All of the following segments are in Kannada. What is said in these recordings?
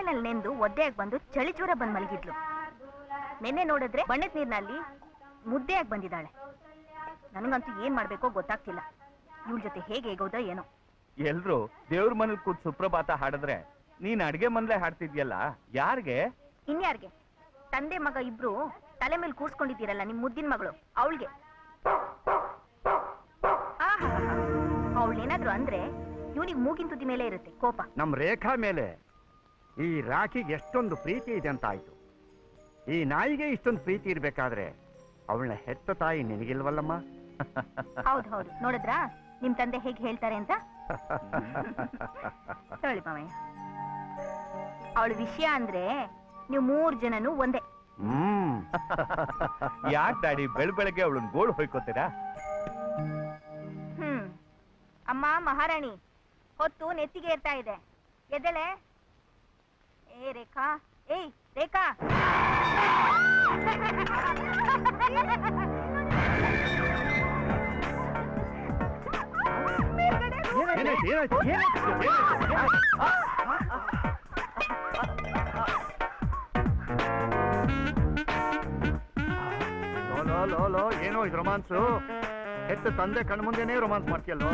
ತಣ್ಣೀರ್ನಲ್ಲಿ ನೆಂದು ಒದ್ದೆಯಾಗಿ ಬಂದು ಚಳಿ ಜ್ವರ ಬಂದ್ ಮಲಗಿದ್ಲು ನಿನ್ನೆ ನೋಡಿದ್ರೆ ಬಣ್ಣದ ನೀರ್ನಲ್ಲಿ ಮುದ್ದೆಯಾಗಿ ಬಂದಿದ್ದಾಳೆ ನನಗಂತೂ ಏನ್ ಮಾಡ್ಬೇಕೋ ಗೊತ್ತಾಗ್ತಿಲ್ಲ ಇವಳ ಜೊತೆ ಹೇಗೆ ಹೇಗೋದೋ ಏನೋ ಎಲ್ರು ದೇವ್ರ ಮನೇಲಿ ಕೂತ್ ಸುಪ್ರಭಾತ ಹಾಡಿದ್ರೆ ನೀನ್ ಅಡ್ಗೆ ಮನ್ಲೆ ಹಾಡ್ತಿದ್ಯಲ್ಲ ಯಾರ್ಗೆ ಇನ್ಯಾರ್ಗೆ ತಂದೆ ಮಗ ಇಬ್ರು ತಲೆ ಮೇಲೆ ಕೂರ್ಸ್ಕೊಂಡಿದ್ದೀರಲ್ಲ ನಿಮ್ ಮುದ್ದಿನ ಮಗಳು ಅವಳಿಗೆ ಅವಳೇನಾದ್ರು ಅಂದ್ರೆ ಇವನಿಗೆ ಮೂಗಿನ ತುದಿ ಮೇಲೆ ಇರುತ್ತೆ ಕೋಪ ನಮ್ ರೇಖಾ ಮೇಲೆ ಈ ರಾಖಿಗೆ ಎಷ್ಟೊಂದು ಪ್ರೀತಿ ಇದೆ ಅಂತ ಆಯ್ತು ಈ ನಾಯಿಗೆ ಇಷ್ಟೊಂದು ಪ್ರೀತಿ ಇರ್ಬೇಕಾದ್ರೆ ಅವಳನ್ನ ಹೆತ್ತ ತಾಯಿ ನಿನಗಿಲ್ವಲ್ಲಮ್ಮ ಹೌದು ಹೌದು ನೋಡಿದ್ರಾ ನಿಮ್ ತಂದೆ ಹೇಗೆ ಹೇಳ್ತಾರೆ ಅಂತ ಹೇಳಿ ಮಾವಯ್ಯ ಅವಳ ವಿಷಯ ಅಂದ್ರೆ ನೀವು ಮೂರ್ ಜನನು ಒಂದೇ ಹ್ಮ್ ಯಾಕ್ ಡ್ಯಾಡಿ ಬೆಳ್ ಬೆಳಗ್ಗೆ ಅವಳನ್ ಗೋಳು ಹೊಯ್ಕೋತೀರಾ ಹ್ಮ್ ಅಮ್ಮ ಮಹಾರಾಣಿ ಹೊತ್ತು ನೆತ್ತಿಗೆ ಇರ್ತಾ ಇದೆ ಎದ್ದಳೆ ಏ ರೇಖಾ ಏಯ್ ರೇಖಾ ಏನಾಯ್ತು ಏನಾಯ್ತು ಏನಾಯ್ತು ಏನಾಯ್ತು? ಲೋ, ಲೋ, ಲೋ, ಲೋ, ಏನೋ ಇದು ರೊಮಾನ್ಸು ಹೆತ್ತ ತಂದೆ ಕಣ್ಮುಂದೆನೇ ರೊಮಾನ್ಸ್ ಮಾಡ್ತೀಯಲ್ಲೋ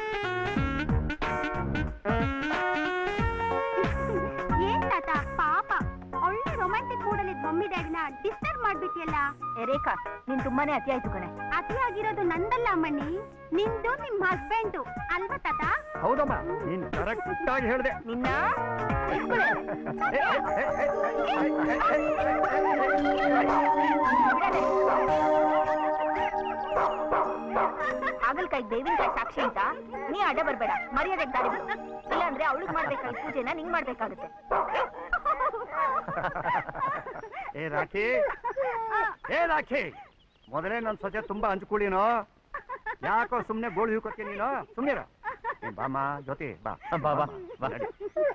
ಏನ್ ತಾತ ಪಾಪ ಒಳ್ಳೆ ರೊಮ್ಯಾಂಟಿಕ್ ಮೂಡಲ್ಲಿದ್ ಮಮ್ಮಿ ಡ್ಯಾಡಿನ ಡಿಸ್ಟರ್ಬ್ ಮಾಡ್ಬಿಟ್ಟಿಯಲ್ಲ ಏ ರೇಖಾ ನೀನ್ ತುಂಬಾನೇ ಅತಿ ಆಯ್ತು ಕಣೆ ಅತಿಯಾಗಿರೋದು ನಂದಲ್ಲ ಮಣ್ಣಿ ನಿಂದು ನಿಮ್ ಹಸ್ಬೆಂಡು ಅಲ್ವಾ ತಾತ ಹೌದಮ್ಮ ನೀನ್ ಕರೆಕ್ಟ್ ಆಗಿ ಹೇಳ್ದೆ ನಿನ್ನ ಹಾಗಲ್ಕಾಯಿ ಬೇವಿನಕಾಯಿ ಸಾಕ್ಷಿ ಅಂತ ನೀ ಅಡ್ಡ ಬರ್ಬೇಡ ಮರ್ಯಾದೆ ದಾರಿ ಬಿಡು. ಇಲ್ಲ ಅಂದ್ರೆ ಅವಳಿಗೆ ಮಾಡ್ಬೇಕಾಗಿ ಪೂಜೆನ ನಿಂಗ್ ಮಾಡ್ಬೇಕಾಗುತ್ತೆ ಏ ರಾಖಿ ಏ ರಾಖಿ ಮೊದಲೇ ನನ್ ಸೊಸೆ ತುಂಬಾ ಹಂಚ್ಕೊಳ್ಳಿನೋ ಯಾಕೋ ಸುಮ್ನೆ ಗೋಳು ಹಿಡ್ಕೊತೀನಿ ನೀನು ಸುಮ್ನಿರ ಏ, ಬಾಮ್ಮ ಜೊತೆ ಬಾ ಬಾ, ಬಾ, ಬಾ. ನಡಿ.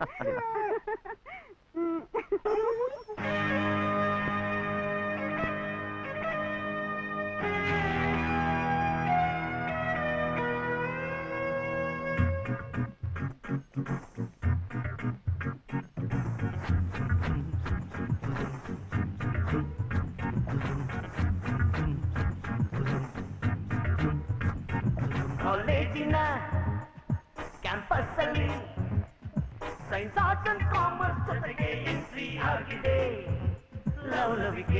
ಕಾಲೇಜಿನ ಕ್ಯಾಂಪಸ್ ಅಲ್ಲಿ ಸೈನ್ಸ್ ಆರ್ಟ್ಸ್ ಅಂಡ್ ಕಾಮರ್ಸ್ ಜೊತೆಗೆ ಎಂಟ್ರಿ ಆಗಿದೆ ಲವ್ ಲವಿಗೆ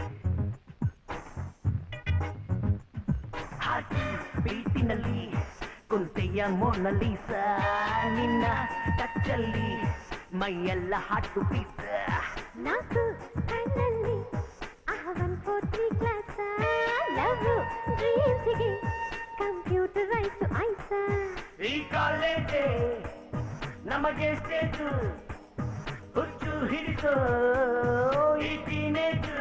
ಬೀಟಿನಲ್ಲಿ ಕುಂತೆಯ ಮೊನಲೀಸ ನಿನ್ನ ಟಚ್ಚಲ್ಲಿ ಮೈಯೆಲ್ಲ ಹಾಟು ಪೀಸ ನಾಲ್ಕು ಕಣ್ಣಲ್ಲಿ ಅಹವನ್ ಪೋತ್ರಿ ಕ್ಲಾಸ ಲವ್ ಡ್ರೀಮ್ಸಿಗೆ ಕಂಪ್ಯೂಟರೈಸ್ ಐಸ ಈ ಕಾಲೇಜೆ ನಮಗೆ ಸ್ಟೇಜು ಹುಚ್ಚು ಹಿಡಿಸೋ ಈ ಟೀನೇಜು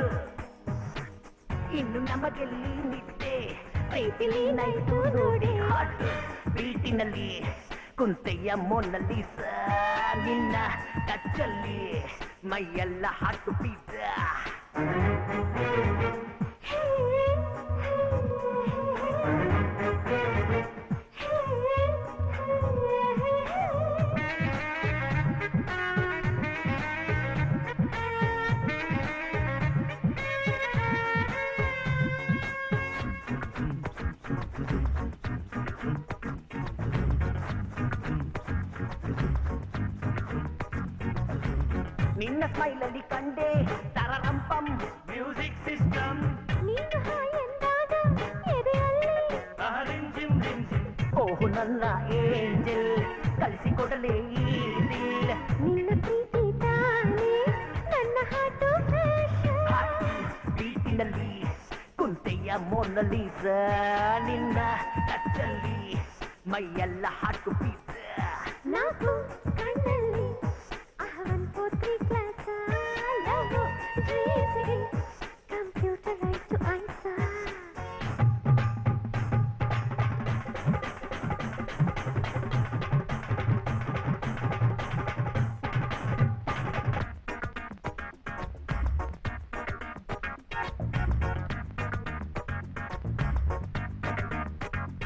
ಇನ್ನು ನಮಗೆಲ್ಲಿ ನಿದ್ದೆ ಪ್ರೀತಿಲಿ ನೈಟು ನೋಡಿ ಹಾಟು ಬೀಟಿನಲ್ಲಿ ಕುಂತೆಯ ಮೊನಲ್ಲಿ ನಿನ್ನ ಟಚ್ಚಲ್ಲಿ ಮೈಯೆಲ್ಲ ಹಾಟು ಪೀಸ ನಿನ್ನ ಸ್ಮೈಲ್ ಅಲ್ಲಿ ಕಂಡೆ ತರರಂಪಂ ಮ್ಯೂಸಿಕ್ ಸಿಸ್ಟಮ್ ನೀನು ಹಾಯ್ ಎಂದಾಗ ಎದೆಯಲ್ಲಿ ಓಹು ನನ್ನ ಏಂಜಲ್ ಕಳಿಸಿಕೊಡಲೇ ಈ ದಿಲ್ ನಿನ್ನ ಪ್ರೀತಿ ತಾನೇ ನನ್ನ ಹಾಟು ಬೀಟಿನಲ್ಲಿ ಕುಂತೆಯ ಮೊನಲೀಸ ನಿನ್ನ ಟಚ್ಚಲ್ಲಿ ಮೈಯೆಲ್ಲ ಹಾಟು ಪೀಸ ನಾಲ್ಕು ಕಣ್ಣಲ್ಲಿ ಅಹವನ್ ಪೋತ್ರಿ ಕ್ಲಾಸ ಲವ್ ಡ್ರೀಮ್ಸಿಗೆ ಕಂಪ್ಯೂಟರೈಸ್ ಐಸ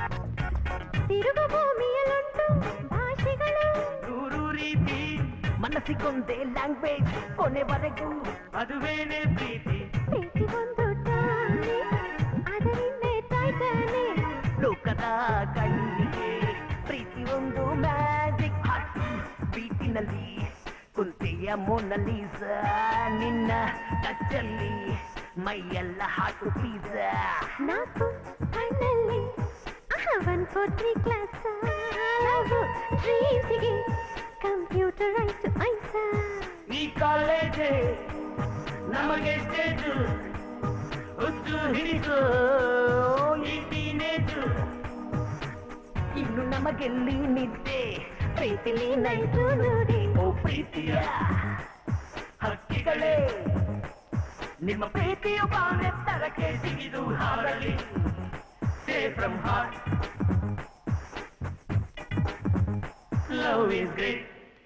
ತಿರುಗ ಭೂಮಿಯಲ್ಲುಂಟು ಭಾಷೆಗಳು ನೂರು ರೀತಿ ಮನಸ್ಸಿಗೊಂದೇ ಲ್ಯಾಂಗ್ವೇಜ್ ಕೊನೆವರೆಗೂ ಅದುವೇನೆ ಪ್ರೀತಿ ಪ್ರೀತಿ ಒಂದು ಟಾನೆ ಅದರಿಂದೇ ತಾಯ್ತಾನೆ ಲೋಕದ ಕಣ್ಣಿಗೆ ಪ್ರೀತಿ ಒಂದು ಮ್ಯಾಜಿಕ್ ಬೀಟಿನಲ್ಲಿ ಕುಂತೆಯ ಮೊನಲೀಸ ನಿನ್ನ ಟಚ್ಚಲ್ಲಿ ಮೈಯೆಲ್ಲ ಹಾಕು ಪೀಸ ನಾಲ್ಕು ಕಣ್ಣಲ್ಲಿ one four three class love ಡ್ರೀಮ್ಸಿಗೆ ಕಂಪ್ಯೂಟರ್ ಆಯ್ತು ಐಸ ಈ ಕಾಲೇಜೆ ನಮಗೆ ಸ್ಟೇಜು ಹುಚ್ಚು ಹಿಡಿಸು ಈ ಟೀನೇಜು ಇನ್ನು ನಮಗೆಲ್ಲಿ ನಿದ್ದೆ ಪ್ರೀತಿಲಿ ನೈಸು ನೋಡಿ ಓ ಪ್ರೀತಿಯ ಹಕ್ಕಿಗಳೇ ನಿಮ್ಮ ಪ್ರೀತಿಯ ಬಾನೆತ್ತರಕ್ಕೆ ಸಿಗಿದು ಹಾರಲಿ say from heart love is great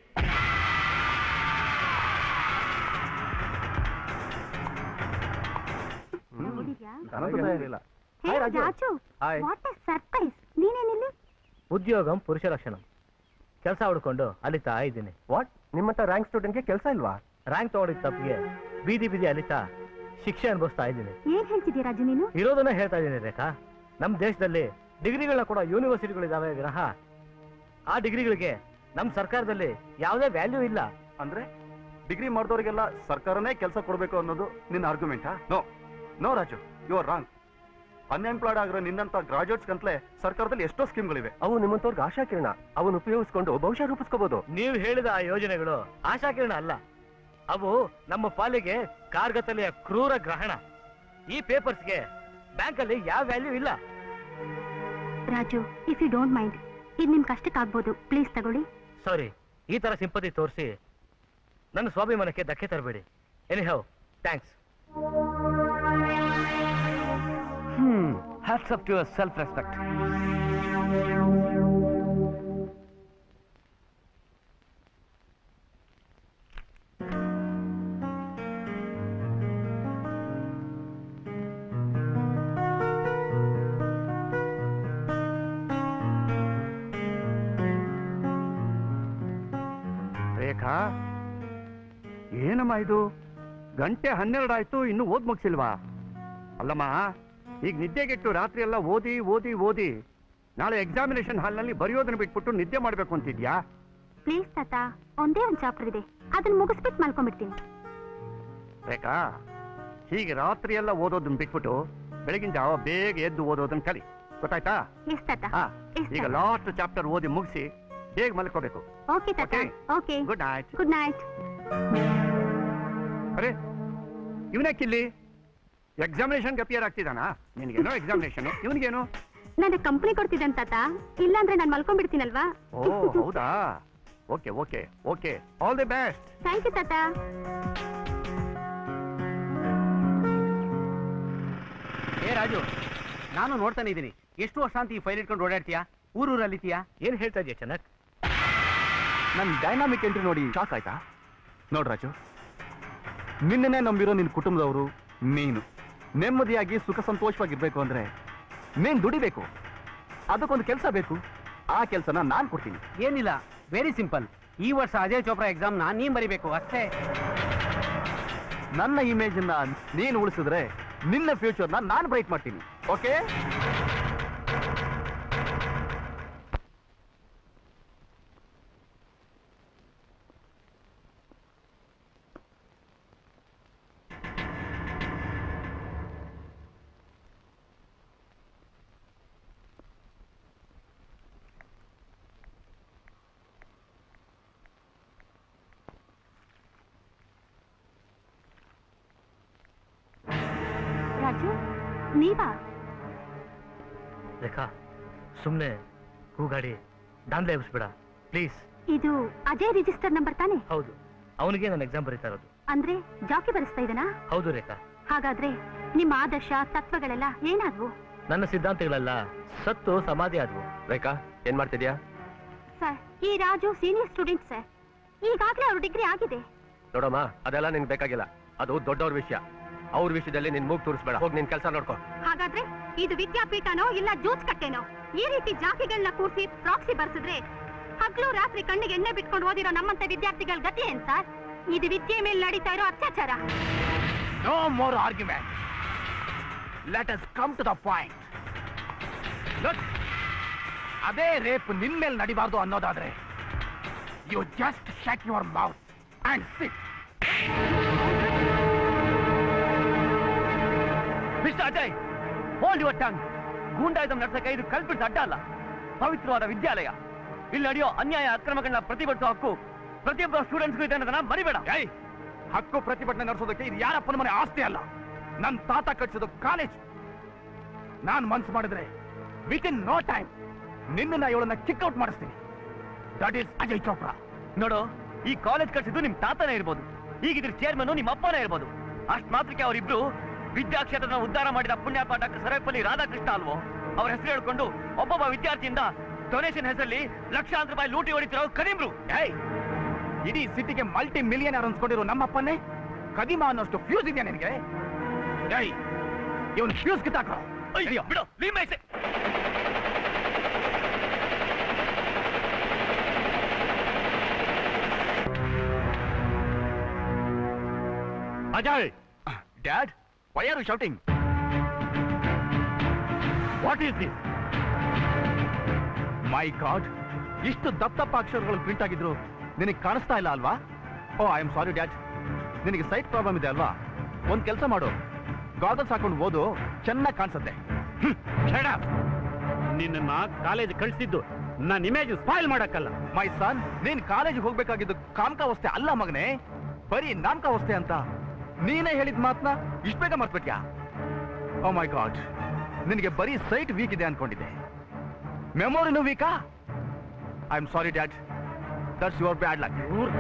ನೋಡಿದ್ಯಾ ನನಗೂ hey Raju hi what a surprise ನೀನೇನಿಲ್ಲಿ ಉದ್ಯೋಗಂ ಪುರುಷ ಲಕ್ಷಣಂ ಕೆಲಸ ಹುಡ್ಕೊಂಡು ಅಲಿತಾ ಇದ್ದೀನಿ ವಾಟ್ ನಿಮ್ಮಂತ ರ್ಯಾಂಕ್ ಸ್ಟೂಡೆಂಟ್ಗೆ ಕೆಲಸ ಇಲ್ವಾ ರ್ಯಾಂಕ್ ತಗೊಂಡಿದ್ದ ತಪ್ಪಿಗೆ ಬೀದಿ ಬೀದಿ ಅಲಿತಾ ಶಿಕ್ಷೆ ಅನುಭವಿಸ್ತಾ ಇದ್ದೀನಿ ಏನ್ ಹೇಳ್ತಿದ್ಯಾ ರಾಜು ನೀನು ಇರೋದನ್ನ ಹೇಳ್ತಾ ಇದ್ದೀನಿ ರೇಖಾ ನಮ್ಮ ದೇಶದಲ್ಲಿ ಡಿಗ್ರಿಗಳನ್ನ ಕೂಡ ಯೂನಿವರ್ಸಿಟಿಗಳಿದಾವೆ ವಿನಃ ಆ ಡಿಗ್ರಿಗಳಿಗೆ ನಮ್ಮ ಸರ್ಕಾರದಲ್ಲಿ ಯಾವುದೇ ವ್ಯಾಲ್ಯೂ ಇಲ್ಲ ಅಂದ್ರೆ ಡಿಗ್ರಿ ಮಾಡಿದವರಿಗೆಲ್ಲ ಸರ್ಕಾರನೇ ಕೆಲಸ ಕೊಡಬೇಕು ಅನ್ನೋದು ನಿನ್ನ ಆರ್ಗ್ಯುಮೆಂಟಾ no no Raju you are wrong unemployed ಆಗಿರೋ ನಿನ್ನಂತ ಗ್ರಾಜುಯೇಟ್ಸ್ ಕಂತಲೇ ಸರ್ಕಾರದಲ್ಲಿ ಎಷ್ಟೋ ಸ್ಕೀಮ್ಗಳಿವೆ ಅವು ನಿಮ್ಮಂತವ್ರಿಗೆ ಆಶಾ ಕಿರಣ ಅವನ್ನ ಉಪಯೋಗಿಸ್ಕೊಂಡು ಭವಿಷ್ಯ ರೂಪಿಸ್ಕೋಬಹುದು ನೀವು ಹೇಳಿದ ಆ ಯೋಜನೆಗಳು ಆಶಾಕಿರಣ ಅಲ್ಲ ಅವು ನಮ್ಮ ಪಾಲಿಗೆ ಕಾರ್ಗತಲೆಯ ಕ್ರೂರ ಗ್ರಹಣ ಈ ಪೇಪರ್ಸ್ಗೆ ಬ್ಯಾಂಕಲ್ಲಿ ಯಾವ ವ್ಯಾಲ್ಯೂ ಇಲ್ಲ Raju if you don't mind ಇದು ನಿಮ್ ಕಷ್ಟಕ್ಕಾಗ್ಬೋದು ಪ್ಲೀಸ್ ತಗೊಳ್ಳಿ ಸಾರಿ ಈ ತರ ಸಿಂಪತಿ ತೋರಿಸಿ ನನ್ನ ಸ್ವಾಭಿಮಾನಕ್ಕೆ ಧಕ್ಕೆ ತರಬೇಡಿ anyhow thanks hmm hats up to yourself respect Rekha ಏನಮ್ಮ ಇದು ಗಂಟೆ ಹನ್ನೆರಡು ಆಯ್ತು ಇನ್ನು ಓದ್ ಮುಗಿಸಿಲ್ವಾ ಅಲ್ಲಮ್ಮ ಈಗ ನಿದ್ದೆಗೆಟ್ಟು ರಾತ್ರಿ ಎಲ್ಲ ಓದಿ ಓದಿ ಓದಿ ನಾಳೆ ಎಕ್ಸಾಮಿನೇಷನ್ ಹಾಲ್ನಲ್ಲಿ ಬರೆಯೋದನ್ನ ಬಿಟ್ಬಿಟ್ಟು ನಿದ್ದೆ ಮಾಡ್ಬೇಕು ಅಂತಿದ್ಯಾ ಪ್ಲೀಸ್ ತಾತ ಒಂದೇ ಒಂದ್ ಚಾಪ್ಟರ್ ಇದೆ ಅದನ್ನ ಮುಗಿಸ್ಬಿಟ್ಟು ಮಲ್ಕೊಂಡ್ಬಿಡ್ತೀನಿ ರೇಖಾ ಹೀಗೆ ರಾತ್ರಿ ಎಲ್ಲ ಓದೋದನ್ನ ಬಿಟ್ಬಿಟ್ಟು ಬೆಳಗಿನ ಜಾವ ಬೇಗ ಎದ್ದು ಓದೋದನ್ನ ಕಲಿ ಗೊತ್ತಾಯ್ತಾ ಎಸ್ ತಾತ ಹಾ ಎಸ್ ಈಗ ಲಾಸ್ಟ್ ಚಾಪ್ಟರ್ ಓದಿ ಮುಗಿಸಿ ಬೇಗ ಮಲ್ಕೋಬೇಕು ಓಕೆ ತಾತ Okay. Okay good night good night ಅರೆ ಇವನಕ್ಕಿಲ್ಲಿ ಎಕ್ಸಾಮಿನೇಷನ್ಗೆ ಅಪಿಯರ್ ಆಗ್ತಿದ್ದಾನಾ ನಿನ್ಗೇನೋ ಎಕ್ಸಾಮಿನೇಷನ್ ಇವನಿಗೇನು ನನ್ನ ಕಂಪ್ನಿ ಕೊಡ್ತಿದ್ದಾನೆ ತಾತ ಇಲ್ಲಾಂದ್ರೆ ನಾನು ಮಲ್ಕೊಂಡ್ಬಿಡ್ತೀನಲ್ವಾ ಓ ಹೌದಾ okay okay okay all the best thank you ತಾತ ಏ ರಾಜು ನಾನು ನೋಡ್ತಾನೆ ಇದ್ದೀನಿ ಎಷ್ಟು ವರ್ಷ ಅಂತ ಈ ಫೈಲ್ ಇಟ್ಕೊಂಡು ಓಡಾಡ್ತೀಯಾ ಊರೂರು ಅಲಿತೀಯಾ ಏನ್ ಹೇಳ್ತಾ ಇದೆಯಾ ಚೆನ್ನಾಗ್ ನನ್ನ ಡೈನಾಮಿಕ್ ಎಂಟ್ರಿ ನೋಡಿ ಶಾಕ್ ಆಯ್ತಾ ನೋಡ್ ರಾಜು ನಿನ್ನೆ ನಂಬಿರೋ ನಿನ್ನ ಕುಟುಂಬದವರು ನೀನು ನೆಮ್ಮದಿಯಾಗಿ ಸುಖ ಸಂತೋಷವಾಗಿರ್ಬೇಕು ಅಂದ್ರೆ ನೀನ್ ದುಡಿಬೇಕು ಅದಕ್ಕೊಂದು ಕೆಲಸ ಬೇಕು ಆ ಕೆಲಸನ ನಾನ್ ಕೊಡ್ತೀನಿ ಏನಿಲ್ಲ ವೆರಿ ಸಿಂಪಲ್ ಈ ವರ್ಷ ಅಜಯ್ ಚೋಪ್ರಾ ಎಕ್ಸಾಮ್ನ ನೀನ್ ಬರಿಬೇಕು ಅಷ್ಟೇ ನನ್ನ ಇಮೇಜ್ ನೀನು ಉಳಿಸಿದ್ರೆ ನಿನ್ನ ಫ್ಯೂಚರ್ನ ನಾನು ಬ್ರೈಟ್ ಮಾಡ್ತೀನಿ ಓಕೆ ರಾಜು ನೀವಾ ರೇಖಾ ಸುಮ್ಮನೆ ಕೂಗಾಡಿ ದಾಂಧಲೆ ಎಬ್ಸ್ಬೇಡ ಪ್ಲೀಸ್ ಇದು ಅಜಯ್ ರಿಜಿಸ್ಟರ್ ನಂಬರ್ ತಾನೆ ಹೌದು ಅವನಿಗೆ ನಾನು ಎಕ್ಸಾಮ್ ಬರೀತಾ ಇರೋದು ಅಂದ್ರೆ ಜಾಕಿ ಬರೆಸ್ತಾ ಇದನಾ ಹೌದು ರೇಖಾ ಹಾಗಾದ್ರೆ ನಿಮ್ಮ ಆದರ್ಶ ತತ್ವಗಳೆಲ್ಲ ಏನಾದ್ವು ನನ್ನ ಸಿದ್ಧಾಂತಗಳೆಲ್ಲ ಸತ್ತು ಸಮಾಧಿ ಆದ್ವು ರೇಖಾ ಏನ್ ಮಾಡ್ತಿದ್ಯಾ ಸರ್ ಈ ರಾಜು ಸೀನಿಯರ್ ಸ್ಟೂಡೆಂಟ್ ಸರ್ ಈಗಾಗಲೇ ಅವ್ರ ಡಿಗ್ರಿ ಆಗಿದೆ ನೋಡಮ್ಮ ಅದೆಲ್ಲ ನಿನ್ಗೆ ಬೇಕಾಗಿಲ್ಲ ಅದು ದೊಡ್ಡವ್ರ ವಿಷಯ ಅವ್ರ ವಿಷಯದಲ್ಲಿ ನಿನ್ ಮೂಗ್ ತೋರಿಸ್ಬೇಡ ಹೋಗಿ ನಿನ್ ಕೆಲಸ ನೋಡ್ಕೋ ಹಾಗಾದ್ರೆ ಇದು ವಿದ್ಯಾಪೀಠನೋ ಇಲ್ಲ ಜೂಜ್ ಕಟ್ಟೆನೋ ಈ ರೀತಿ ಜಾತಿಗಳನ್ನ ಕೂರಿಸಿ ಪ್ರಾಕ್ಸಿ ಬರ್ಸಿದ್ರೆ ಹಗ್ಲು ರಾತ್ರಿ ಕಣ್ಣಿಗೆ ಎಣ್ಣೆ ಬಿಟ್ಕೊಂಡು ಓದಿರೋ ನಮ್ಮಂತ ವಿದ್ಯಾರ್ಥಿಗಳ ಗತಿ ಏನ್ ಸರ್ ಇದು ವಿದ್ಯೆ ಮೇಲೆ ನಡೀತಾ ಇರೋ ಅತ್ಯಾಚಾರ no more argument let us come to the point ಅದೇ ರೇಪ್ ನಿನ್ ಮೇಲೆ ನಡಿಬಾರ್ದು ಅನ್ನೋದಾದ್ರೆ you just shut your mouth and sit mister Ajay hold your tongue goondaism ನಡ್ಸಕ್ಕೆ ಇದು ಕಲ್ಪಿತ ಅಡ್ಡ ಅಲ್ಲ ಪವಿತ್ರವಾದ ವಿದ್ಯಾಲಯ ಇಲ್ಲಿ ನಡೆಯೋ ಅನ್ಯಾಯ ಅಕ್ರಮಗಳನ್ನ ಪ್ರತಿಭಟಿಸೋ ಹಕ್ಕು ಪ್ರತಿಯೊಬ್ಬ ಸ್ಟೂಡೆಂಟ್ಸ್ಗೂ ಇದೆ ಅನ್ನೋದನ್ನ ಮರಿಬೇಡ ಏಯ್ ಹಕ್ಕು ಪ್ರತಿಭಟನೆ ನಡೆಸೋದಕ್ಕೆ ಇದು ಯಾರಪ್ಪನ ಮನೆ ಆಸ್ತಿ ಅಲ್ಲ ನನ್ನ ತಾತ ಕಟ್ಸಿದ ಕಾಲೇಜ್ ನಾನ್ ಮನ್ಸು ಮಾಡಿದ್ರೆ ವಿತ್ ಇನ್ ನೋ ಟೈಮ್ ನಿನ್ನ ಇವಳನ್ನ ಕಿಕ್ ಔಟ್ ಮಾಡಿಸ್ತೀನಿ ದಟ್ ಈಸ್ ಅಜಯ್ ಚೋಪ್ರಾ ನೋಡು ಈ ಕಾಲೇಜ್ ಕಟ್ಸಿದ್ದು ನಿಮ್ ತಾತನೇ ಇರ್ಬೋದು ಈಗಿದ್ರ ಚೇರ್ಮನ್ ನಿಮ್ಮ ಅಪ್ಪನೇ ಇರ್ಬೋದು ಅಷ್ಟ್ ಮಾತ್ರಕ್ಕೆ ಅವರಿಬ್ರು ವಿದ್ಯಾಕ್ಷೇತ್ರನ ಉದ್ಧಾರ ಮಾಡಿದ ಪುಣ್ಯಾತ್ಮ ಡಾಕ್ಟರ್ ಸರ್ವೇಪಲ್ಲಿ ರಾಧಾಕೃಷ್ಣ ಅಲ್ವೋ ಅವ್ರ ಹೆಸರು ಹೇಳ್ಕೊಂಡು ಒಬ್ಬೊಬ್ಬ ವಿದ್ಯಾರ್ಥಿಯಿಂದ ಡೊನೇಷನ್ ಹೆಸರಲ್ಲಿ ಲಕ್ಷಾಂತರ ರೂಪಾಯಿ ಲೂಟಿ ಹೊಡಿತಿರೋ ಕದಿಮ್ರು ಏಯ್ ಇಡೀ ಸಿಟಿಗೆ ಮಲ್ಟಿ ಮಿಲಿಯನರ್ ಅನ್ಸ್ಕೊಂಡಿರೋ ನಮ್ಮಪ್ಪನ್ನೇ ಕದಿಮ ಅನ್ನೋಷ್ಟು ಫ್ಯೂಸ್ ಇದೆಯಾ ನಿನಗೆ ಏಯ್ ಇವನ್ ಫ್ಯೂಸ್ ಕಿತ್ತಾಕ್ರೋ ಅಯ್ಯೋ ಬಿಡು leave my say- Ajay dad why are you shouting what is this my god ಇಷ್ಟು ದಪ್ಪ ದಪ್ಪ ಅಕ್ಷರಗಳು ಪ್ರಿಂಟ್ ಆಗಿದ್ರು ನಿನಗೆ ಕಾಣಿಸ್ತಾ ಇಲ್ಲ ಅಲ್ವಾ oh I am sorry dad ನಿನಗೆ ಸೈಟ್ ಪ್ರಾಬ್ಲಮ್ ಇದೆ ಅಲ್ವಾ ಒಂದ್ ಕೆಲಸ ಮಾಡು ಗಾಗಲ್ಸ್ ಹಾಕೊಂಡು ಓದು ಚೆನ್ನಾಗಿ ಕಾಣಿಸುತ್ತೆ ನಿನ್ನ ಕಾಲೇಜ್ ಕಳಿಸಿದ್ದು ನನ್ನ ಇಮೇಜ್ ಸ್ಪಾಯಿಲ್ ಮಾಡಕ್ಕಲ್ಲ ಮೈ ಸನ್ ನೀನ್ ಕಾಲೇಜಿಗೆ ಹೋಗ್ಬೇಕಾಗಿದ್ದು ಕಾಮಕಾವಸ್ಥೆ ಅಲ್ಲ ಮಗನೇ ಬರೀ ನಾಮಕಾವಸ್ಥೆ ಅಂತ ನೀನೇ ಹೇಳಿದ ಮಾತನ್ನ ಇಷ್ಟ ಬೇಗ ಮರ್ತ್ಬಿಟ್ಯಾ ಓ ಮೈ ಗಾಡ್ ನಿನಗೆ ಬರೀ ಸೈಟ್ ವೀಕ್ ಇದೆ ಅನ್ಕೊಂಡಿದ್ದೆ ಮೆಮೊರಿನೂ ವೀಕಾ I am sorry dad that's your bad luck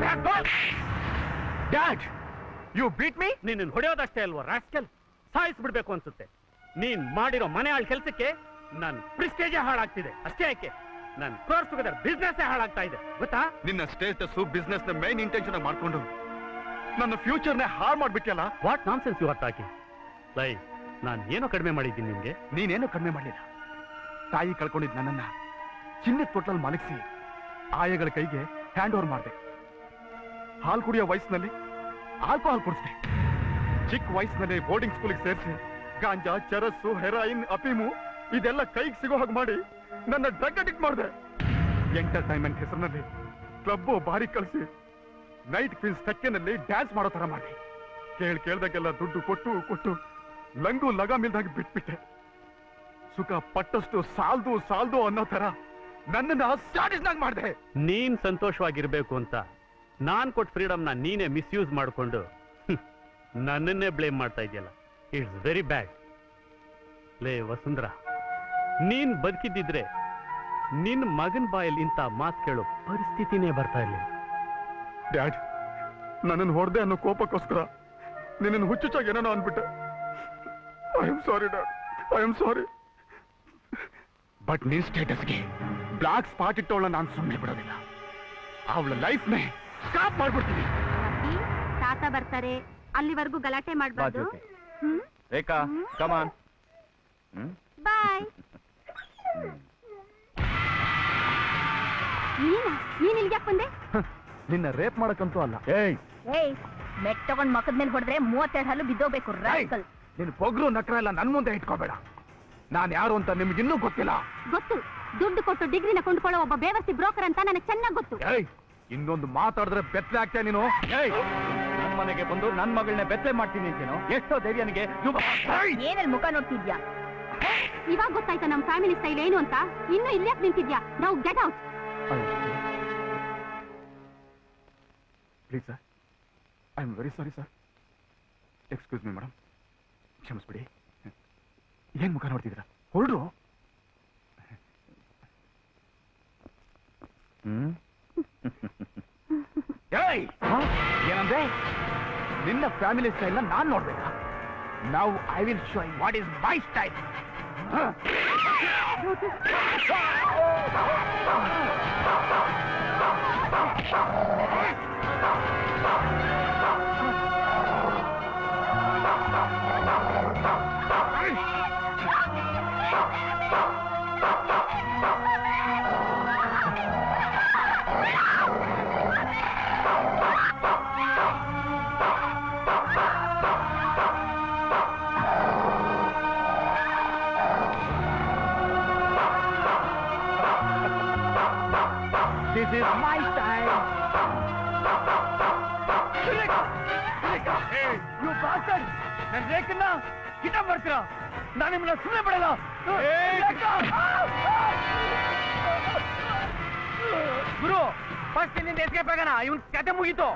dad you beat me ನಿನ್ನ ಹೊಡೆಯೋದಷ್ಟೇ ಅಲ್ವಾ ರಾಸ್ಕಲ್ ಸಾಯಿಸ್ಬಿಡ್ಬೇಕು ಅನ್ಸುತ್ತೆ ನೀನ್ ಮಾಡಿರೋ ಮನೆ ಆಳ್ ಕೆಲ್ಸಕ್ಕೆ ನನ್ ಪ್ರಿಸ್ಟೇಜೇ ಹಾಳಾಗ್ತಿದೆ ಅಷ್ಟೇ ಯಾಕೆ ನನ್ ಕ್ರೋರ್ಸ್ ಟುಗೆದರ್ ಬಿಸ್ನೆಸ್ ಹಾಳಾಗ್ತಾ ಇದೆ ಗೊತ್ತಾ ನಿನ್ನ ಸ್ಟೇಟಸ್ ಬಿಸ್ನೆಸ್ ನ ಮೈನ್ ಇಂಟೆನ್ಷನ್ ಮಾಡ್ಕೊಂಡು ನನ್ನ ಫ್ಯೂಚರ್ನೇ ಹಾಳು ಮಾಡ್ಬಿಟ್ಯಲ್ಲ ವಾಟ್ ನಾನ್ ಸೆನ್ಸ್ ಯು ಅರ್ಥ ಲೈ ನಾನ್ ಏನೋ ಕಡಿಮೆ ಮಾಡಿದ್ದೀನಿ ನಿಮ್ಗೆ ನೀನೇನು ಕಡಿಮೆ ಮಾಡಲಿಲ್ಲ ತಾಯಿ ಕಳ್ಕೊಂಡಿದ್ ನನ್ನನ್ನ ಚಿನ್ನದ ತೊಟ್ಲಲ್ಲಿ ಮಲಗಿಸಿ ಆಯಗಳ ಕೈಗೆ ಹ್ಯಾಂಡ್ ಓವರ್ ಮಾಡಿದೆ ಹಾಲು ಕುಡಿಯೋ ವಯಸ್ಸಿನಲ್ಲಿ ಆಲ್ಕೋಹಾಲ್ ಕುಡಿಸ್ದೆ ಚಿಕ್ಕ ವಯಸ್ಸಿನಲ್ಲಿ ಬೋರ್ಡಿಂಗ್ ಸ್ಕೂಲಿಗೆ ಸೇರಿಸಿ ಗಾಂಜಾ ಚರಸ್ಸು ಹೆರಾಯಿನ್ ಅಫೀಮು ಇದೆಲ್ಲ ಕೈಗೆ ಸಿಗೋ ಹಾಗೆ ಮಾಡಿ ನನ್ನ ಡ್ರಗ್ ಅಡಿಕ್ಟ್ ಮಾಡಿದೆ ಎಂಟರ್ಟೈನ್ಮೆಂಟ್ ಹೆಸರಿನಲ್ಲಿ ಕ್ಲಬ್ಬು ಬಾರಿ ಕಳಿಸಿ ನೈಟ್ ಕ್ವೀನ್ಸ್ ತೆಕ್ಕೆನಲ್ಲಿ ಡ್ಯಾನ್ಸ್ ಮಾಡೋ ತರ ಮಾಡಿ ಕೇಳ್ ಕೇಳ್ದಾಗೆಲ್ಲ ದುಡ್ಡು ಕೊಟ್ಟು ಕೊಟ್ಟು ಲಂಗು ಲಗಾಮಿಲ್ದಾಗಿ ಬಿಟ್ಬಿಟ್ಟೆ ಸುಖ ಪಟ್ಟಷ್ಟು ಸಾಲ್ದು ಸಾಲ್ದು ಅನ್ನೋ ತರ ನನ್ನನ್ನ ಸ್ಯಾಟಿಸ್ನಾಗ್ ಮಾಡಿದೆ ನೀನ್ ಸಂತೋಷವಾಗಿರ್ಬೇಕು ಅಂತ ನಾನ್ ಕೊಟ್ಟ ಫ್ರೀಡಮ್ನ ನೀನೇ ಮಿಸ್ಯೂಸ್ ಮಾಡ್ಕೊಂಡು ಹ್ಮ್, ನನ್ನನ್ನೇ ಬ್ಲೇಮ್ ಮಾಡ್ತಾ ಇದೆಯಲ್ಲ ಇಟ್ಸ್ ವೆರಿ ಬ್ಯಾಡ್ ಲೇ ವಸುಂಧರ ನೀನ್ ಬದುಕಿದ್ದಿದ್ರೆ ನಿನ್ ಮಗನ್ ಬಾಯಲ್ಲಿ ಇಂಥ ಮಾತು ಕೇಳೋ ಪರಿಸ್ಥಿತಿನೇ ಬರ್ತಾ ಇರ್ಲಿಲ್ಲ ಡ್ಯಾಡ್ ನನ್ನನ್ನು ಹೊಡೆದೆ ಅನ್ನೋ ಕೋಪಕ್ಕೋಸ್ಕರ ನಿನ್ನನ್ನು ಹುಚ್ಚುಚ್ಚಾಗಿ ಏನೋ ಅನ್ಬಿಟ್ಟೆ I am sorry dad I am sorry but ನಿನ್ ಸ್ಟೇಟಸ್ಗೆ ಬ್ಲಾಕ್ ಸ್ಪಾಟ್ ಇಟ್ಟವಳ ನಾನು ಸುಮ್ಮನೆ ಬಿಡೋದಿಲ್ಲ ಅವಳ ಲೈಫ್ನೇ ಸ್ಟಾಪ್ ಮಾಡ್ಬಿಡ್ತೀನಿ ರವಿ, ತಾತ ಬರ್ತಾರೆ ಅಲ್ಲಿವರೆಗೂ ಗಲಾಟೆ ಮಾಡ್ಬಾರ್ದು ಜೊತೆ. ಹ್ಮ್ ರೇಖಾ ಕಮಾನ್ ಹ್ಮ್ ಬಾಯ್ ನೀನ ನೀನ್ ಇಲ್ಗ್ಯಾಕ್ ಬಂದೆ ನಿನ್ನ ರೇಪ್ ಮಾಡಕ್ಕಂತೂ ಅಲ್ಲ ಏಯ್ ಏಯ್ ಮೆಟ್ ತಗೊಂಡ್ ಮಕದ ಮೇಲೆ ಹೊಡೆದ್ರೆ ಮೂವತ್ತೆರಡು ಹಲ್ಲು ಬಿದ್ದೋಗ್ಬೇಕು ರಾಸ್ಕಲ್ ನಿನ್ ಪೊಗ್ರು ನಕ್ರ ಎಲ್ಲ ನನ್ ಮುಂದೆ ಇಟ್ಕೋಬೇಡ ನಾನ್ ಯಾರು ಅಂತ ನಿಮ್ಗಿನ್ನೂ ಗೊತ್ತಿಲ್ಲ ಗೊತ್ತು ದುಡ್ಡು ಕೊಟ್ಟು ಡಿಗ್ರಿನ ಕೊಂಡ್ಕೊಳ್ಳೋ ಒಬ್ಬ ಬೇವರ್ಸಿ ಬ್ರೋಕರ್ ಅಂತ ನನಗೆ ಚೆನ್ನಾಗ್ ಗೊತ್ತು ಏಯ್ ಇನ್ನೊಂದು ಮಾತಾಡಿದ್ರೆ ಬೆತ್ತಲೆ ಆಗ್ತೇ ನೀನು ಏಯ್ ನನ್ ಮನೆಗೆ ಬಂದು ನನ್ ಮಗಳನ್ನ ಬೆತ್ತಲೆ ಮಾಡ್ತೀನಿ ಅಂತೇನೋ ಎಷ್ಟೋ ಧೈರ್ಯನಿಗೆ ಏನಲ್ಲಿ ಮುಖ ನೋಡ್ತಿದ್ಯಾ ಇವಾಗ ಗೊತ್ತಾಯ್ತಾ ನಮ್ ಫ್ಯಾಮಿಲಿ ಸ್ಟೈಲ್ ಏನು ಅಂತ ಇನ್ನು ಇಲ್ಯಾಕ್ ನಿಂತಿದ್ಯಾ ನಾವು get out please sir I am very sorry sir excuse me madam ಕ್ಷಮಿಸ್ಬಿಡಿ ಏನ್ ಮುಖ ನೋಡ್ತಿದ್ದೀರಾ ಹೊರಡ್ರು ಹ್ಮ್ ಏಯ್ ಏನಂದ್ರೆ ನಿನ್ನ ಫ್ಯಾಮಿಲಿ ಸ್ಟೈಲ್ನ ನಾನ್ ನೋಡ್ಬೇಕಾ ನಾವು I will show what is my style this is my time you bastard ನನ್ನ ರೇಖನ್ನ ಹಿಟ ಮಾಡ್ತೀರಾ ನಾನು ನಿಮ್ಮನ್ನ ಸುಮ್ಮನೆ ಬಿಡಲ್ಲ ಗುರು ಫಸ್ಟ್ ಇಲ್ಲಿಂದ ಎಸ್ಕೇಪ್ ಆಗೋಣ ಇವನ್ ಕತೆ ಮುಗೀತು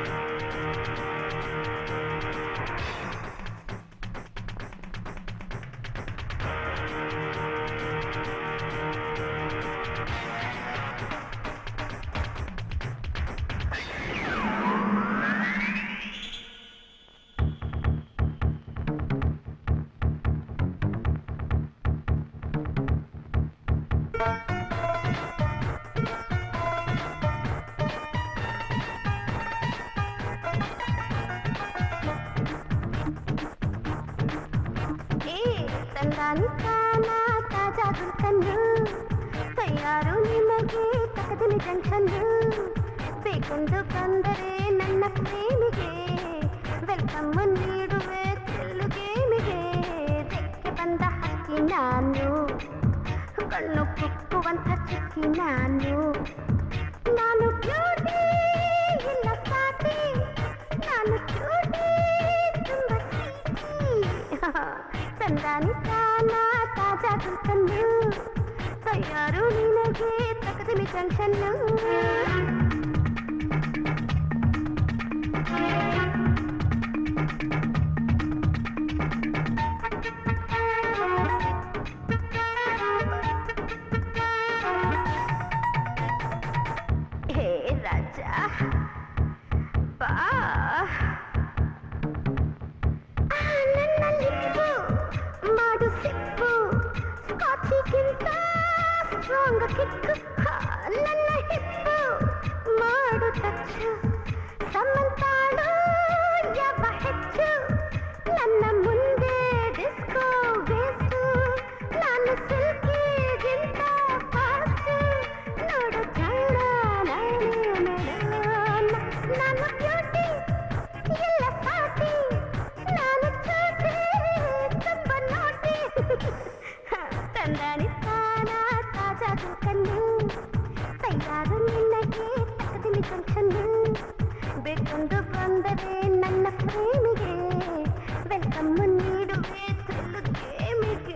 ఏ ತಂದಾನಿ ಕಾನ ತಾಜಾ ಗುಲ್ಕಂದು ತಯಾರು ನಿಮಗೆ ತಕದಿನಿ ಜಂಕ್ಷನ್ದು ಬೇಕೆಂದು ಬಂದರೆ ನನ್ನ ಪ್ರೇಮಿಗೆ ವೆಲ್ಕಮ್ ನೀಡುವೆ ಥ್ರಿಲ್ಲು ಗೇಮಿಗೆ ರೆಕ್ಕೆ ಬಂದ ಹಕ್ಕಿ ನಾನು ಕಣ್ಣು ಕುಕ್ಕುವಂಥ ಚಿಕ್ಕಿ ನಾನು ನಾನು ಬ್ಯೂಟಿ ಇಲ್ಲ ಸಾಟಿ ನಾನು ಕ್ಯೂಟಿ ತುಂಬ ಸೀಟಿ ತಂದಾನಿ ತಾನ ತಾಜಾ ಗುಲ್ಕಂದು ತಯಾರು ನಿನಗೆ ತಕದಿನಿ ಜಂಕ್ಷನ್ನು ಹೇ ರಾಜ ಬಾ ಆ, ನನ್ನ ಲಿಪ್ಪು ಮಾಡು ಸಿಪ್ಪು ಸ್ಕಾಚಿಗಿಂತ ಸ್ಟ್ರಾಂಗ್ ಕಿಕ್ಕು ಹಾ, ನನ್ನ ಹಿಪ್ಪು ಮಾಡು ಟಚ್ಚು ಸಮಂತಾಳು ಯಾವ ಹೆಚ್ಚು ನನ್ನ ಮುಂದೆ ಡಿಸ್ಕೋ ವೇಸ್ಟು ನಾನು ಸಿಲ್ಕಿಗಿಂತ ಫಾಸ್ಟು ನೋಡು ಚಂದ ನಾನೇ ಮೇಡಮ್ ನಾನು ಬ್ಯೂಟಿ ಎಲ್ಲ ಸಾಟಿ ನಾನು ಚೂಟಿ ತುಂಬ ನೋಟಿ ತಂದಾನಿ ತಾನ ತಾಜಾ ಕಣ್ಣು ತಯಾರು ನಿನಗೆ ತಕ್ಕದಿನಿ ಜಂಕ್ಷನ್ನು ಬೇಕೊಂದು ಬಂದರೆ ನನ್ನ ಪ್ರೇಮಿಗೆ ವೆಲ್ಕಮ್ ನೀಡುವೆ ಥ್ರಿಲ್ ಗೇಮಿಗೆ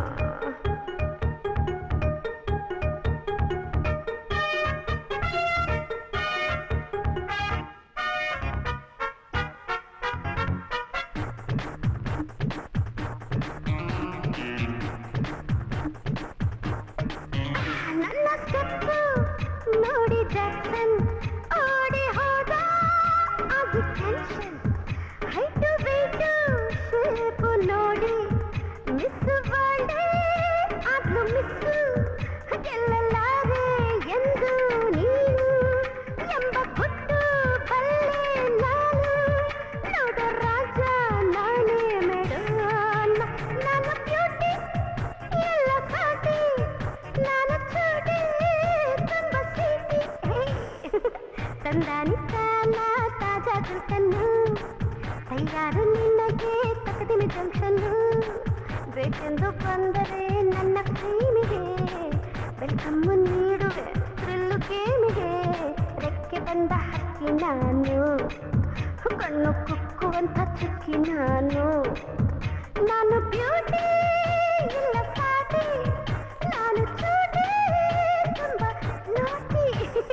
ನನ್ನ ಸ್ಟೆಪ್ಪು ನೋಡಿ ಜಾಕ್ಸನ್ ಓಡಿ ಹೋದ ಆಗಿ ಟೆನ್ಷನ್ ಹೈಟು ವೆಯ್ಟು ಶೇಪು ನೋಡಿ ಮಿಸ್ ವರ್ಲ್ಡೇ ಆದ್ಲು ಮಿಸ್ಸು ಗೆಲ್ಲಲಾರೆ ಎಂದು ನೀನು ಎಂಬ ಗುಟ್ಟು ಬಲ್ಲೆ ನಾನು ನೋಡು ರಾಜ ನಾನೇ ಮೇಡಮ್ ನಾನು ಬ್ಯೂಟಿ ಎಲ್ಲ ಸಾಟಿ ನಾನು ಚೂಟಿ ತುಂಬ ಸೀಟಿ ತಂದಾನಿ ತಾನ ತಾಜಾ ಗುಲ್ಕನ್ನು ತಯಾರು ನಿನಗೆ ತಕದಿನ ಜಂಕ್ಷನ್ನು ಬೇಕೆಂದು ಬಂದರೆ ನನ್ನ ಪ್ರೇಮಿಗೆ ವೆಲ್ಕಮ್ ನೀಡುವೆ ಥ್ರಿಲ್ಲು ಗೇಮಿಗೆ ರೆಕ್ಕೆ ಬಂದ ಹಕ್ಕಿ ನಾನು ಕಣ್ಣು ಕುಕ್ಕುವಂಥ ಚುಕ್ಕಿ ನಾನು ನಾನು ಬ್ಯೂಟಿ ಇಲ್ಲ ಸಾಟಿ ನಾನು ಚೂಟಿ ತುಂಬ ನಾಟಿ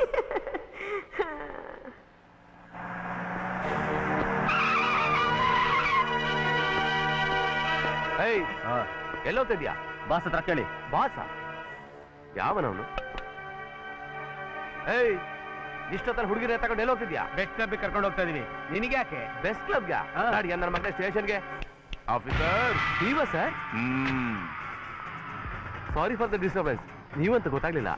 ಏಯ್ ಎಲ್ಲೋಗ್ತಿದ್ಯಾ ಬಾಸ್ ಹತ್ರ ಕೇಳಿ ಬಾಸ ಯಾವನವನು ಏಯ್ ಇಷ್ಟೊತ್ತಲ್ಲಿ ಹುಡುಗಿರ ತಗೊಂಡು ಎಲ್ಲೋಗ್ತಿದ್ಯಾ ಬೆಸ್ಟ್ ಕ್ಲಬ್ ಕರ್ಕೊಂಡು ಹೋಗ್ತಾ ಇದೀವಿ ನಿನಗೆ ಯಾಕೆ ಬೆಸ್ಟ್ ಕ್ಲಬ್ಗೆ ಹಾ. ನಾಡಿ ನನ್ನ ಮಗನ ಸ್ಟೇಷನ್ಗೆ ಆಫೀಸರ್ ನೀವ sir sorry for the disturbance ನೀವಂತ ಗೊತ್ತಾಗ್ಲಿಲ್ಲ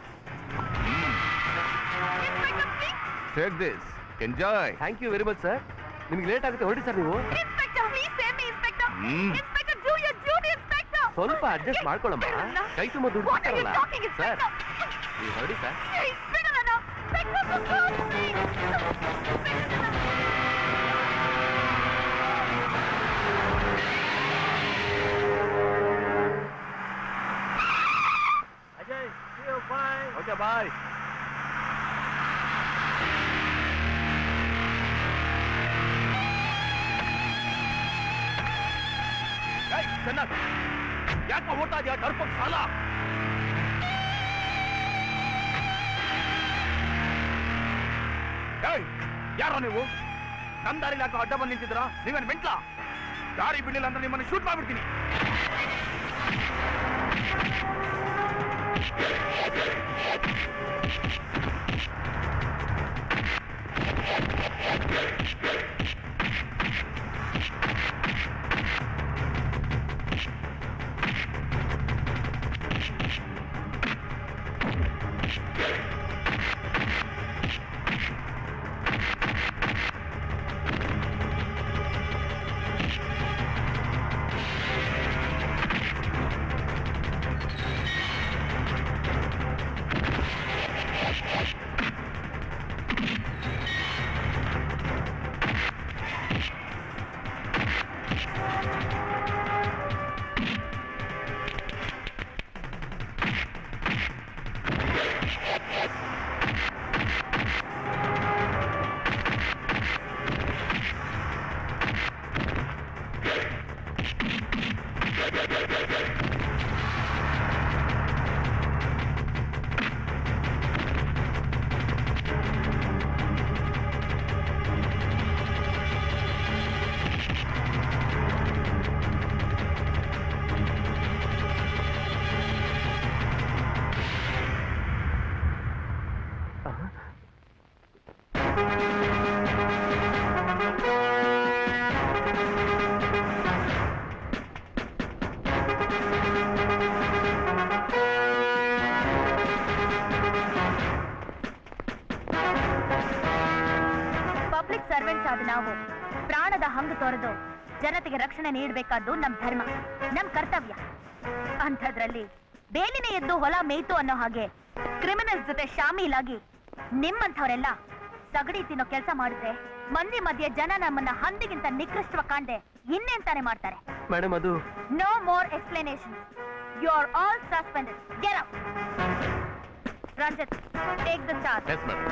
take this enjoy thank you very much sir ನಿಮ್ಗೆ ಲೇಟ್ ಆಗುತ್ತೆ ಹೊರಡಿ ಸರ್ ನೀವು ಸ್ವಲ್ಪ ಅಡ್ಜಸ್ಟ್ ಮಾಡ್ಕೊಳ್ಳಮ್ಮ ಕೈ ತುಂಬ ದುಡ್ಡು ಕೊಡ್ತಾರಲ್ಲ ಸರ್ ನೀವು ಹೊರಡಿ ಸರ್ ಓಕೆ ಬಾಯ್ ಚೆನ್ನಾಗಿ ಯಾಕೆ ಓಡ್ತಾ ಇದೆಯಾ ಟರ್ಪಕ್ ಸಾಲ ಏಯ್ ಯಾರೋ ನೀವು ನಮ್ ದಾರಿಲಿ ಯಾಕೋ ಅಡ್ಡ ಬಂದು ನಿಂತಿದ್ರ ನೀವೇನ್ ಮೆಂಟ್ಲ ದಾರಿ ಬಿಡ್ಲಿಲ್ಲ ಅಂದ್ರೆ ನಿಮ್ಮನ್ನ ಶೂಟ್ ಮಾಡ್ಬಿಡ್ತೀನಿ ಪಬ್ಲಿಕ್ ಸರ್ವೆಂಟ್ಸ್ ಆದ ನಾವು ಪ್ರಾಣದ ಹಂಗು ತೊರೆದು ಜನತೆಗೆ ರಕ್ಷಣೆ ನೀಡಬೇಕಾದ್ದು ನಮ್ ಧರ್ಮ ನಮ್ ಕರ್ತವ್ಯ ಅಂಥದ್ರಲ್ಲಿ ಬೇಲಿನೇ ಎದ್ದು ಹೊಲ ಮೇಯ್ತು ಅನ್ನೋ ಹಾಗೆ ಕ್ರಿಮಿನಲ್ಸ್ ಜೊತೆ ಶಾಮೀಲಾಗಿ ನಿಮ್ಮಂಥವರೆಲ್ಲ ಸಗಡಿ ತಿನ್ನೋ ಕೆಲಸ ಮಾಡಿದ್ರೆ ಮಂದಿ ಮಧ್ಯೆ ಜನ ನಮ್ಮನ್ನ ಹಂದಿಗಿಂತ ನಿಕೃಷ್ಟವ ಕಾಣ್ದೆ ಇನ್ನೇನ್ ತಾನೇ ಮಾಡ್ತಾರೆ ಮೇಡಮ್ ಅದು no more explanation you are all suspended get out Ranjit take the charge yes madam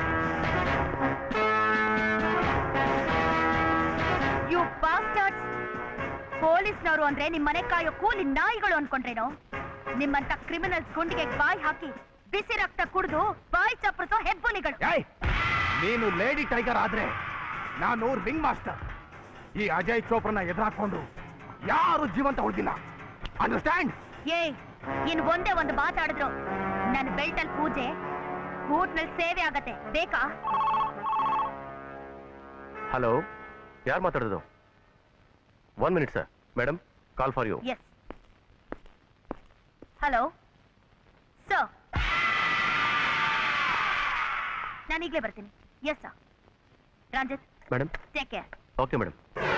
you bastards ಪೊಲೀಸ್ನವರು ಅಂದ್ರೆ ನಿಮ್ ಮನೆ ಕಾಯೋ ಕೂಲಿ ನಾಯಿಗಳು ಅನ್ಕೊಂಡ್ರೇನೋ ನಿಮ್ಮಂತ ಕ್ರಿಮಿನಲ್ಸ್ ಗುಂಡಿಗೆ ಬಾಯಿ ಹಾಕಿ ಬಿಸಿ ರಕ್ತ ಕುಡಿದು ಬಾಯಿ ಚಪ್ಪರಿಸೋ ಹೆಬ್ಬುಲಿಗಳು ಏಯ್ ನೀನು ಲೇಡಿ ಟೈಗರ್ ಆದ್ರೆ ನಾನು ರಿಂಗ್ ಮಾಸ್ಟರ್ ಈ ಅಜಯ್ ಚೋಪ್ರನ ಎದುರಾಕೊಂಡು ಯಾರು ಜೀವಂತ ಉಳಿದಿಲ್ಲ ಅಂಡರ್ಸ್ಟ್ಯಾಂಡ್ ಏ ಇನ್ ಒಂದೇ ಒಂದು ಮಾತಾಡಿದ್ರು ನನ್ನ ಬೆಲ್ಟಲ್ ಪೂಜೆ ಕೂಟ್ನಲ್ಲಿ ಸೇವೆ ಆಗತ್ತೆ ಬೇಕಾ ಹಲೋ ಯಾರು ಮಾತಾಡೋದು one minute sir madam call for you yes hello sir ನಾನು ಈಗಲೇ ಬರ್ತೀನಿ yes sir Ranjit madam take care okay madam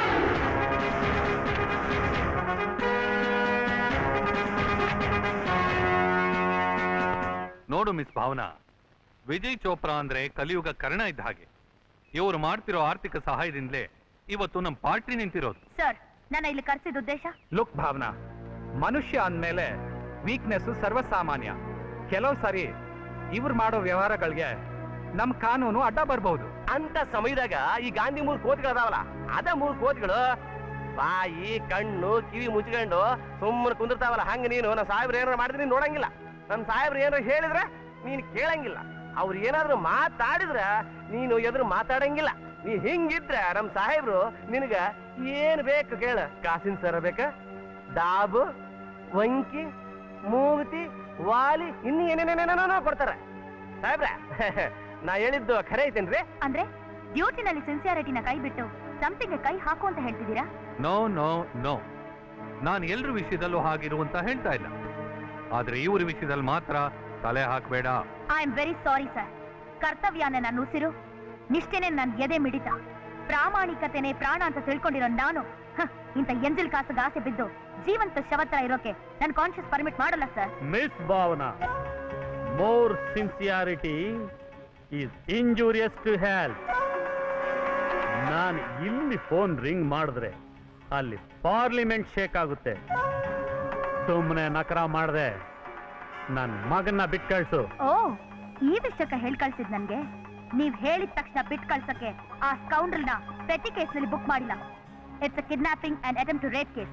ನೋಡು ಮಿಸ್ ಭಾವನಾ ವಿಜಯ್ ಚೋಪ್ರಾ ಅಂದ್ರೆ ಕಲಿಯುಗ ಕರ್ಣ ಇದ್ದ ಹಾಗೆ ಇವರು ಮಾಡ್ತಿರೋ ಆರ್ಥಿಕ ಸಹಾಯದಿಂದಲೇ ಇವತ್ತು ನಮ್ಮ ಪಾರ್ಟಿ ನಿಂತಿರೋದು ಸರ್ ನನ್ನ ಇಲ್ಲಿ ಕರ್ಸಿದ ಉದ್ದೇಶ ಲುಕ್ ಭಾವನಾ ಮನುಷ್ಯ ಅಂದ್ಮೇಲೆ ವೀಕ್ನೆಸ್ ಸರ್ವಸಾಮಾನ್ಯ ಕೆಲವು ಸಾರಿ ಇವ್ರು ಮಾಡೋ ವ್ಯವಹಾರಗಳಿಗೆ ನಮ್ ಕಾನೂನು ಅಡ್ಡ ಬರ್ಬಹುದು ಅಂತ ಸಮಯದಾಗ ಈ ಗಾಂಧಿ ಮೂರ್ ಕೋತಿಗಳು ಅದಾವಲ್ಲ ಅದ ಮೂರ್ ಕೋತಿಗಳು ಬಾಯಿ ಕಣ್ಣು ಕಿವಿ ಮುಚ್ಕೊಂಡು ಸುಮ್ಮನೆ ಕುಂದಿರ್ತಾವಲ್ಲ ಹಂಗ ನೀನು ನನ್ನ ಸಾಹೇಬ್ರು ಏನಾರು ಮಾಡಿದ್ರೆ ನೀನ್ ನೋಡಂಗಿಲ್ಲ ನನ್ನ ಸಾಹೇಬ್ರು ಏನಾರು ಹೇಳಿದ್ರೆ ನೀನ್ ಕೇಳಂಗಿಲ್ಲ ಅವ್ರು ಏನಾದ್ರು ಮಾತಾಡಿದ್ರ ನೀನು ಎದುರು ಮಾತಾಡಂಗಿಲ್ಲ ನೀ ಹಿಂಗಿದ್ರ ನಮ್ ಸಾಹೇಬ್ರು ನಿನಗ ಏನ್ ಬೇಕು ಕೇಳ ಕಾಸಿನ ಸರ ಬೇಕ ಡಾಬು ವಂಕಿ ಮೂಗುತಿ ವಾಲಿ ಇನ್ನು ಏನೇನೇನೇನೋ ಕೊಡ್ತಾರ ಸಾಹೇಬ್ರ ನಾ ಹೇಳಿದ್ದು ಖರೆ ಐತೇನ್ರಿ ಅಂದ್ರೆ ಡ್ಯೂಟಿನಲ್ಲಿ ಸಿನ್ಸಿಯಾರಿಟಿನ ಕೈ ಬಿಟ್ಟು ಸಮಥಿಂಗ್ ಕೈ ಹಾಕು ಅಂತ ಹೇಳ್ತಿದ್ದೀರಾ ನೋ ನೋ ನೋ ನಾನು ಎಲ್ರ ವಿಷಯದಲ್ಲೂ ಹಾಗಿರುವಂತ ಹೇಳ್ತಾ ಇಲ್ಲ ಆದ್ರೆ ಇವ್ರ ವಿಷಯದಲ್ಲಿ ಮಾತ್ರ ತಲೆ ಹಾಕ್ಬೇಡ I am very sorry sir ಕರ್ತವ್ಯನ ನನ್ನ ಉಸಿರು ನಿಷ್ಠೆನೆ ನನ್ ಎದೆ ಮಿಡಿತ ಪ್ರಾಮಾಣಿಕತೆನೆ ಪ್ರಾಣ ಅಂತ ತಿಳ್ಕೊಂಡಿರೋ ನಾನು ಹ, ಇಂಥ ಎಂಜಿಲ್ ಕಾಸಗ ಆಸೆ ಬಿದ್ದು ಜೀವಂತ ಶವತ್ರ ಇರೋಕೆ ನನ್ ಕಾನ್ಶಿಯಸ್ ಪರ್ಮಿಟ್ ಮಾಡಲ್ಲ sir miss Bhavana more sincerity is injurious to health ನಾನು ಇಲ್ಲಿ ಫೋನ್ ರಿಂಗ್ ಮಾಡಿದ್ರೆ ಅಲ್ಲಿ ಪಾರ್ಲಿಮೆಂಟ್ ಶೇಕ್ ಆಗುತ್ತೆ ಸುಮ್ಮನೆ ನಕರ ಮಾಡಿದೆ ನನ್ನ ಮಗನ್ನ ಬಿಟ್ಟು ಕಳ್ಸು ಓ ಈ ವಿಷಯಕ್ಕೆ ಹೇಳ್ ಕಳ್ಸಿದ್ ನನ್ಗೆ ನೀವ್ ಹೇಳಿದ ತಕ್ಷಣ ಬಿಟ್ ಕಳ್ಸಕ್ಕೆ ಆ ಸ್ಕೌಂಡ್ರಲ್ನ ಪೆಟಿ ಕೇಸ್ನಲ್ಲಿ ಬುಕ್ ಮಾಡಿಲ್ಲ it's a kidnapping and attempt to rape case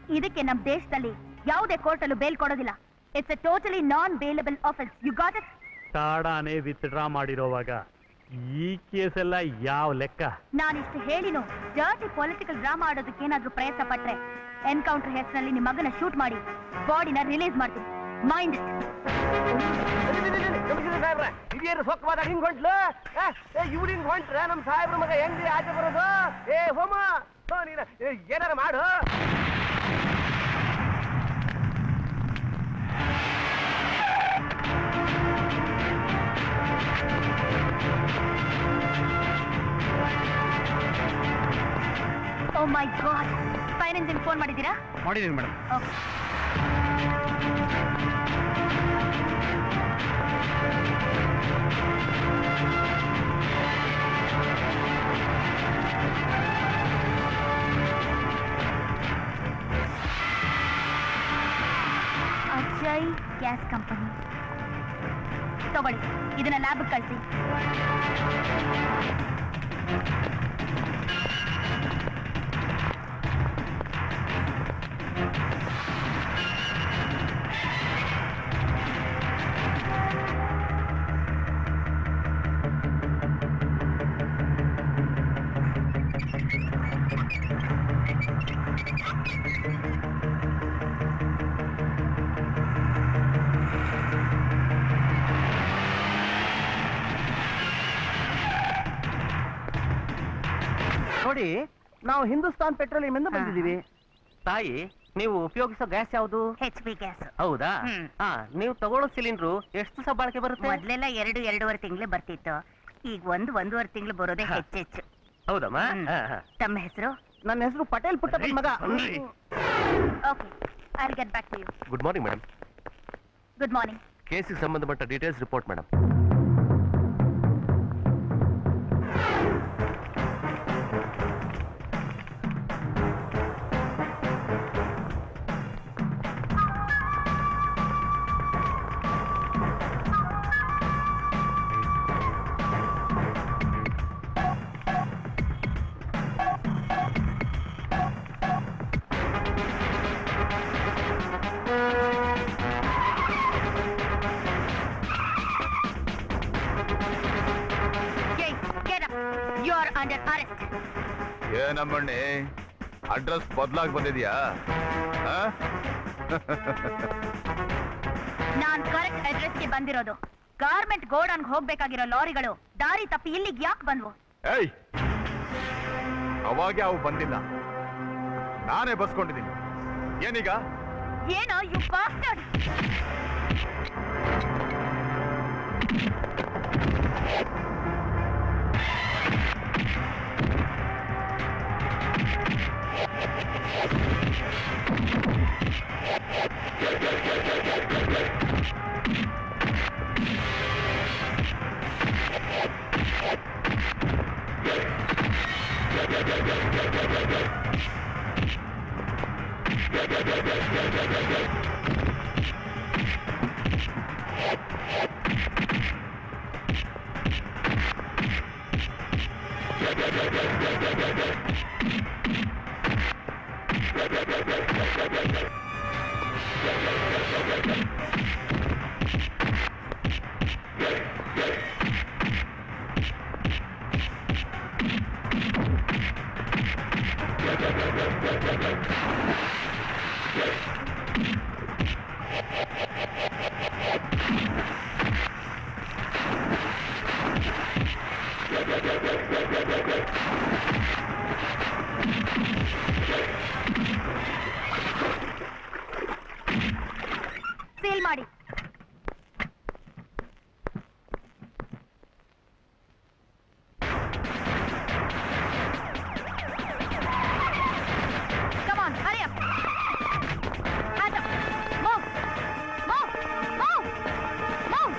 ಇದಕ್ಕೆ ನಮ್ ದೇಶದಲ್ಲಿ ಯಾವುದೇ ಕೋರ್ಟಲ್ಲೂ ಬೇಲ್ ಕೊಡೋದಿಲ್ಲ it's a totally non bailable offence you got it ತಾಡಾನೆ ವಿತ್ಡ್ರಾ ಮಾಡಿರೋವಾಗ ಈ ಕೇಸೆಲ್ಲ ಯಾವ ಲೆಕ್ಕ ನಾನಿಷ್ಟು ಹೇಳಿನು ಡರ್ಟಿ ಪೊಲಿಟಿಕಲ್ ಡ್ರಾಮಾ ಆಡೋದಕ್ಕೆ ಏನಾದ್ರೂ ಪ್ರಯತ್ನ ಪಟ್ರೆ ಎನ್ಕೌಂಟರ್ ಹೆಸರಲ್ಲಿ ನಿಮ್ಮ ಮಗನ ಶೂಟ್ ಮಾಡಿ ಬಾಡಿನ ರಿಲೀಸ್ ಮಾಡ್ತೀನಿ ಮೈಂಡ್ ಇದೇನು ಸೊಕ್ಕವಾದ ಹಿಂಗ್ ಹೊಂಟ್ಲು ಇವ್ರು ಹಿಂಗ್ ಹೊಂಟ್ರ ನಮ್ ಸಾಹೇಬ್ರ ಮಗ ಹೆಂಗ್ರಿ ಆಚೆ ಬರೋದು ಏ ಹೋಮ ಹೋ ನೀನ ಏ, ಏನಾರ ಮಾಡು oh my god finance phone ಮಾಡಿದ್ದೀರಾ ಮಾಡಿದ್ದೀನಿ madam okay Ajay gas company ತಗೊಳ್ಳಿ ಇದನ್ನ ಲ್ಯಾಬ್ ಕಳಿಸಿ ನೋಡಿ ನಾವು ಹಿಂದೂಸ್ತಾನ್ ಪೆಟ್ರೋಲಿಯಂ ಇಂದ ಬಂದಿದ್ದೀವಿ ತಾಯಿ ನೀವು ಉಪಯೋಗಿಸೋ ಗ್ಯಾಸ್ ಯಾವುದು ಹೆಚ್ ಪಿ ಗ್ಯಾಸ್ ಹೌದಾ ಹ್ಮ್. ಹಾ ನೀವು ತಗೊಳ್ಳೋ ಸಿಲಿಂಡ್ರು ಎಷ್ಟು ದಿವಸ ಬಾಳಿಕೆ ಬರುತ್ತೆ ಮೊದ್ಲೆಲ್ಲ ಎರಡು ಎರಡೂವರೆ ತಿಂಗಳು ಬರ್ತಿತ್ತು ಈಗ ಒಂದು ಒಂದೂವರೆ ತಿಂಗಳು ಬರೋದೇ ಹಾ. ಹೆಚ್ಚೆಚ್ಚು ಹೌದಮ್ಮ ಹ್ಮ್. ಹಾ, ಹಾ. ತಮ್ಮ ಹೆಸರು ನನ್ನ ಹೆಸರು ಪಟೇಲ್ ಪುಟ್ಟಪ್ಪನ ಮಗ ಬನ್ರಿ. Okay I get back to you good morning madam good morning ಕೇಸಿಗೆ ಸಂಬಂಧಪಟ್ಟ details report madam get up you are under arrest ಏನಮ್ಮಣ್ಣಿ ಅಡ್ರೆಸ್ ಬದಲಾಗಿ ಬಂದಿದ್ಯಾ ಆ? ನಾನ್ ಕರೆಕ್ಟ್ ಅಡ್ರೆಸ್ಗೆ ಬಂದಿರೋದು ಗಾರ್ಮೆಂಟ್ ಗೋಡನ್ಗೆ ಹೋಗ್ಬೇಕಾಗಿರೋ ಲಾರಿಗಳು ದಾರಿ ತಪ್ಪಿ ಇಲ್ಲಿಗೆ ಯಾಕೆ ಬಂದ್ವು ಏಯ್ ಅವಾಗೆ ಅವು ಬಂದಿಲ್ಲ ನಾನೇ ಬಸ್ಕೊಂಡಿದ್ದೀನಿ ಏನೀಗ ಏನೋ ಯು ಬಾಸ್ಟರ್ಡ್ ಸೀಲ್ ಮಾಡಿ Come on, hurry up. Hands up. Move. Move. Move. Move.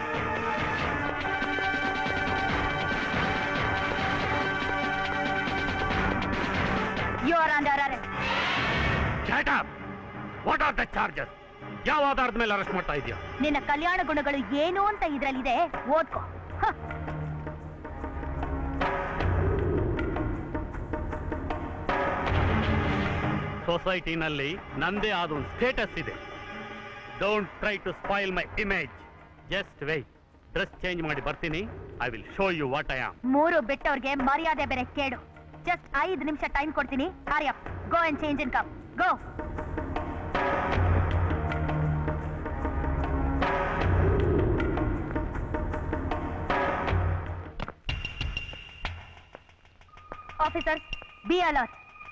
You are under arrest. What are the charges ಯಾವ ಆಧಾರದ ಮೇಲೆ ಅರೆಸ್ಟ್ ಮಾಡ್ತಾ ಇದೆಯಾ ನಿನ್ನ ಕಲ್ಯಾಣ ಗುಣಗಳು ಏನು ಅಂತ ಇದ್ರಲ್ಲಿದೆ ಓದ್ಕೋ ಹ. ಸೊಸೈಟಿನಲ್ಲಿ ನಂದೇ ಆದ ಒಂದು ಸ್ಟೇಟಸ್ ಇದೆ don't try to spoil my image just wait dress change ಮಾಡಿ ಬರ್ತೀನಿ I will show you what I am ಮೂರು ಬಿಟ್ಟವ್ರಿಗೆ ಮರ್ಯಾದೆ ಬೇರೆ ಕೇಡು ಜಸ್ಟ್ ಐದು ನಿಮಿಷ ಟೈಮ್ ಕೊಡ್ತೀನಿ hurry up go and change in come go officers be alert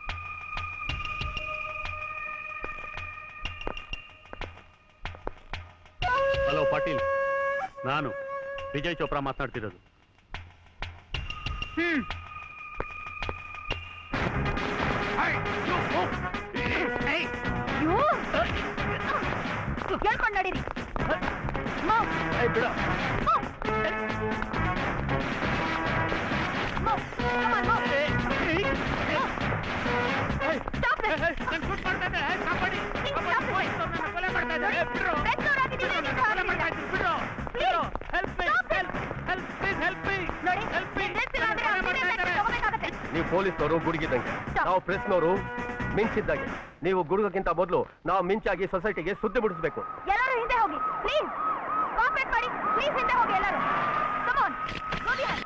hello Patil ನಾನು ವಿಜಯ್ ಚೋಪ್ರಾ ಮಾತನಾಡ್ತಿರೋದು ಹ್ಮ್ ಕೇಳ್ಕೊಂಡು ನಡೀರಿ Move. Move. Move. Come on, move. Move. Stop this. Think stop this. ನೋಡಿ, ಬೆನ್ನೂರಾಗಿದ್ದೀರಿ, ನೀವು ಹಾಗಿದ್ದೀರಾ? Please. Stop it. ನೋಡಿ, dress ಇಲ್ಲ ಅಂದ್ರೆ ಆ ಸೀರೆ ತೆಗ್ದು ತಗೋಬೇಕಾಗತ್ತೆ. ನೀವು ಪೊಲೀಸ್ನವರು ಗುಡುಗಿದ್ದಂಗೆ Stop. ನಾವು ಪ್ರೆಸ್ನವರು ಮಿಂಚಿದ್ದಂಗೆ ನೀವು ಗುಡುಗಕ್ಕಿಂತ ಮೊದಲು ನಾವು ಮಿಂಚಾಗಿ ಸೊಸೈಟಿಗೆ ಸುದ್ದಿ ಮುಟ್ಟಿಸ್ಬೇಕು ಎಲ್ಲರೂ ಹಿಂದೆ ಹೋಗಿ ಪ್ಲೀಸ್ ಕಾಪರೇಟ್ ಮಾಡಿ ಪ್ಲೀಸ್ ಹಿಂದೆ ಹೋಗಿ ಎಲ್ಲರೂ come on go behind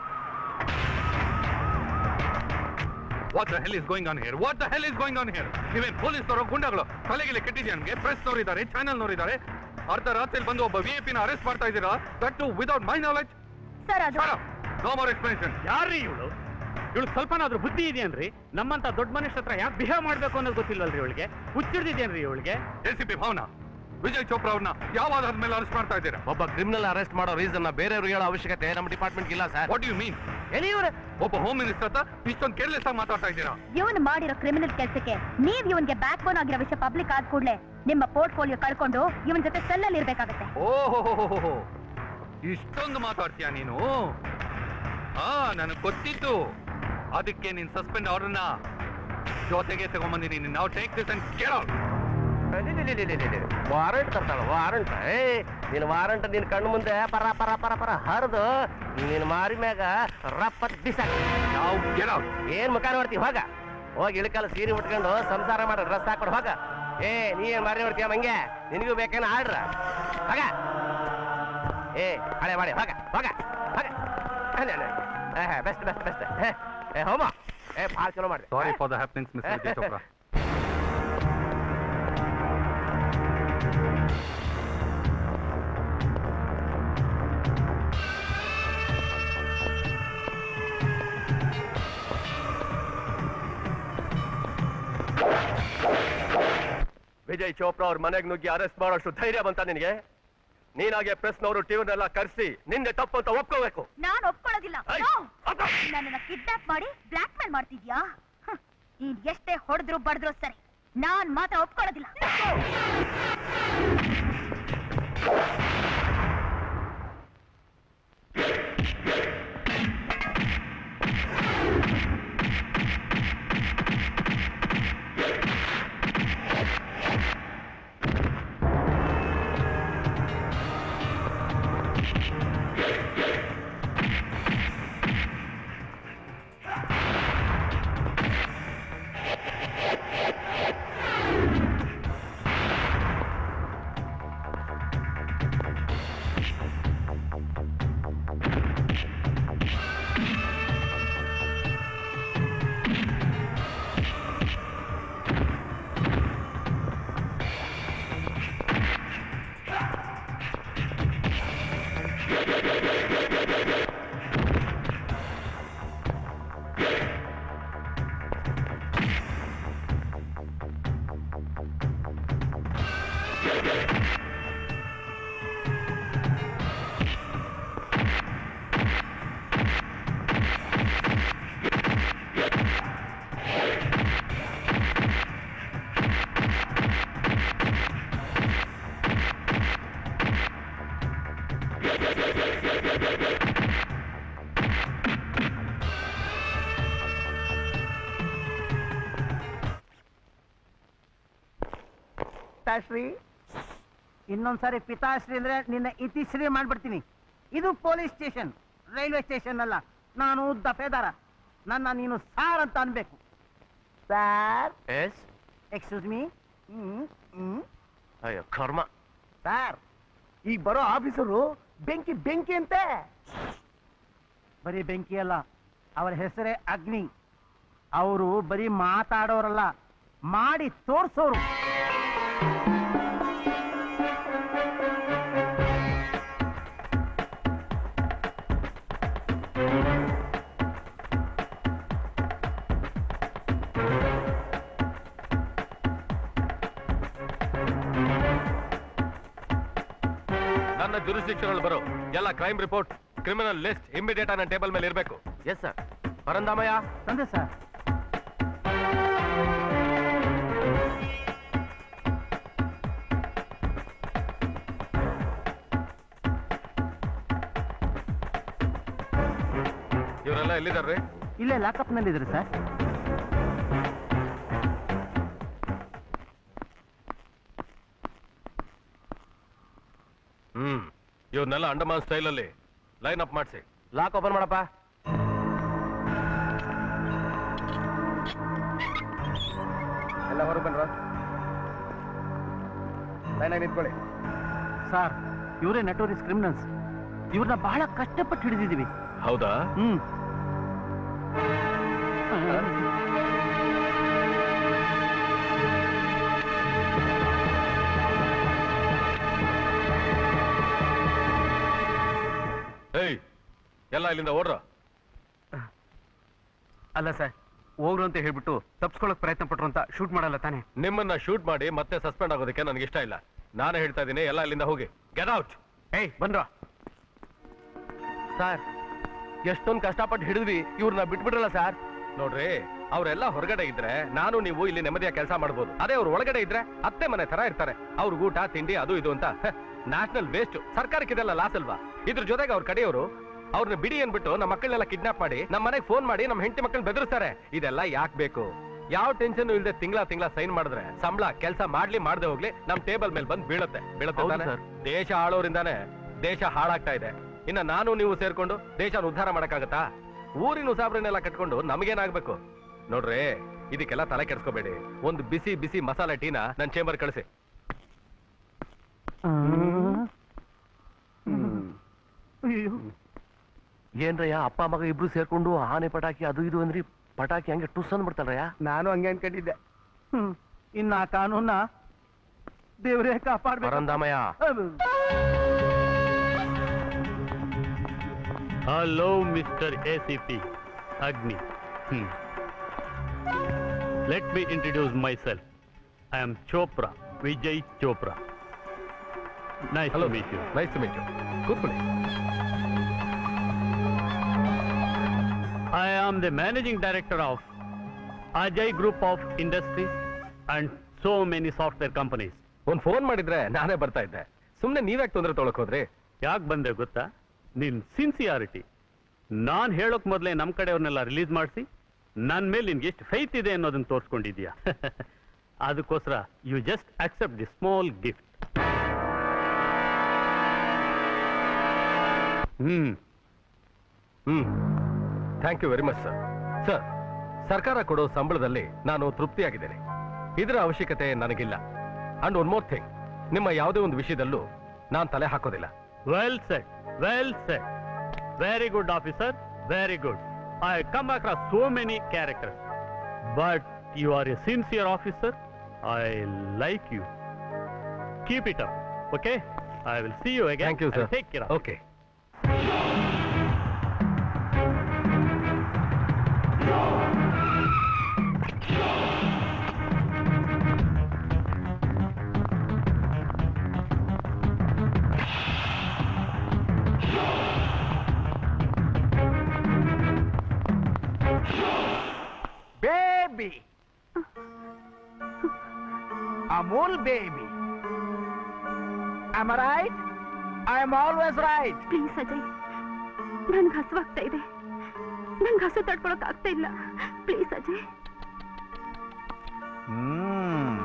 what the hell is going on here what the hell is going on here ನೀವೇನ್ ಪೊಲೀಸ್ನವರು ಗುಂಡಗಳು ತಲೆಗಿಲೆ ಕೆಟ್ಟಿದ್ಯಾ ನನಗೆ ಪ್ರೆಸ್ನವರು ಇದ್ದಾರೆ ಚಾನೆಲ್ನವರು ಇದ್ದಾರೆ ಅರ್ಧ ರಾತ್ರಿ ಬಂದು ಒಬ್ಬ ವಿ ನ ಅರೆಸ್ಟ್ ಮಾಡ್ತಾ ಇದ್ದೀರಾ that too without my knowledge sir ಅದು ನೋ ಮೋರ್ ಎಕ್ಸ್ಪ್ಲನೇಷನ್ ಯಾರ್ರೀ ಇವಳು ಇವಳು ಸ್ವಲ್ಪನಾದ್ರೂ ಬುದ್ಧಿ ಇದೆಯೇನ್ರಿ ನಮ್ಮಂತ ದೊಡ್ಡ ಮನುಷ್ಯ ಹತ್ರ ಯಾಕೆ ಬಿಹೇವ್ ಮಾಡ್ಬೇಕು ಅನ್ನೋದು ಗೊತ್ತಿಲ್ವಲ್ರಿ ಇವಳಿಗೆ ಹುಚ್ಚಿಡ್ದಿದೇನ್ರಿ ಇವಳಿಗೆ A C P Bhavana Vijay Chopra ಅವ್ರನ್ನ ಯಾವ ಆಧಾರದ ಮೇಲೆ ಅರೆಸ್ಟ್ ಮಾಡ್ತಾ ಇದ್ದೀರಾ ಒಬ್ಬ ಕ್ರಿಮಿನಲ್ ಅರೆಸ್ಟ್ ಮಾಡೋ ರೀಸನ್ ಬೇರೆಯವ್ರು ಹೇಳೋ ಅವಶ್ಯಕತೆ ನಮ್ಮ ಡಿಪಾರ್ಟ್ಮೆಂಟ್ ಇಲ್ಲ ಸರ್ ವಾಟ್ ಯು ಮೀನ್ ಒಬ್ಬ ಹೋಮ್ ಮಿನಿಸ್ಟರ್ ಹತ್ರ ಇಷ್ಟೊಂದು ಕೇರ್ಲೆಸ್ ಆಗಿ ಮಾತಾಡ್ತಾ ಇದ್ದೀರಾ ಇವನು ಮಾಡಿರೋ ಕ್ರಿಮಿನಲ್ ಕೆಲಸಕ್ಕೆ ನೀವ್ ಇವನ್ಗೆ ಬ್ಯಾಕ್ ಬೋನ್ ಆಗಿರೋ ವಿಷಯ ಪಬ್ಲಿಕ್ ಆದ ಕೂಡಲೇ ನಿಮ್ಮ ಪೋರ್ಟ್ಫೋಲಿಯೋ ಕಳ್ಕೊಂಡು ಇವನ್ ಜೊತೆ ಸೆಲ್ಲಲ್ಲಿ ಇರ್ಬೇಕಾಗತ್ತೆ ಓಹೋ ಇಷ್ಟೊಂದು ಮಾತಾಡ್ತೀಯ ನೀನು ಹಾ ನನಗೆ ಗೊತ್ತಿತ್ತು ಅದಕ್ಕೆ ನೀನ್ ಸಸ್ಪೆಂಡ್ ಆರ್ಡರ್ನ ಜೊತೆಗೆ ತಗೊಂಬಂದಿನಿ ನಾವು ಟೇಕ್ ದಿಸ್ ಅಂಡ್ ಕೇಳೋ ವಾರಂಟ್ ತರ್ತಾಳ ವಾರಂಟ್ ಏ ನಿನ್ ವಾರಂಟ್ ನಿನ್ ಕಣ್ಣು ಮುಂದೆ ಪರ ಪರ ಪರ ಪರ ಹರಿದು ನಿನ್ ಮಾರಿ ಮ್ಯಾಗ ರಪ್ಪತ್ ಬಿಸಾಕ ನಾವು ಕೇಳೋ ಏನ್ ಮುಖ ನೋಡ್ತೀವಿ ಹೋಗ ಹೋಗಿ ಇಳಕಾಲ ಸೀರೆ ಉಟ್ಕೊಂಡು ಸಂಸಾರ ಮಾಡೋ ಡ್ರೆಸ್ ಹಾಕೊಂಡು ಹೋಗ ಏ ನೀ ಏನ್ ಮಾರಿ ನೋಡ್ತೀಯ ಮಂಗೆ ನಿನಗೂ ಬೇಕೇನ ಆಡ್ರ ಹೋಗ ಏ ಹಳೆ ಮಾಡಿ ಹೋಗ ಹೋಗ ಹೋಗ ಬೆಸ್ಟ್ ಬೆಸ್ಟ್ ಬೆಸ್ಟ್ ಏ ಹೋಮ ಏ ಭಾಳ ಚಲೋ ಮಾಡಿದೆ sorry for the happenings miss Vijay Chopra Vijay Chopra ಅವ್ರ ಮನೆಗೆ ನುಗ್ಗಿ ಅರೆಸ್ಟ್ ಮಾಡೋಷ್ಟು ಧೈರ್ಯ ಬಂತ ನಿನಗೆ ನೀನಾಗೆ ಪ್ರೆಸ್ನವರು ಟಿವಿನೆಲ್ಲ ಕರೆಸಿ ನಿಂದೆ ತಪ್ಪು ಅಂತ ಒಪ್ಕೋಬೇಕು ನಾನ್ ಒಪ್ಕೊಳ್ಳೋದಿಲ್ಲ ಐ, No. ಅಬ್ಬಾ. ನನ್ನನ್ನ ಕಿಡ್ನಾಪ್ ಮಾಡಿ ಬ್ಲಾಕ್ ಮೇಲ್ ಮಾಡ್ತಿದ್ಯಾ ಹ, ನೀನ್ ಎಷ್ಟೇ ಹೊಡೆದ್ರು ಬಡಿದ್ರು ಸರಿ ನಾನ್ ಮಾತ್ರ ಒಪ್ಕೊಳ್ಳೋದಿಲ್ಲ ಪಿತಾಶ್ರೀ ಇನ್ನೊಂದ್ಸಾರಿ ಪಿತಾಶ್ರೀ ಅಂದ್ರೆ ನಿನ್ನ ಇತಿಶ್ರೀ ಮಾಡ್ಬಿಡ್ತೀನಿ ಇದು ಪೊಲೀಸ್ ಸ್ಟೇಷನ್ ರೈಲ್ವೆ ಸ್ಟೇಷನ್ ಅಲ್ಲ ನಾನು ದಫೇದಾರ ನನ್ನ ನೀನು ಸಾರ್ ಅಂತ ಅನ್ಬೇಕು sir yes excuse me hmm hmm ಅಯ್ಯೋ ಕರ್ಮ ಸರ್ ಈಗ ಬರೋ ಆಫೀಸರು ಬೆಂಕಿ ಬೆಂಕಿ ಅಂತೆ ಬರೀ ಬೆಂಕಿ ಅಲ್ಲ ಅವರ ಹೆಸರೇ ಅಗ್ನಿ ಅವರು ಬರೀ ಮಾತಾಡೋರಲ್ಲ ಮಾಡಿ ತೋರ್ಸೋರು ನನ್ನ ಜುರಿಸ್ಡಿಕ್ಷನ್ ಬರೋ ಎಲ್ಲ crime report criminal list immediate ನನ್ನ ಟೇಬಲ್ ಮೇಲೆ ಇರಬೇಕು ಎಸ್ ಸರ್ ಪರಂದಾಮಯ್ಯ ತಂದೆ ಸರ್ ಇವರೆಲ್ಲ ಎಲ್ಲಿದ್ದಾರೆ ಇಲ್ಲೇ ಲಾಕಪ್ನಲ್ಲಿದ್ರು ಸರ್ ಹ್ಮ್ ಇವ್ರನ್ನೆಲ್ಲ ಅಂಡಮಾನ್ ಸ್ಟೈಲಲ್ಲಿ ಲೈನ್ ಅಪ್ ಮಾಡಿಸಿ ಲಾಕ್ ಓಪನ್ ಮಾಡಪ್ಪ ಎಲ್ಲ ಹೊರಗೆ ಬನ್ರ ಲೈನಾಗಿ ನಿಂತ್ಕೊಳ್ಳಿ ಸರ್ ಇವರೇ ನೆಟೋರಿಯಸ್ ಕ್ರಿಮಿನಲ್ಸ್ ಇವ್ರನ್ನ ಬಹಳ ಕಷ್ಟಪಟ್ಟು ಹಿಡಿದಿದ್ದೀವಿ ಹೌದಾ ಹ್ಮ್ ಏಯ್ ಎಲ್ಲ ಇಲ್ಲಿಂದ ಓಡ್ರ ಅಲ್ಲ ಸರ್ ಹೋಗ್ರು ಅಂತ ಹೇಳ್ಬಿಟ್ಟು ತಪ್ಸ್ಕೊಳಕ್ ಪ್ರಯತ್ನ ಪಟ್ರು ಅಂತ ಶೂಟ್ ಮಾಡಲ್ಲ ತಾನೆ ನಿಮ್ಮನ್ನ ಶೂಟ್ ಮಾಡಿ ಮತ್ತೆ ಸಸ್ಪೆಂಡ್ ಆಗೋದಕ್ಕೆ ನನಗೆ ಇಷ್ಟ ಇಲ್ಲ ನಾನೇ ಹೇಳ್ತಾ ಇದ್ದೀನಿ ಎಲ್ಲ ಇಲ್ಲಿಂದ ಹೋಗಿ ಗೆಟ್ ಔಟ್ ಏಯ್ ಬಂದ್ರ ಸರ್ ಎಷ್ಟೊಂದು ಕಷ್ಟಪಟ್ಟು ಹಿಡಿದ್ವಿ ಇವ್ರನ್ನ ಬಿಟ್ಬಿಡ್ರಲ್ಲ ಸರ್ ನೋಡ್ರಿ ಅವರೆಲ್ಲ ಹೊರಗಡೆ ಇದ್ರೆ ನಾನು ನೀವು ಇಲ್ಲಿ ನೆಮ್ಮದಿಯ ಕೆಲಸ ಮಾಡ್ಬೋದು ಅದೇ ಅವ್ರು ಒಳಗಡೆ ಇದ್ರೆ ಅತ್ತೆ ಮನೆ ತರ ಇರ್ತಾರೆ ಅವ್ರ ಊಟ ತಿಂಡಿ ಅದು ಇದು ಅಂತ ನ್ಯಾಷನಲ್ ವೇಸ್ಟ್ ಸರ್ಕಾರಕ್ಕೆ ಇದೆಲ್ಲ ಲಾಸ್ ಅಲ್ವಾ ಇದ್ರ ಜೊತೆಗೆ ಅವ್ರ ಕಡೆಯವರು ಅವ್ರನ್ನ ಬಿಡಿ ಅನ್ಬಿಟ್ಟು ನಮ್ಮ ಮಕ್ಕಳನ್ನೆಲ್ಲ ಕಿಡ್ನಾಪ್ ಮಾಡಿ ನಮ್ಮ ಮನೆಗೆ ಫೋನ್ ಮಾಡಿ ನಮ್ಮ ಹೆಂಡತಿ ಮಕ್ಕಳನ್ನ ಬೆದರಿಸ್ತಾರೆ ಇದೆಲ್ಲ ಯಾಕೆ ಬೇಕು ಯಾವ ಟೆನ್ಷನ್ ಇಲ್ಲದೆ ತಿಂಗಳ ತಿಂಗಳ ಸೈನ್ ಮಾಡಿದ್ರೆ ಸಂಬಳ ಕೆಲಸ ಮಾಡ್ಲಿ ಮಾಡದೆ ಹೋಗ್ಲಿ ನಮ್ ಟೇಬಲ್ ಮೇಲೆ ಬಂದು ಬೀಳುತ್ತೆ ಬೀಳುತ್ತೆ ಹೌದು ತಾನೇ? ಸರ್. ದೇಶ ಆಳೋರಿಂದಾನೆ ದೇಶ ಹಾಳಾಗ್ತಾ ಇದೆ ಇನ್ನ ನಾನು ನೀವು ಸೇರ್ಕೊಂಡು ದೇಶನ ಉದ್ಧಾರ ಮಾಡಕ್ಕಾಗತ್ತಾ ಊರಿನ ಉಸಾಬ್ರನ್ನೆಲ್ಲ ಕಟ್ಕೊಂಡು ನಮಗೇನಾಗ್ಬೇಕು ನೋಡ್ರಿ ಇದಕ್ಕೆಲ್ಲ ತಲೆ ಕೆಡ್ಸ್ಕೋಬೇಡಿ ಒಂದು ಬಿಸಿ ಬಿಸಿ ಮಸಾಲೆ ಟೀನ ನನ್ ಚೇಂಬರ್ ಕಳಿಸಿ ಏನ್ರಯ್ಯ ಅಪ್ಪ ಮಗ ಇಬ್ರು ಸೇರ್ಕೊಂಡು ಆನೆ ಪಟಾಕಿ ಅದು ಇದು ಅಂದ್ರಿ ಪಟಾಕಿ ಹಂಗೆ ಟುಸ್ ಅಂದ್ಬಿಡ್ತಾರಯ್ಯ ನಾನು ಹಂಗೆ ಅನ್ಕೊಂಡಿದ್ದೆ ಹ್ಮ್ ಇನ್ನ ಆ ಕಾನೂನ ದೇವರೇ ಕಾಪಾಡ್ಬೇಕು Parandhamayya hello mister A C P Agni let me introduce myself I am Chopra Vijay Chopra nice hello to meet you nice to meet you ಕೂತ್ಕೊಳ್ಳಿ I am the managing director of Ajay Group of Industries and so many software companies. ಒಂದ್ ಫೋನ್ ಮಾಡಿದ್ರೆ ನಾನೇ ಬರ್ತಾ ಇದ್ದೆ ಸುಮ್ನೆ ನೀವ್ಯಾಕೆ ತೊಂದ್ರೆ ತೊಳಕ್ ಹೋದ್ರಿ ಯಾಕೆ ಬಂದೆ ಗೊತ್ತಾ ನಿನ್ ಸಿನ್ಸಿಯಾರಿಟಿ ನಾನ್ ಹೇಳೋಕ್ ಮೊದಲೇ ನಮ್ಮ ಕಡೆಯವ್ರನ್ನೆಲ್ಲ ರಿಲೀಸ್ ಮಾಡಿಸಿ ನನ್ನ ಮೇಲೆ ನಿನ್ಗೆ ಎಷ್ಟು ಫೈತ್ ಇದೆ ಅನ್ನೋದನ್ನ ತೋರಿಸ್ಕೊಂಡಿದ್ಯಾ ಅದಕ್ಕೋಸ್ಕರ you just accept the small gift hmm hmm thank you very much sir sir ಸರ್ಕಾರ ಕೊಡೋ ಸಂಬಳದಲ್ಲಿ ನಾನು ತೃಪ್ತಿಯಾಗಿದ್ದೇನೆ ಇದರ ಅವಶ್ಯಕತೆ ನನಗಿಲ್ಲ ಅಂಡ್ ಒನ್ ಮೋರ್ ಥಿಂಗ್ ನಿಮ್ಮ ಯಾವುದೇ ಒಂದು ವಿಷಯದಲ್ಲೂ ನಾನು ತಲೆ ಹಾಕೋದಿಲ್ಲ well set well set very good officer very good I come across so many characters but you are a sincere officer I like you keep it up okay I will see you again thank you sir take care okay baby Amul baby am right I am always right please Ajay ನನ್ಗೆ ಹಸುವಾಗ್ತಾ ಇದೆ ನಂಗೆ ಹಸು ತಡ್ಕೊಳಕ್ ಆಗ್ತಾ ಇಲ್ಲ ಪ್ಲೀಸ್ ಅಜಯ್ ಹ್ಮ್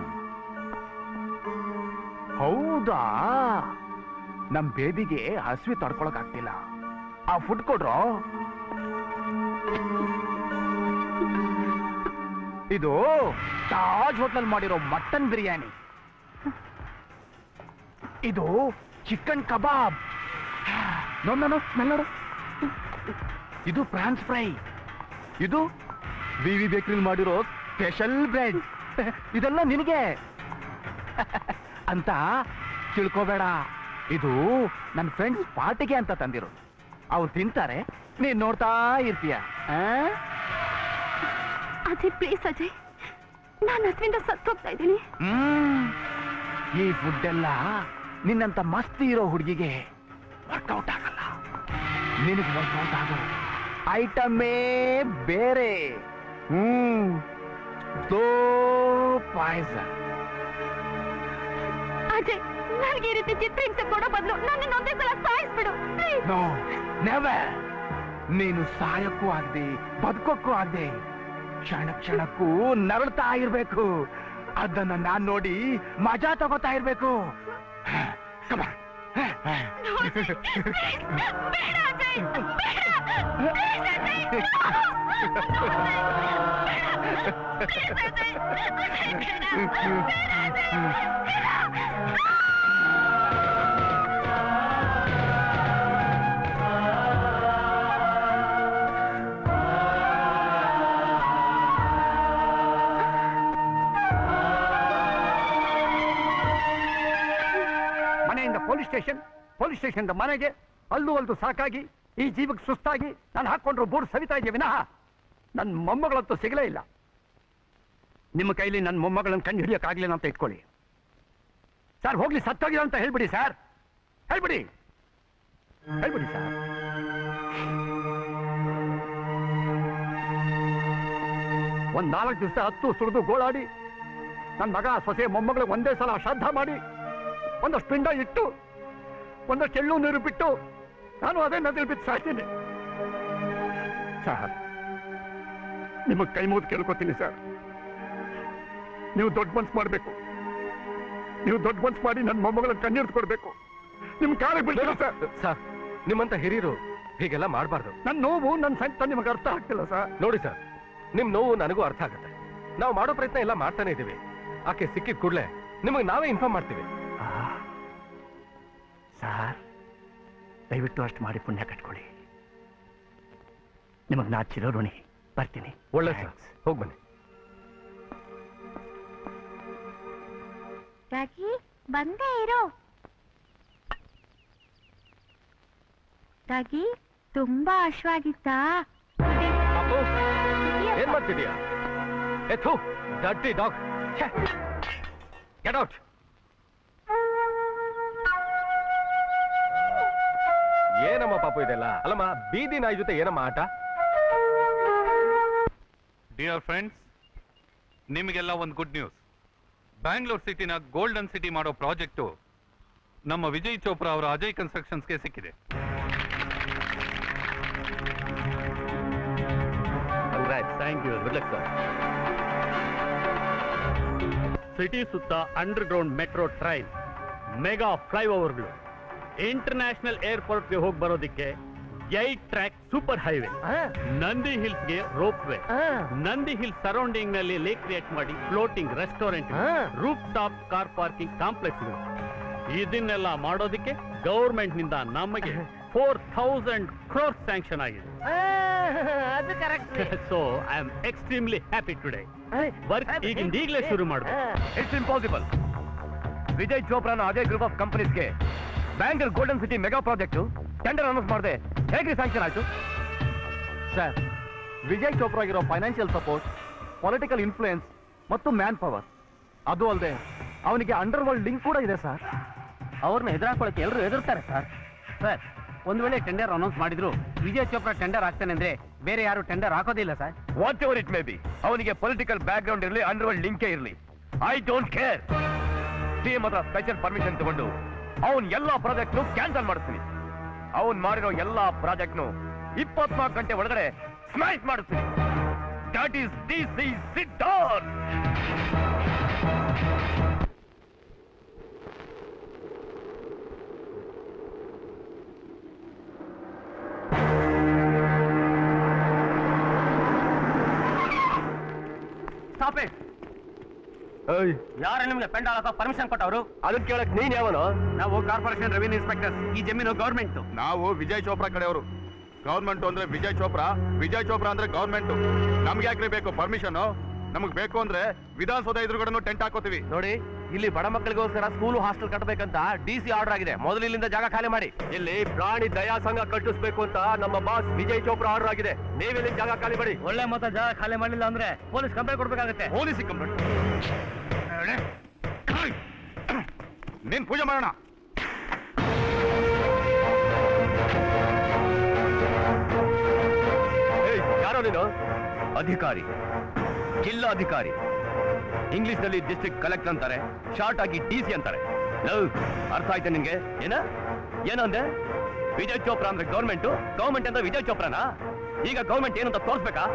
ಹೌದಾ ನಮ್ ಬೇಬಿಗೆ ಹಸಿವೆ ತಡ್ಕೊಳಕ್ ಆಗ್ತಿಲ್ಲ ಆ ಫುಡ್ ಕೊಡ್ರೋ ಇದು ತಾಜ್ ಹೋಟ್ಲಲ್ಲಿ ಮಾಡಿರೋ ಮಟನ್ ಬಿರಿಯಾನಿ ಇದು ಚಿಕನ್ ಕಬಾಬ್ ನೋಡ್ ನೋಡು ಸ್ಮೆಲ್ ನೋಡು ಇದು ಫ್ರಾನ್ಸ್ ಫ್ರೈ ಇದು ವಿ ವಿ ಬೇಕ್ರಿಲ್ ಮಾಡಿರೋ ಸ್ಪೆಷಲ್ ಬ್ರೆಡ್ ಇದೆಲ್ಲ ನಿನಗೆ ಅಂತ ತಿಳ್ಕೋಬೇಡ ಇದು ನನ್ನ ಫ್ರೆಂಡ್ಸ್ ಪಾರ್ಟಿಗೆ ಅಂತ ತಂದಿರು ಅವ್ರು ತಿಂತಾರೆ ನೀನ್ ನೋಡ್ತಾ ಇರ್ತೀಯ ಆ? ಅಜಯ್ ಪ್ಲೀಸ್ ಅಜಯ್ ನಾನು ಹಸುವಿಂದ ಸತ್ತು ಹೋಗ್ತಾ ಇದ್ದೀನಿ ಹ್ಮ್ ಈ ಫುಡ್ ಎಲ್ಲ ನಿನ್ನಂತ ಮಸ್ತಿ ಇರೋ ಹುಡುಗಿಗೆ ವರ್ಕೌಟ್ ಆಗಲ್ಲ ನಿನಗೆ ವರ್ಕೌಟ್ ಆಗೋ ಐಟಮೇ ಬೇರೆ ಹ್ಮ್ ಸೋ ಪಾಯ್ಸನ್ ಅಜಯ್ ನನಗೆ ಈ ರೀತಿ ಚಿತ್ರಹಿಂಸೆ ಕೊಡೋ ಬದಲು ನನ್ನ ಒಂದೇ ಸಲ ಸಾಯಿಸ್ಬಿಡು ಪ್ಲೀಸ್ ನೋ ನೆವರ್ ನೀನು ಸಾಯಕ್ಕೂ ಆಗದೆ ಬದುಕೋಕ್ಕೂ ಆಗದೆ ಕ್ಷಣ ಕ್ಷಣಕ್ಕೂ ನರಳ್ತಾ ಇರ್ಬೇಕು ಅದನ್ನ ನಾನ್ ನೋಡಿ ಮಜಾ ತಗೋತಾ ಇರ್ಬೇಕು Come on. ಬೇಡ ಅಜಯ್ ಬೇಡ ಪ್ಲೀಸ್ ಅಜಯ್ ಪ್ಲೀಸ್ ಅಜಯ್ ಅಜಯ್ ಬೇಡ ಮನೆಯಿಂದ ಪೊಲೀಸ್ ಸ್ಟೇಷನ್ ಪೊಲೀಸ್ ಸ್ಟೇಷನ್ ಮನೆಗೆ ಅಲ್ಲೂ ಅಲ್ದು ಸಾಕಾಗಿ ಈ ಜೀವಕ್ಕೆ ಸುಸ್ತಾಗಿ ನಾನು ಹಾಕೊಂಡ್ರು ಬೋರ್ಡ್ ಸವಿತಾ ಇದೆಯಾ ವಿನಃ ನನ್ನ ಮೊಮ್ಮಗಳಂತೂ ಸಿಗಲೇ ಇಲ್ಲ ನಿಮ್ಮ ಕೈಲಿ ನನ್ನ ಮೊಮ್ಮಗಳನ್ನ ಕಂಡು ಹಿಡಿಯೋಕ್ಕಾಗ್ಲಿಲ್ಲ ಅಂತ ಇಟ್ಕೊಳ್ಳಿ ಸರ್ ಹೋಗ್ಲಿ ಸತ್ತೋಗಿದೆ ಅಂತ ಹೇಳ್ಬಿಡಿ ಸರ್ ಹೇಳ್ಬಿಡಿ ಹೇಳ್ಬಿಡಿ ಸರ್ ಒಂದ್ ನಾಲ್ಕು ದಿವಸ ಹತ್ತು ಸುರಿದು ಗೋಳಾಡಿ ನನ್ನ ಮಗ ಸೊಸೆ ಮೊಮ್ಮಗಳಿಗೆ ಒಂದೇ ಸಲ ಶ್ರದ್ಧಾ ಮಾಡಿ ಒಂದಷ್ಟು ಪಿಂಡ ಇಟ್ಟು ಒಂದಷ್ಟು ಎಳ್ಳು ನೀರು ಬಿಟ್ಟು ನಾನು ಅದೇ ನದಿಲಿ ಬಿದ್ದು ಸಾಯ್ತೀನಿ ಸರ್ ನಿಮಗೆ ಕೈ ಮುಗಿದು ಕೇಳ್ಕೊತೀನಿ ಸರ್ ನೀವು ದೊಡ್ಡ ಮನ್ಸು ಮಾಡಬೇಕು ನೀವು ದೊಡ್ಡ ಮನ್ಸು ಮಾಡಿ ನನ್ನ ಮೊಮ್ಮಗಳನ್ನ ಕಣ್ಣೀರು ಕೊಡ್ಬೇಕು ನಿಮ್ ಕಾಲಿಗೆ ಬಿಡ್ತೀರ ಸರ್ ಸರ್ ನಿಮ್ಮಂತ ಹಿರಿಯರು ಹೀಗೆಲ್ಲ ಮಾಡಬಾರ್ದು ನನ್ನ ನೋವು ನನ್ನ ಸಂಕಟ ನಿಮಗೆ ಅರ್ಥ ಆಗ್ತಿಲ್ಲ ಸರ್ ನೋಡಿ ಸರ್ ನಿಮ್ ನೋವು ನನಗೂ ಅರ್ಥ ಆಗುತ್ತೆ ನಾವು ಮಾಡೋ ಪ್ರಯತ್ನ ಎಲ್ಲ ಮಾಡ್ತಾನೆ ಇದೀವಿ ಆಕೆ ಸಿಕ್ಕಿದ ಕೂಡಲೇ ನಿಮಗೆ ನಾವೇ ಇನ್ಫಾರ್ಮ್ ಮಾಡ್ತೀವಿ ಸರ್ ದಯವಿಟ್ಟು ಅಷ್ಟು ಮಾಡಿ ಪುಣ್ಯ ಕಟ್ಕೊಳ್ಳಿ ನಿಮಗೆ ನಾ ಚಿರೋ ಋಣಿ ಬರ್ತೀನಿ ಒಳ್ಳೆ ಸರ್ ಹೋಗಿ ಬನ್ನಿ ರಾಗಿ ಬಂದೇ ಇರೋ ರಾಗಿ ತುಂಬಾ ಹಶ್ವಾಗಿತ್ತಾ ಪಾಪು ಏನ್ ಮಾಡ್ತಿದ್ಯಾ ಎತ್ತು ಡರ್ಟಿ ಡಾಗ್ ಗೆಟ್ ಔಟ್ ಏನಮ್ಮ ಪಾಪು ಇದೆಲ್ಲ ಅಲ್ಲಮ್ಮ ಬೀದಿ ನಾಯಿ ಜೊತೆ ಏನಮ್ಮ ಆಟ ಡಿಯರ್ ಫ್ರೆಂಡ್ಸ್ ನಿಮಗೆಲ್ಲ ಒಂದು ಗುಡ್ ನ್ಯೂಸ್ ಬ್ಯಾಂಗ್ಳೂರ್ ಸಿಟಿನ ಗೋಲ್ಡನ್ ಸಿಟಿ ಮಾಡೋ ಪ್ರಾಜೆಕ್ಟು ನಮ್ಮ ವಿಜಯ್ ಚೋಪ್ರಾ ಅವರ ಅಜಯ್ ಕನ್ಸ್ಟ್ರಕ್ಷನ್ಸ್ಗೆ ಸಿಕ್ಕಿದೆ thank you good luck sir city ಸುತ್ತ underground metro train mega ಫ್ಲೈಓವರ್ಗಳು ಇಂಟರ್ನ್ಯಾಷನಲ್ ಏರ್ಪೋರ್ಟ್ಗೆ ಹೋಗಿ ಬರೋದಕ್ಕೆ eight track super highway Nandi ಹಿಲ್ಸ್ಗೆ ropeway Nandi hills surrounding ನಲ್ಲಿ ಲೇಕ್ ಕ್ರಿಯೇಟ್ ಮಾಡಿ floating restaurant rooftop car parking ಕಾಂಪ್ಲೆಕ್ಸ್ಗಳು ಇದನ್ನೆಲ್ಲ ಮಾಡೋದಕ್ಕೆ ಗವರ್ಮೆಂಟ್ ನಿಂದ ನಮಗೆ ಫೋರ್ ಥೌಸಂಡ್ ಕ್ರೋರ್ ಸ್ಯಾಂಕ್ಷನ್ ಆಗಿದೆ ಅದು correct so I am extremely happy today work ಈಗಿಂದ ಈಗಲೇ ಶುರು ಮಾಡಬೇಕು ಇಟ್ಸ್ ಇಂಪಾಸಿಬಲ್ ವಿಜಯ್ ಚೋಪ್ರಾನ ಅದೇ ಗ್ರೂಪ್ ಆಫ್ ಕಂಪನೀಸ್ಗೆ Bangalore golden city mega project tender announce ಮಾಡಿದೆ ಹೇಗೆ ಸ್ಯಾಂಕ್ಷನ್ ಆಯ್ತು ಸರ್ ವಿಜಯ್ ಚೋಪ್ರಾಗಿರೋ ಫೈನಾನ್ಷಿಯಲ್ ಸಪೋರ್ಟ್ ಪೊಲಿಟಿಕಲ್ ಇನ್ಫ್ಲೂಯೆನ್ಸ್ ಮತ್ತು ಮ್ಯಾನ್ ಪವರ್ ಅದು ಅಲ್ಲದೆ ಅವನಿಗೆ ಅಂಡರ್ ವರ್ಲ್ಡ್ ಲಿಂಕ್ ಕೂಡ ಇದೆ ಸರ್ ಅವ್ರನ್ನ ಎದುರಾಕೊಳ್ಳಕ್ಕೆ ಎಲ್ಲರೂ ಎದುರ್ತಾರೆ ಸರ್ ಸರ್ ಒಂದ್ ವೇಳೆ ಟೆಂಡರ್ ಅನೌನ್ಸ್ ಮಾಡಿದ್ರು ವಿಜಯ್ ಚೋಪ್ರಾ ಟೆಂಡರ್ ಆಗ್ತಾನೆ ಅಂದ್ರೆ ಬೇರೆ ಯಾರು ಟೆಂಡರ್ ಹಾಕೋದಿಲ್ಲ sir whatever it may be ಅವನಿಗೆ ಪೊಲಿಟಿಕಲ್ ಬ್ಯಾಕ್ ಗ್ರೌಂಡ್ ಇರಲಿ ಅಂಡರ್ ವರ್ಲ್ಡ್ ಲಿಂಕೇ ಇರಲಿ ಐ ಡೋಂಟ್ ಕೇರ್ ಸಿಎಂ ಹತ್ರ ಸ್ಪೆಷಲ್ ಪರ್ಮಿಷನ್ ತಗೊಂಡು ಅವನ್ ಎಲ್ಲಾ ಪ್ರಾಜೆಕ್ಟ್ನು ಕ್ಯಾನ್ಸಲ್ ಮಾಡಿಸ್ತೀನಿ ಅವನ್ ಮಾಡಿರೋ ಎಲ್ಲಾ ಪ್ರಾಜೆಕ್ಟ್ನು ಇಪ್ಪತ್ನಾಲ್ಕು ಗಂಟೆ ಒಳಗಡೆ ಸ್ಮ್ಯಾಶ್ ಮಾಡಿಸ್ತೀನಿ that is D C sit down ಯಾರ ನಿಮ್ಗೆ ಪೆಂಡಾಲ್ ಅಥವಾ ಪರ್ಮಿಷನ್ ಕೊಟ್ಟವರು ಅದಕ್ಕೆ ಕೇಳಕ್ ನೀನ್ ಯಾವನು ನಾವು ಕಾರ್ಪೊರೇಷನ್ ರೆವಿನ್ಯೂ ಇನ್ಸ್ಪೆಕ್ಟರ್ ಈ ಜಮೀನು ಗೌರ್ಮೆಂಟ್ ನಾವು ವಿಜಯ್ ಚೋಪ್ರಾ ಕಡೆಯವರು ಗೌರ್ಮೆಂಟ್ ಅಂದ್ರೆ ವಿಜಯ್ ಚೋಪ್ರಾ ವಿಜಯ್ ಚೋಪ್ರಾ ಅಂದ್ರೆ ಗೌರ್ಮೆಂಟ್ ನಮ್ಗೆ ಯಾಕ್ರಿ ಬೇಕು ಪರ್ಮಿಷನ್ ನಮಗ್ ಬೇಕು ಅಂದ್ರೆ ವಿಧಾನಸೌಧ ಎದುರುಗಡೆ ಟೆಂಟ್ ಹಾಕೋತೀವಿ ನೋಡಿ ಇಲ್ಲಿ ಬಡ ಮಕ್ಕಳಿಗೋಸ್ಕರ ಸ್ಕೂಲು ಹಾಸ್ಟೆಲ್ ಕಟ್ಟಬೇಕಂತ ಡಿ ಸಿ ಆರ್ಡರ್ ಆಗಿದೆ ಮೊದಲು ಇಲ್ಲಿಂದ ಜಾಗ ಖಾಲಿ ಮಾಡಿ ಇಲ್ಲಿ ಪ್ರಾಣಿ ದಯಾ ಸಂಘ ಕಟ್ಟಿಸ್ಬೇಕು ಅಂತ ನಮ್ಮ ಬಾಸ್ ವಿಜಯ್ ಚೋಪ್ರಾ ಆರ್ಡರ್ ಆಗಿದೆ ನೀವಿಲ್ಲಿ ಜಾಗ ಖಾಲಿ ಮಾಡಿ ಒಳ್ಳೆ ಮತ ಜಾಗ ಖಾಲಿ ಮಾಡಲಿಲ್ಲ ಅಂದ್ರೆ ಪೊಲೀಸ್ ಕಂಪ್ಲೇಂಟ್ ಕೊಡ್ಬೇಕಾಗತ್ತೆ ಪೊಲೀಸ್ ಕಂಪ್ಲೇಂಟ್ ನೀನ್ ಪೂಜೆ ಮಾಡೋಣ ಏಯ್, ಯಾರೋ ನೀನು ಅಧಿಕಾರಿ ಜಿಲ್ಲಾಧಿಕಾರಿ ಇಂಗ್ಲಿಷ್ ನಲ್ಲಿ ಡಿಸ್ಟ್ರಿಕ್ಟ್ ಕಲೆಕ್ಟರ್ ಅಂತಾರೆ ಶಾರ್ಟ್ ಆಗಿ ಡಿ ಸಿ ಅಂತಾರೆ ಲವ್, ಅರ್ಥ ಆಯ್ತಾ ನಿನ್ಗೆ ಏನ ಏನಂದೆ ವಿಜಯ್ ಚೋಪ್ರಾ ಅಂದ್ರೆ ಗೌರ್ಮೆಂಟ್ ಗೌರ್ಮೆಂಟ್ ಅಂದ್ರೆ ವಿಜಯ್ ಚೋಪ್ರಾನಾ ಈಗ ಗೌರ್ಮೆಂಟ್ ಏನು ಅಂತ ತೋರಿಸ್ಬೇಕಾ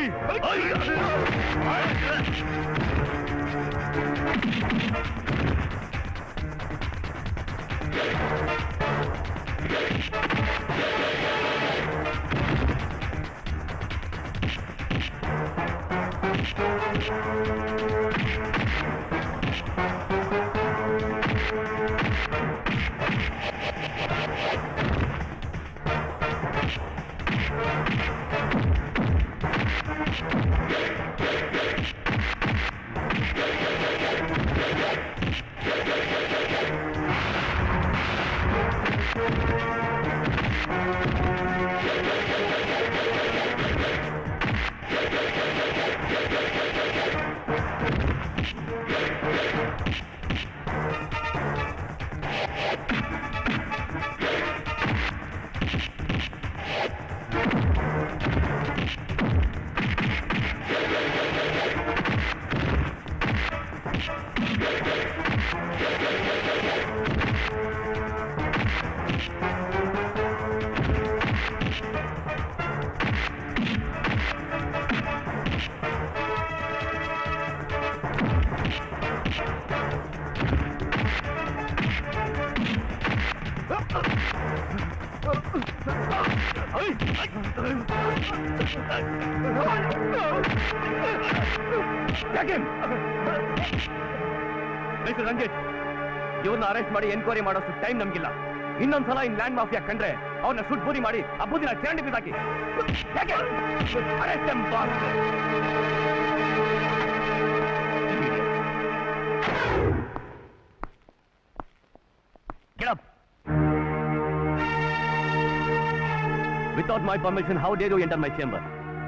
ಮಿಸ್ಟರ್ ರಂಜಿತ್ ಇವ್ರನ್ನ ಅರೆಸ್ಟ್ ಮಾಡಿ ಎನ್ಕ್ವೈರಿ ಮಾಡೋಷ್ಟು ಟೈಮ್ ನಮ್ಗಿಲ್ಲ ಇನ್ನೊಂದ್ಸಲ ಇನ್ ಲ್ಯಾಂಡ್ ಮಾಫಿಯಾ ಕಂಡ್ರೆ ಅವ್ರನ್ನ ಸುಟ್ ಬೂದಿ ಮಾಡಿ ಆ ಬೂದಿನ ಚರಂಡಿ ಬಿಸಾಕಿ ಯಾಕೆ Arrest them, boss. Get up. Without my permission, how dare you enter my chamber?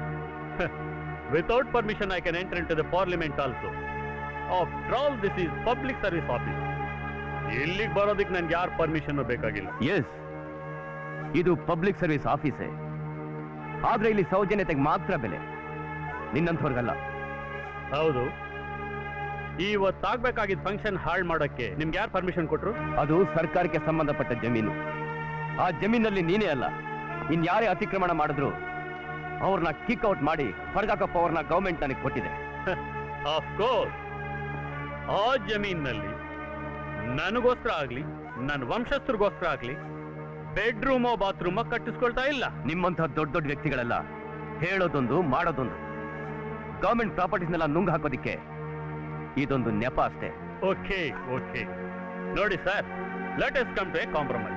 Without permission, I can enter into the parliament also. After all, this is public service office. ಇಲ್ಲಿಗೆ ಬರೋದಕ್ಕೆ ನನ್ಗೆ ಯಾರ ಪರ್ಮಿಷನ್ ಬೇಕಾಗಿಲ್ಲ ಎಸ್ ಇದು ಪಬ್ಲಿಕ್ ಸರ್ವಿಸ್ ಆಫೀಸೇ ಆದ್ರೆ ಇಲ್ಲಿ ಸೌಜನ್ಯತೆಗೆ ಮಾತ್ರ ಬೆಲೆ ನಿನ್ನಂಥವ್ರಿಗಲ್ಲ ಹೌದು ಇವತ್ತಾಗ್ಬೇಕಾಗಿದ್ದ ಫಂಕ್ಷನ್ ಹಾಳು ಮಾಡೋಕ್ಕೆ ನಿಮ್ಗೆ ಯಾರು ಪರ್ಮಿಷನ್ ಕೊಟ್ರು ಅದು ಸರ್ಕಾರಕ್ಕೆ ಸಂಬಂಧಪಟ್ಟ ಜಮೀನು ಆ ಜಮೀನಲ್ಲಿ ನೀನೇ ಅಲ್ಲ ಇನ್ಯಾರೇ ಅತಿಕ್ರಮಣ ಮಾಡಿದ್ರು ಅವ್ರನ್ನ ಕಿಕ್ ಔಟ್ ಮಾಡಿ ಹೊರಗಾಕೋ ಪವರ್ನ ಗೌರ್ಮೆಂಟ್ ನನಗೆ ಕೊಟ್ಟಿದೆ ಆಫ್ ಕೋರ್ಸ್ ಆ ಜಮೀನಲ್ಲಿ ನನಗೋಸ್ಕರ ಆಗ್ಲಿ ನನ್ನ ವಂಶಸ್ಥರಿಗೋಸ್ಕರ ಆಗ್ಲಿ ಬೆಡ್ರೂಮೋ ಬಾತ್ರೂಮೋ ಕಟ್ಟಿಸ್ಕೊಳ್ತಾ ಇಲ್ಲ ನಿಮ್ಮಂಥ ದೊಡ್ಡ ದೊಡ್ಡ ವ್ಯಕ್ತಿಗಳೆಲ್ಲ ಹೇಳೋದೊಂದು ಮಾಡೋದೊಂದು ಗೌರ್ಮೆಂಟ್ ಪ್ರಾಪರ್ಟೀಸ್ನೆಲ್ಲ ನುಂಗ್ ಹಾಕೋದಿಕ್ಕೆ ಇದೊಂದು ನೆಪ ಅಷ್ಟೇ ಓಕೆ ಓಕೆ ನೋಡಿ sir let us come to a compromise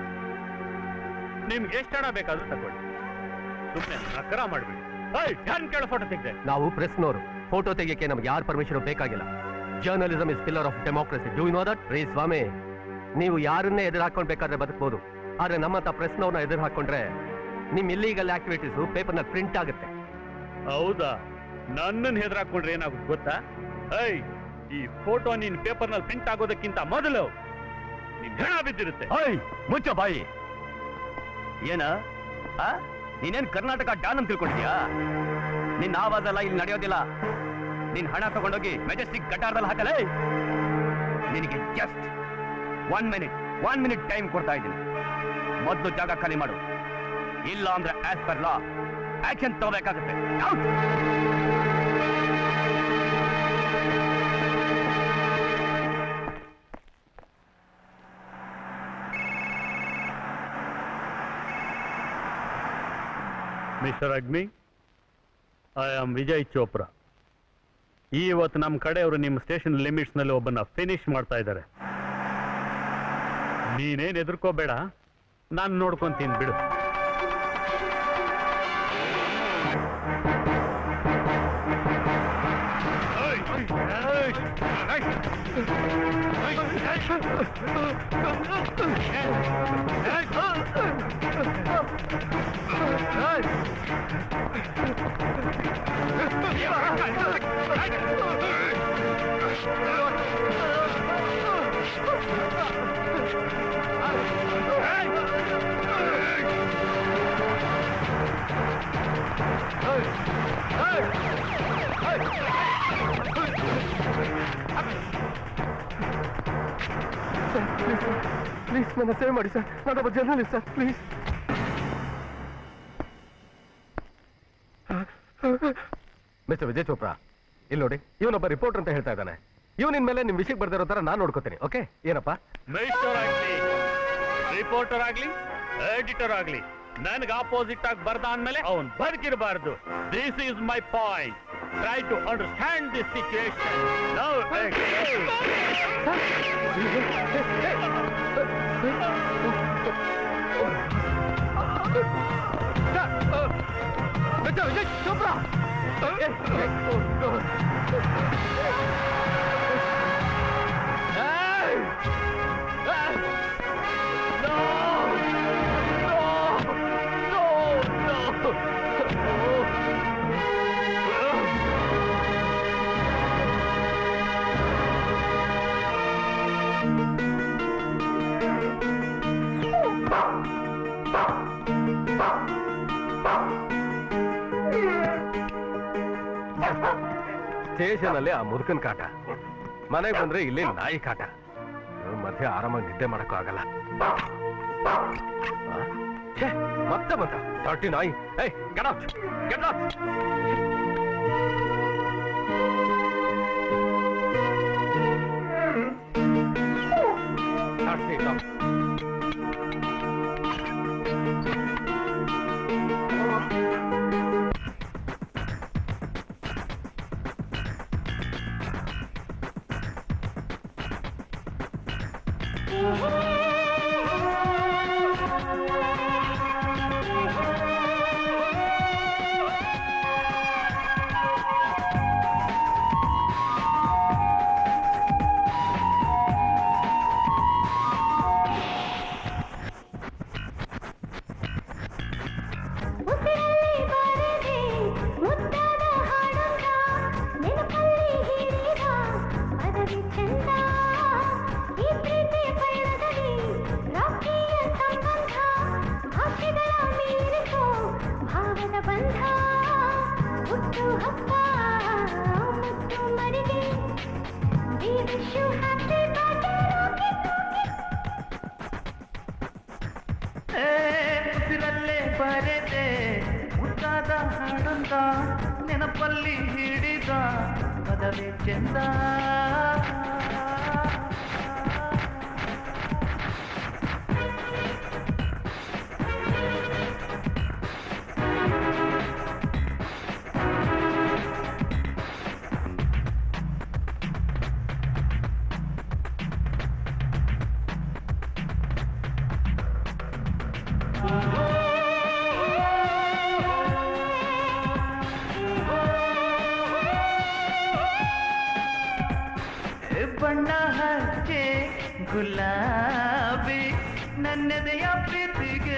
ನಿಮ್ಗೆ ಎಷ್ಟು ಹಣ ಬೇಕಾದ್ರೂ ತಗೊಳ್ಳಿ ಸುಮ್ಮನೆ ನಕರ ಮಾಡ್ಬೇಡಿ ಯಾರನ್ನ ಕೇಳೋ ಫೋಟೋ ತೆಗ್ದೆ ನಾವು ಪ್ರೆಸ್ನವರು ಫೋಟೋ ತೆಗಿಯಕ್ಕೆ ನಮ್ಗೆ ಯಾರ ಪರ್ಮಿಷನ್ ಬೇಕಾಗಿಲ್ಲ journalism is pillar of democracy do know that ರೀ ಸ್ವಾಮಿ ನೀವು ಯಾರನ್ನೇ ಎದುರು ಹಾಕೊಂಡ್ ಬೇಕಾದ್ರೆ ಬದುಕಬಹುದು ಆದ್ರೆ ನಮ್ಮಂತ ಪ್ರೆಸ್ನವ್ರನ್ನ ಎದುರು ಹಾಕೊಂಡ್ರೆ ನಿಮ್ ಇಲ್ಲೀಗಲ್ ಆಕ್ಟಿವಿಟೀಸ್ ಪೇಪರ್ನ ಪ್ರಿಂಟ್ ಆಗುತ್ತೆ ಹೌದಾ ನನ್ನನ್ನು ಹೆದರಾಕೊಂಡ್ರೆ ಏನಾಗುತ್ತೆ ಗೊತ್ತಾ ಐ ಈ ಫೋಟೋ ನಿನ್ ಪೇಪರ್ನಲ್ಲಿ ಪ್ರಿಂಟ್ ಆಗೋದಕ್ಕಿಂತ ಮೊದಲು ನಿನ್ ಹೆಣ ಬಿದ್ದಿರುತ್ತೆ ಓಯ್ ಮುಚ್ಚ ಬಾಯಿ ಏನ ಆ? ನೀನೇನ್ ಕರ್ನಾಟಕ ಡಾನ್ ಅಂತ ತಿಳ್ಕೊಂಡಿದ್ಯಾ ನಿನ್ನ ಆವಾಜೆಲ್ಲ ಇಲ್ಲಿ ನಡೆಯೋದಿಲ್ಲ ನಿನ್ ಹಣ ತಗೊಂಡೋಗಿ ಮೆಜೆಸ್ಟಿಕ್ ಗಟಾರದಲ್ಲಿ ಹಾಕಲೇ ನಿನಗೆ just one minute one minute time ಕೊಡ್ತಾ ಇದ್ದೀನಿ ಮೊದಲು ಜಾಗ ಖಾಲಿ ಮಾಡು ಇಲ್ಲ ಅಂದ್ರೆ ಆಸ್ ಪರ್ ಲಾ ಆಕ್ಷನ್ ತಗೋಬೇಕಾಗುತ್ತೆ Out! Mister Agni I am Vijay Chopra ಇವತ್ತು ನಮ್ಮ ಕಡೆಯವರು ನಿಮ್ಮ ಸ್ಟೇಷನ್ ಲಿಮಿಟ್ಸ್ ನಲ್ಲಿ ಒಬ್ಬನ ಫಿನಿಶ್ ಮಾಡ್ತಾ ಇದ್ದಾರೆ ನೀನೇನ್ ಎದುರ್ಕೋಬೇಡ ನಾನು ನೋಡ್ಕೊಂತೀನಿ ಬಿಡು ಪ್ಲೀಸ್ ನನ್ನ ಸೇವ್ ಮಾಡಿ ಸರ್ ನಾನೊಬ್ಬ journalist sir please mister Vijay Chopra ಇಲ್ಲಿ ನೋಡಿ ಇವನೊಬ್ಬ ರಿಪೋರ್ಟರ್ ಅಂತ ಹೇಳ್ತಾ ಇದ್ದಾನೆ ಇವನಿನ ಮೇಲೆ ನಿಮ್ ವಿಷಯಕ್ಕೆ ಬರ್ದಿರೋ ತರ ನಾನು ನೋಡ್ಕೋತೀನಿ ಓಕೆ ಏನಪ್ಪ ಮೈಸ್ಟರ್ ಆಗ್ಲಿ ರಿಪೋರ್ಟರ್ ಆಗ್ಲಿ ಎಡಿಟರ್ ಆಗ್ಲಿ ನನ್ಗೆ ಆಪೋಸಿಟ್ ಆಗಿ ಬರ್ದ ಅಂದ್ಮೇಲೆ ಅವನ್ ಬದುಕಿರಬಾರ್ದು this is my point try to understand this situation Vijay Chopra station ಅಲ್ಲಿ ಆ ಮುದುಕನ್ ಕಾಟ ಮನೆಗೆ ಬಂದ್ರೆ ಇಲ್ಲಿ ನಾಯಿ ಕಾಟ ಇವ್ರ ಮಧ್ಯೆ ಆರಾಮಾಗಿ ನಿದ್ದೆ ಮಾಡಕ್ಕೂ ಆಗಲ್ಲ ಆ? ಛೇ, ಮತ್ತೆ ಬಂತ ತರ್ಟಿ ನಾಯಿ ಏಯ್ ಗೆಟ್ ಔಟ್ ಗೆಟ್ ಔಟ್ ಉಸಿರಲ್ಲೇ ಬರೆದೆ ಮುದ್ದಾದ ಹಾಡಂತ ನೆನಪಲ್ಲಿ ಹಿಡಿದ ಪದವೇ ಚೆಂದ ಬಣ್ಣ ಹಚ್ಚೆ ಗುಲಾಬಿ ನನ್ನದೆಯ ಪ್ರೀತಿಗೆ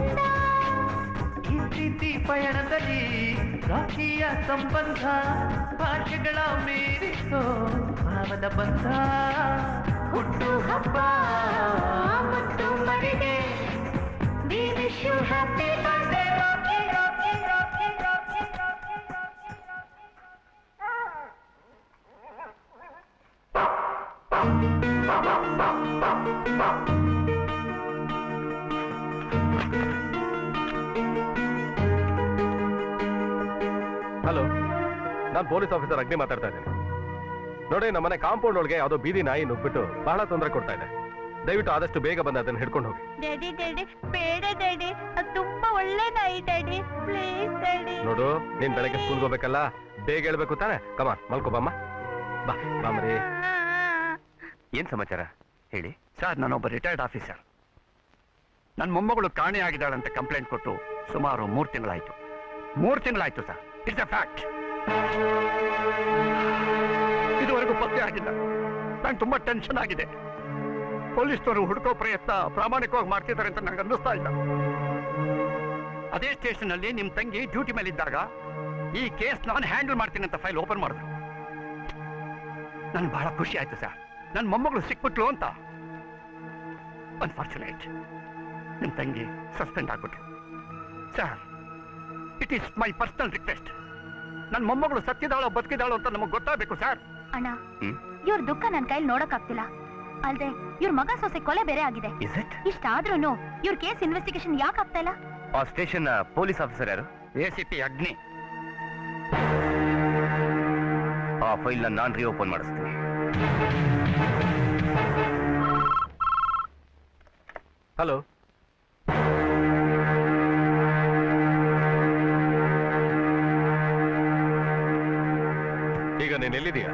ಈ ಪ್ರೀತಿ ಪಯಣದಲ್ಲಿ ರಾಖಿಯ ಸಂಬಂಧ ಭಾಷೆಗಳ ಮೀರಿಸೋ ಭಾವದ ಬಂಧ ಹುಟ್ಟು ಹಬ್ಬ ಮತ್ತು ಮರಿಗೆ We wish you happy birthday, Rocky, Rocky, Rocky, Rocky, Rocky, Rocky, hello ನಾನು ಪೊಲೀಸ್ ಆಫೀಸರ್ ಅಗ್ನಿ ಮಾತಾಡ್ತಾ ಇದ್ದೀನಿ ನೋಡಿ ನಮ್ಮನೆ ಕಾಂಪೌಂಡ್ ಒಳಗೆ ಯಾವುದೋ ಬೀದಿ ನಾಯಿ ನುಗ್ಬಿಟ್ಟು ಬಹಳ ತೊಂದರೆ ಕೊಡ್ತಾ ಇದೆ ದಯವಿಟ್ಟು ಆದಷ್ಟು ಬೇಗ ಬಂದು ಅದನ್ನ ಹಿಡ್ಕೊಂಡು ಹೋಗಿ ಡ್ಯಾಡಿ ಡ್ಯಾಡಿ ಬೇಡ ಡ್ಯಾಡಿ ಅದು ತುಂಬಾ ಒಳ್ಳೆ ನಾಯಿ ಡ್ಯಾಡಿ ಪ್ಲೀಸ್ ಡ್ಯಾಡಿ ನೋಡು ನೀನ್ ಬೆಳಗ್ಗೆ ಸ್ಕೂಲ್ಗೆ ಹೋಗ್ಬೇಕಲ್ಲ ಬೇಗ ಹೇಳ್ಬೇಕು ತಾನೆ ಕಮಾನ್ ಮಲ್ಕೋಬಮ್ಮ ಬಾ ಬಾಮ್ರಿ ಏನ್ ಸಮಾಚಾರ ಹೇಳಿ ಸರ್ ನಾನೊಬ್ಬ ರಿಟೈರ್ಡ್ ಆಫೀಸರ್ ನನ್ನ ಮೊಮ್ಮಗಳು ಕಾಣೆಯಾಗಿದ್ದಾಳಂತ ಕಂಪ್ಲೇಂಟ್ ಕೊಟ್ಟು ಸುಮಾರು ಮೂರು ತಿಂಗಳಾಯ್ತು ಮೂರು ತಿಂಗಳಾಯ್ತು ಸರ್ ಇಟ್ಸ್ ಅ ಫ್ಯಾಕ್ಟ್ ಇದುವರೆಗೂ ಪತ್ತೆ ಆಗಿಲ್ಲ ನಂಗೆ ತುಂಬಾ ಟೆನ್ಷನ್ ಆಗಿದೆ ಪೊಲೀಸ್ನವರು ಹುಡುಕೋ ಪ್ರಯತ್ನ ಪ್ರಾಮಾಣಿಕವಾಗಿ ಮಾಡ್ತಿದ್ದಾರೆ ಅಂತ ನನಗೆ ಅನ್ನಿಸ್ತಾ ಇಲ್ಲ ಅದೇ ಸ್ಟೇಷನ್ ಅಲ್ಲಿ ನಿಮ್ ತಂಗಿ ಡ್ಯೂಟಿ ಮೇಲೆ ಇದ್ದಾಗ ಈ ಕೇಸ್ ನಾನು ಹ್ಯಾಂಡಲ್ ಮಾಡ್ತೀನಿ ಅಂತ ಫೈಲ್ ಓಪನ್ ಮಾಡಿದ್ರು ನನ್ಗೆ ಬಹಳ ಖುಷಿ ಆಯ್ತು ಸರ್ ನನ್ನ ಮೊಮ್ಮಗಳು ಸಿಕ್ಬಿಟ್ಲು ಅಂತ ಅನ್ಫಾರ್ಚುನೇಟ್ ನಿಮ್ ತಂಗಿ ಸಸ್ಪೆಂಡ್ ಆಗ್ಬಿಟ್ಲು sir it is my personal request ನನ್ನ ಮೊಮ್ಮಗಳು ಸತ್ತಿದಾಳೋ ಬದುಕಿದಾಳೋ ಅಂತ ನಮಗೆ ಗೊತ್ತಾಗಬೇಕು ಸರ್ ಅಣ್ಣ ಇವ್ರ ದುಃಖ ನನ್ ಕೈಲಿ ನೋಡಕ್ ಆಗ್ತಿಲ್ಲ ಅಲ್ದೆ ಇವ್ರ ಮಗ ಸೊಸೆ ಕೊಲೆ ಬೇರೆ ಆಗಿದೆ ಇಸ್ ಇಟ್ ಇಷ್ಟಾದ್ರೂನು ಇವ್ರ ಕೇಸ್ ಇನ್ವೆಸ್ಟಿಗೇಷನ್ ಯಾಕೆ ಆಗ್ತಾ ಇಲ್ಲ ಆ ಸ್ಟೇಷನ್ ಪೊಲೀಸ್ ಆಫೀಸರ್ ಯಾರು ಎ ಸಿ ಪಿ ಅಗ್ನಿ ಆ ಫೈಲ್ ನಾನು ರೀಓಪನ್ ಮಾಡಿಸ್ತೀನಿ ಹಲೋ ಈಗ ನೀನ್ ಎಲ್ಲಿದೀಯಾ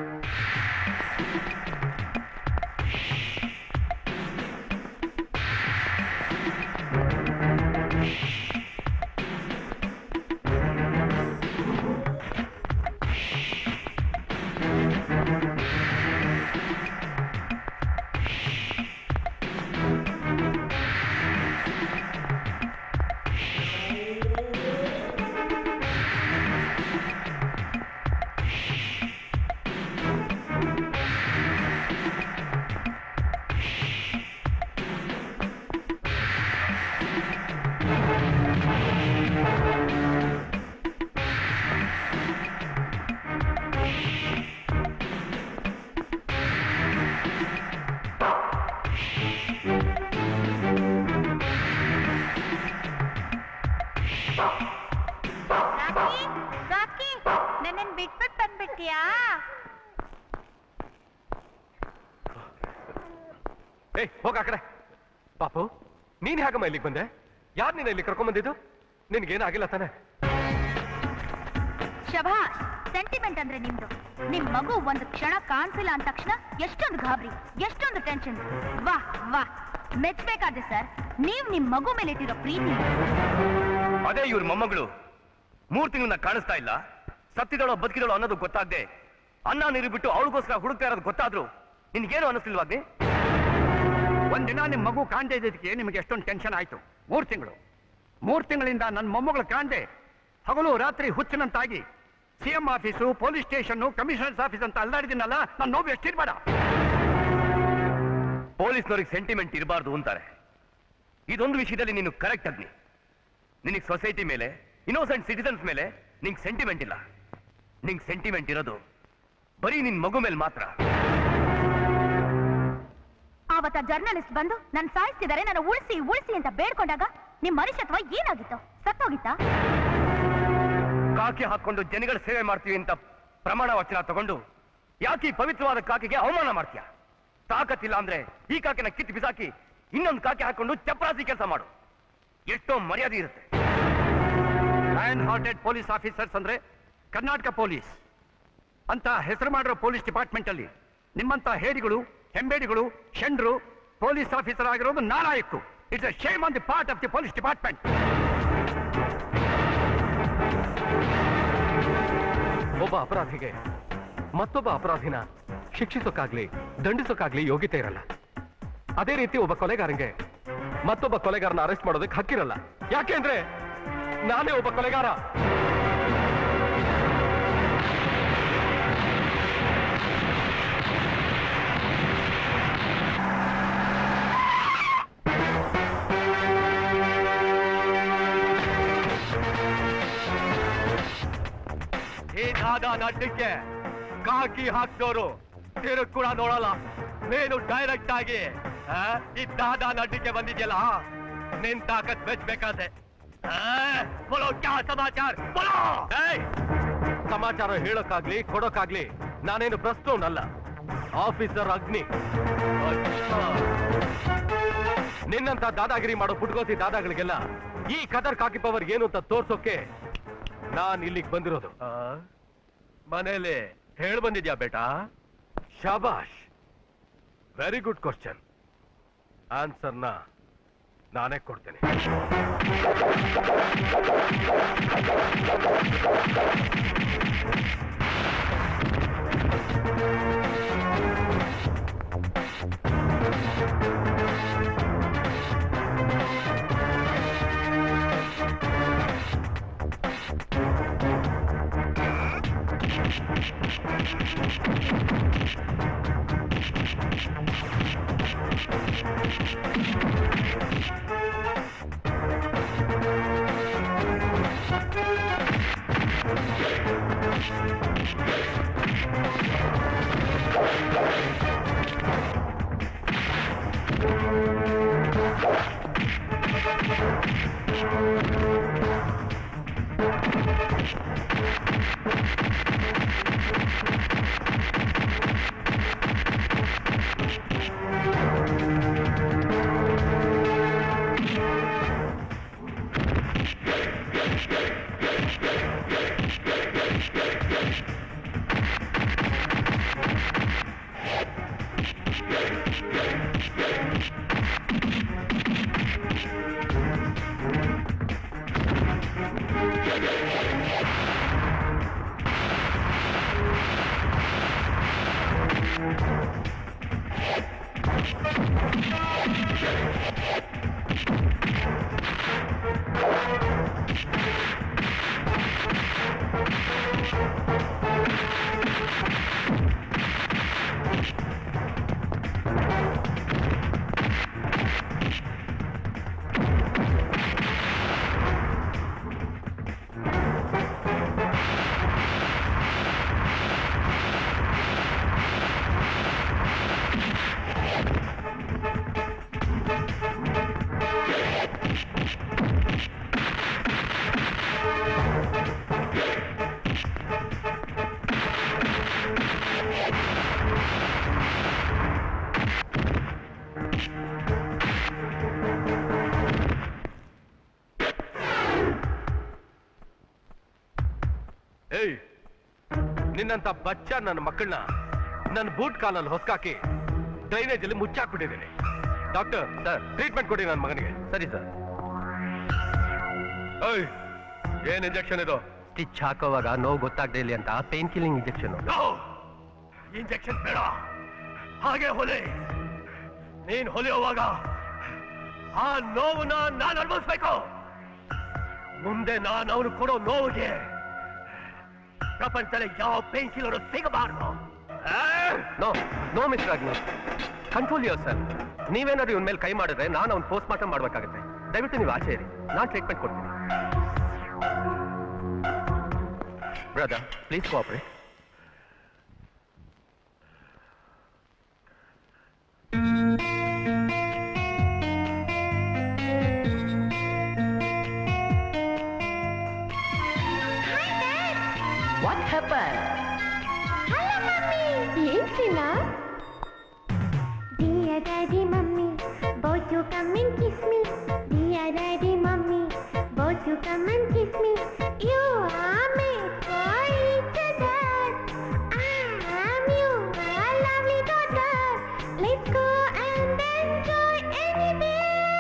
ರಾಕಿ ರಾಕಿ ನನ್ನನ್ ಬಿಟ್ಬಿಟ್ ಬಂದ್ಬಿಟ್ಯಾ ಏಯ್ ಹೋಗ ಆ ಕಡೆ ಪಾಪು ನೀನ್ ಹೇಗಮ್ಮ ಇಲ್ಲಿಗೆ ಬಂದೆ ಯಾರು ನೀನ ಇಲ್ಲಿ ಕರ್ಕೊಂಡ್ ಬಂದಿದ್ದು ನಿನ್ಗೇನಾಗಿಲ್ಲ ತಾನೆ ಶಭಾಷ್ ಸೆಂಟಿಮೆಂಟ್ ಅಂದ್ರೆ ನಿಮ್ದು ನಿಮ್ ಮಗು ಒಂದು ಕ್ಷಣ ಕಾಣಿಸಿಲ್ಲ ಅಂದ ತಕ್ಷಣ ಎಷ್ಟೊಂದು ಗಾಬರಿ ಎಷ್ಟೊಂದು ಟೆನ್ಷನ್ ವಾ ವಾ ಮೆಚ್ಬೇಕಾದ್ರೆ ಸರ್ ನೀವ್ ನಿಮ್ ಮಗು ಮೇಲೆ ಇಟ್ಟಿರೋ ಪ್ರೀತಿ ಅದೇ ಇವ್ರ ಮೊಮ್ಮಗಳು ಮೂರ್ ತಿಂಗಳನ್ನ ಕಾಣಿಸ್ತಾ ಇಲ್ಲ ಸತ್ತಿದಳೋ ಬದುಕಿದಳೋ ಅನ್ನೋದು ಗೊತ್ತಾಗ್ದೆ ಅನ್ನ ನೀರು ಬಿಟ್ಟು ಅವಳಿಗೋಸ್ಕರ ಹುಡುಕ್ತಾ ಇರೋದು ಗೊತ್ತಾದ್ರು ನಿನ್ಗೇನು ಅನ್ನಿಸ್ತಿಲ್ವಾಗ್ನಿ ಒಂದಿನ ನಿಮ್ ಮಗು ಕಾಣ್ದೇ ಇದ್ದಕ್ಕೆ ನಿಮಗೆ ಎಷ್ಟೊಂದು ಟೆನ್ಷನ್ ಆಯ್ತು ಮೂರು ತಿಂಗಳು ಮೂರು ತಿಂಗಳಿಂದ ನನ್ನ ಮೊಮ್ಮಗಳು ಕಾಣ್ದೆ ಹಗಲು ರಾತ್ರಿ ಹುಚ್ಚಿನಂತಾಗಿ C M office police station commissioners office ಅಂತ ಅಲ್ಲಾಡಿದಿನಲ್ಲ ನನ್ನ ನೋವು ಎಷ್ಟಿರ್ಬೇಡ ಪೊಲೀಸ್ನವ್ರಿಗೆ ಸೆಂಟಿಮೆಂಟ್ ಇರಬಾರ್ದು ಅಂತಾರೆ ಇದೊಂದು ವಿಷಯದಲ್ಲಿ ನೀನು ಕರೆಕ್ಟ್ ಅಗ್ನಿ ನಿನಗೆ ಸೊಸೈಟಿ ಮೇಲೆ ಇನ್ನೋಸೆಂಟ್ ಸಿಟಿಸನ್ಸ್ ಮೇಲೆ ನಿಂಗೆ ಸೆಂಟಿಮೆಂಟ್ ಇಲ್ಲ ನಿಂಗೆ ಸೆಂಟಿಮೆಂಟ್ ಇರೋದು ಬರೀ ನಿನ್ ಮಗು ಮೇಲೆ ಮಾತ್ರ ಆವತ್ತ ಜರ್ನಲಿಸ್ಟ್ ಬಂದು ನನ್ ಸಾಯಿಸ್ತಿದ್ದಾರೆ ನನ್ನ ಉಳಿಸಿ ಉಳಿಸಿ ಅಂತ ಬೇಡ್ಕೊಂಡಾಗ ನಿಮ್ ಮನುಷ್ಯತ್ವ ಏನಾಗಿತ್ತು ಸತ್ತೋಗಿತ್ತಾ ಕಾಕಿ ಹಾಕೊಂಡು ಜನಗಳ ಸೇವೆ ಮಾಡ್ತೀವಿ ಅಂತ ಪ್ರಮಾಣ ವಚನ ತಗೊಂಡು ಯಾಕೆ ಈ ಪವಿತ್ರವಾದ ಕಾಕಿಗೆ ಅವಮಾನ ಮಾಡ್ತೀಯ ತಾಕತ್ತಿಲ್ಲ ಅಂದ್ರೆ ಈ ಕಾಕಿನ ಕಿತ್ತು ಬಿಸಾಕಿ ಇನ್ನೊಂದು ಕಾಕಿ ಹಾಕೊಂಡು ಚಪರಾಸಿ ಕೆಲಸ ಮಾಡು ಎಷ್ಟೋ ಮರ್ಯಾದೆ ಇರುತ್ತೆ ಲಯನ್ ಹಾರ್ಟೆಡ್ ಪೊಲೀಸ್ ಆಫೀಸರ್ಸ್ ಅಂದ್ರೆ ಕರ್ನಾಟಕ ಪೊಲೀಸ್ ಅಂತ ಹೆಸರು ಮಾಡಿರೋ ಪೊಲೀಸ್ ಡಿಪಾರ್ಟ್ಮೆಂಟ್ ಅಲ್ಲಿ ನಿಮ್ಮಂತ ಹೇಡಿಗಳು ಹೆಂಬೇಡಿಗಳು ಶಂಡ್ರು ಪೊಲೀಸ್ ಆಫೀಸರ್ ಆಗಿರೋದು ನಾಲಾಯಕ್ಕು it's a shame on the part of the police department ಒಬ್ಬ ಅಪರಾಧಿಗೆ ಮತ್ತೊಬ್ಬ ಅಪರಾಧಿನ ಶಿಕ್ಷಿಸೋಕ್ಕಾಗ್ಲಿ ದಂಡಿಸೋಕ್ಕಾಗ್ಲಿ ಯೋಗ್ಯತೆ ಇರಲ್ಲ ಅದೇ ರೀತಿ ಒಬ್ಬ ಕೊಲೆಗಾರಂಗೆ ಮತ್ತೊಬ್ಬ ಕೊಲೆಗಾರನ ಅರೆಸ್ಟ್ ಮಾಡೋದಕ್ಕೆ ಹಕ್ಕಿರಲ್ಲ ಯಾಕೆ ಅಂದ್ರೆ ನಾನೇ ಒಬ್ಬ ಕೊಲೆಗಾರ ದಾದಾನ ಅಡ್ಡಕ್ಕೆ ಕಾಕಿ ಹಾಕ್ದೋರು ತಿರುಗ್ ಕೂಡ ನೋಡಲ್ಲ ನೀನು ಡೈರೆಕ್ಟ್ ಆಗಿ ಆ, ಈ ದಾದಾನ ಅಡ್ಡಕ್ಕೆ ಬಂದಿದ್ಯಲ್ಲ ನಿನ್ ತಾಕತ್ ಮೆಚ್ಬೇಕಾದೆ ಆ, ಬೋಲೋ ಕ್ಯಾ ಸಮಾಚಾರ ಬೋಲೋ ಏಯ್! ಸಮಾಚಾರ ಹೇಳೋಕ್ಕಾಗ್ಲಿ ಕೊಡೋಕ್ಕಾಗ್ಲಿ ನಾನೇನು ಪ್ರಸ್ತುನಲ್ಲ ಆಫೀಸರ್ ಅಗ್ನಿ ನಿನ್ನಂತ ದಾದಾಗಿರಿ ಮಾಡೋ ಪುಟ್ಕೋತಿ ದಾದಾಗಳಿಗೆಲ್ಲ ಈ ಕದರ್ ಕಾಕಿ ಪವರ್ ಏನು ಅಂತ ತೋರ್ಸೋಕೆ ನಾನ್ ಇಲ್ಲಿಗೆ ಬಂದಿರೋದು ಮನೇಲಿ ಹೇಳ್ ಬಂದಿದ್ಯಾ ಬೇಟಾ ಶಾಬಾಷ್ ವೆರಿ ಗುಡ್ ಕ್ವಶನ್ ಆನ್ಸರ್ನ ನಾನೇ ಕೊಡ್ತೇನೆ ಏಯ್ ನಿನ್ನಂತ ಬಚ್ಚ ನನ್ನ ಮಕ್ಕಳನ್ನ ನನ್ನ ಬೂಟ್ ಕಾಲಲ್ಲಿ ಹೊಸ್ಕಾಕಿ ಡ್ರೈನೇಜ್ ಅಲ್ಲಿ ಮುಚ್ಚಾಕ್ಬಿಟ್ಟಿದ್ದೀನಿ ಡಾಕ್ಟರ್ ಸರ್ ಟ್ರೀಟ್ಮೆಂಟ್ ಕೊಡಿ ನನ್ನ ಮಗನಿಗೆ ಸರಿ ಸರ್ ಏಯ್ ಏನ್ ಇಂಜೆಕ್ಷನ್ ಇದು ಸ್ಟಿಚ್ ಹಾಕೋವಾಗ ನೋವು ಗೊತ್ತಾಗದೆ ಇಲ್ಲಿ ಅಂತ ಪೇನ್ ಕಿಲ್ಲಿಂಗ್ ಇಂಜೆಕ್ಷನ್ ಇಂಜೆಕ್ಷನ್ ಬೇಡ ಹಾಗೆ ಹೊಲೆ ನೀನ್ ಹೊಲೆಯುವಾಗ ಆ ನೋವನ್ನ ನಾನು ಅನುಭವಿಸ್ಬೇಕು ಮುಂದೆ ನಾನು ಅವನು ಕೊಡೋ ನೋವಿಗೆ ಪ್ರಪಂಚದಲ್ಲಿ ಯಾವ ಪೇನ್ ಕಿಲ್ಲರು ಸಿಗಬಾರ್ದು no no mister Agni control your sir ನೀವೇನಾದ್ರು ಇವನ್ ಮೇಲೆ ಕೈ ಮಾಡಿದ್ರೆ ನಾನು ಅವ್ನು ಪೋಸ್ಟ್ ಮಾರ್ಟಮ್ ಮಾಡ್ಬೇಕಾಗುತ್ತೆ ದಯವಿಟ್ಟು ನೀವು ಆಚೆ ಇರಿ ನಾನು ಟ್ರೀಟ್ಮೆಂಟ್ ಕೊಡ್ತೀನಿ brother please cooperate What happened? Hello, mommy. Yes, Sina. Dear daddy, mommy, both you come and kiss me. Dear daddy, mommy, both you come and kiss me. You are made for each other. I am your lovely daughter. Let's go and enjoy anything.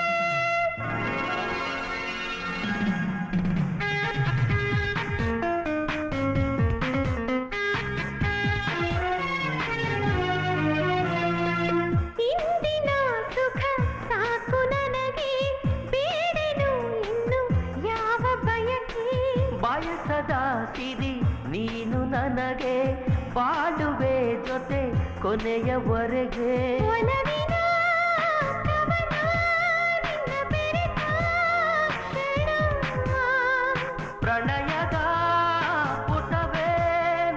ಇಂದಿನ ಸುಖ ಸಾಕು ನನಗೆ ಬೇಡೆನು ಇನ್ನು ಯಾವ ಬಯಕೆ ಬಯಸದ ಸಿರಿ ನೀನು ನನಗೆ ಬಾಡುವೆ ಜೊತೆ ಕೊನೆಯವರೆಗೆ ಒಲವಿನ ಕವನ ನಿನ್ನ ಬೆರೆತ ಕ್ಷಣ. ಪ್ರಣಯದ ಪುಟವೇ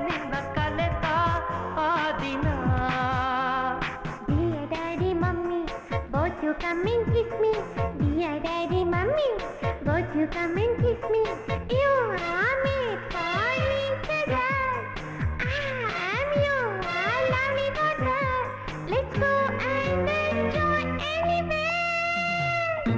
you come and kiss me? You are made for each other. I'm your lovely daughter. Let's go and enjoy anywhere.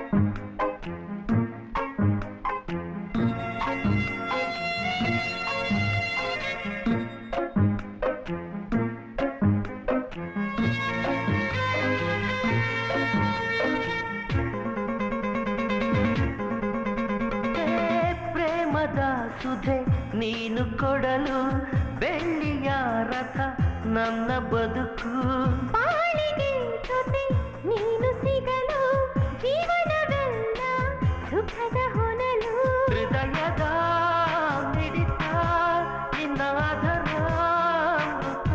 ಹೇ ಪ್ರೇಮದ ಸುಧೆ ನೀನು ಕೊಡಲು ಬೆಳ್ಳಿಯ ರಥ ನನ್ನ ಬದುಕು ಬಾಳಿಗೆ ಜೊತೆ ನೀನು ಸಿಗಲು ಜೀವನವೆಲ್ಲ ಸುಖದ ಹೊನಲು ಹೃದಯದ ಮಿಡಿತ ನಿನ್ನಾದರ ಅಮೃತ.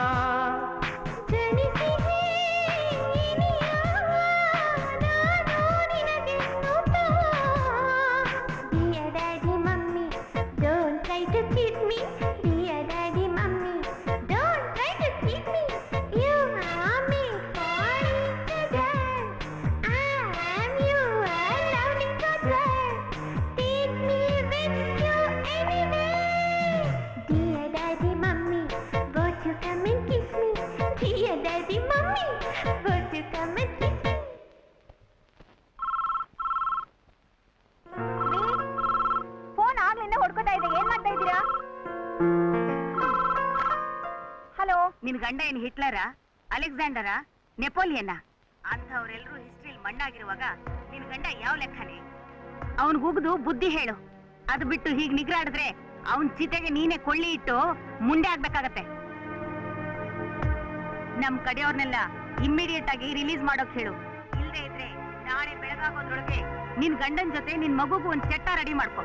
ಜನಿಸಿದೆ ಇನಿಯ ನಾನು ನಿನಗೆ ಸುತ. Dear daddy, mummy, don't try to cheat me. Dear daddy, mummy, don't try to cheat me. You are made for each other. I am your lovely daughter. Take me with you anywhere. Dear daddy, mummy, won't you come and kiss me? Dear daddy, mummy, won't you come and kiss me? Phone ಆಗ್ಲಿಂದ ಹೊಡ್ಕೋತಾ ಇದೆ ಏನ್ ಮಾಡ್ತಾ ಇದ್ದೀರಾ ಹಲೋ ನಿನ್ ಗಂಡ ಏನ್ ಹಿಟ್ಲರ ಅಲೆಕ್ಸಾಂಡರ ನೆಪೋಲಿಯನ್ನ ಅಂಥವ್ರೆಲ್ರೂ ಹಿಸ್ಟ್ರಿಲ್ ಮಣ್ಣಾಗಿರುವಾಗ ನಿನ್ ಗಂಡ ಯಾವ ಲೆಕ್ಕನೆ ಅವನ್ ಉಗ್ದು ಬುದ್ಧಿ ಹೇಳು ಅದು ಬಿಟ್ಟು ಹೀಗ್ ನಿಗ್ರಾಡಿದ್ರೆ ಅವನ್ ಚಿತೆಗೆ ನೀನೆ ಕೊಳ್ಳಿ ಇಟ್ಟು ಮುಂದೆ ಆಗ್ಬೇಕಾಗತ್ತೆ ನಮ್ ಕಡೆಯವ್ರನ್ನೆಲ್ಲ ಇಮ್ಮಿಡಿಯೇಟ್ ಆಗಿ ರಿಲೀಸ್ ಮಾಡೋಕ್ ಹೇಳು ಇಲ್ದೇ ಇದ್ರೆ ನಾಳೆ ಬೆಳಗಾಗೋದ್ರೊಳಗೆ ನಿನ್ ಗಂಡನ್ ಜೊತೆ ನಿನ್ ಮಗುಗೂ ಒಂದ್ ಚಟ್ಟ ರೆಡಿ ಮಾಡ್ಕೊ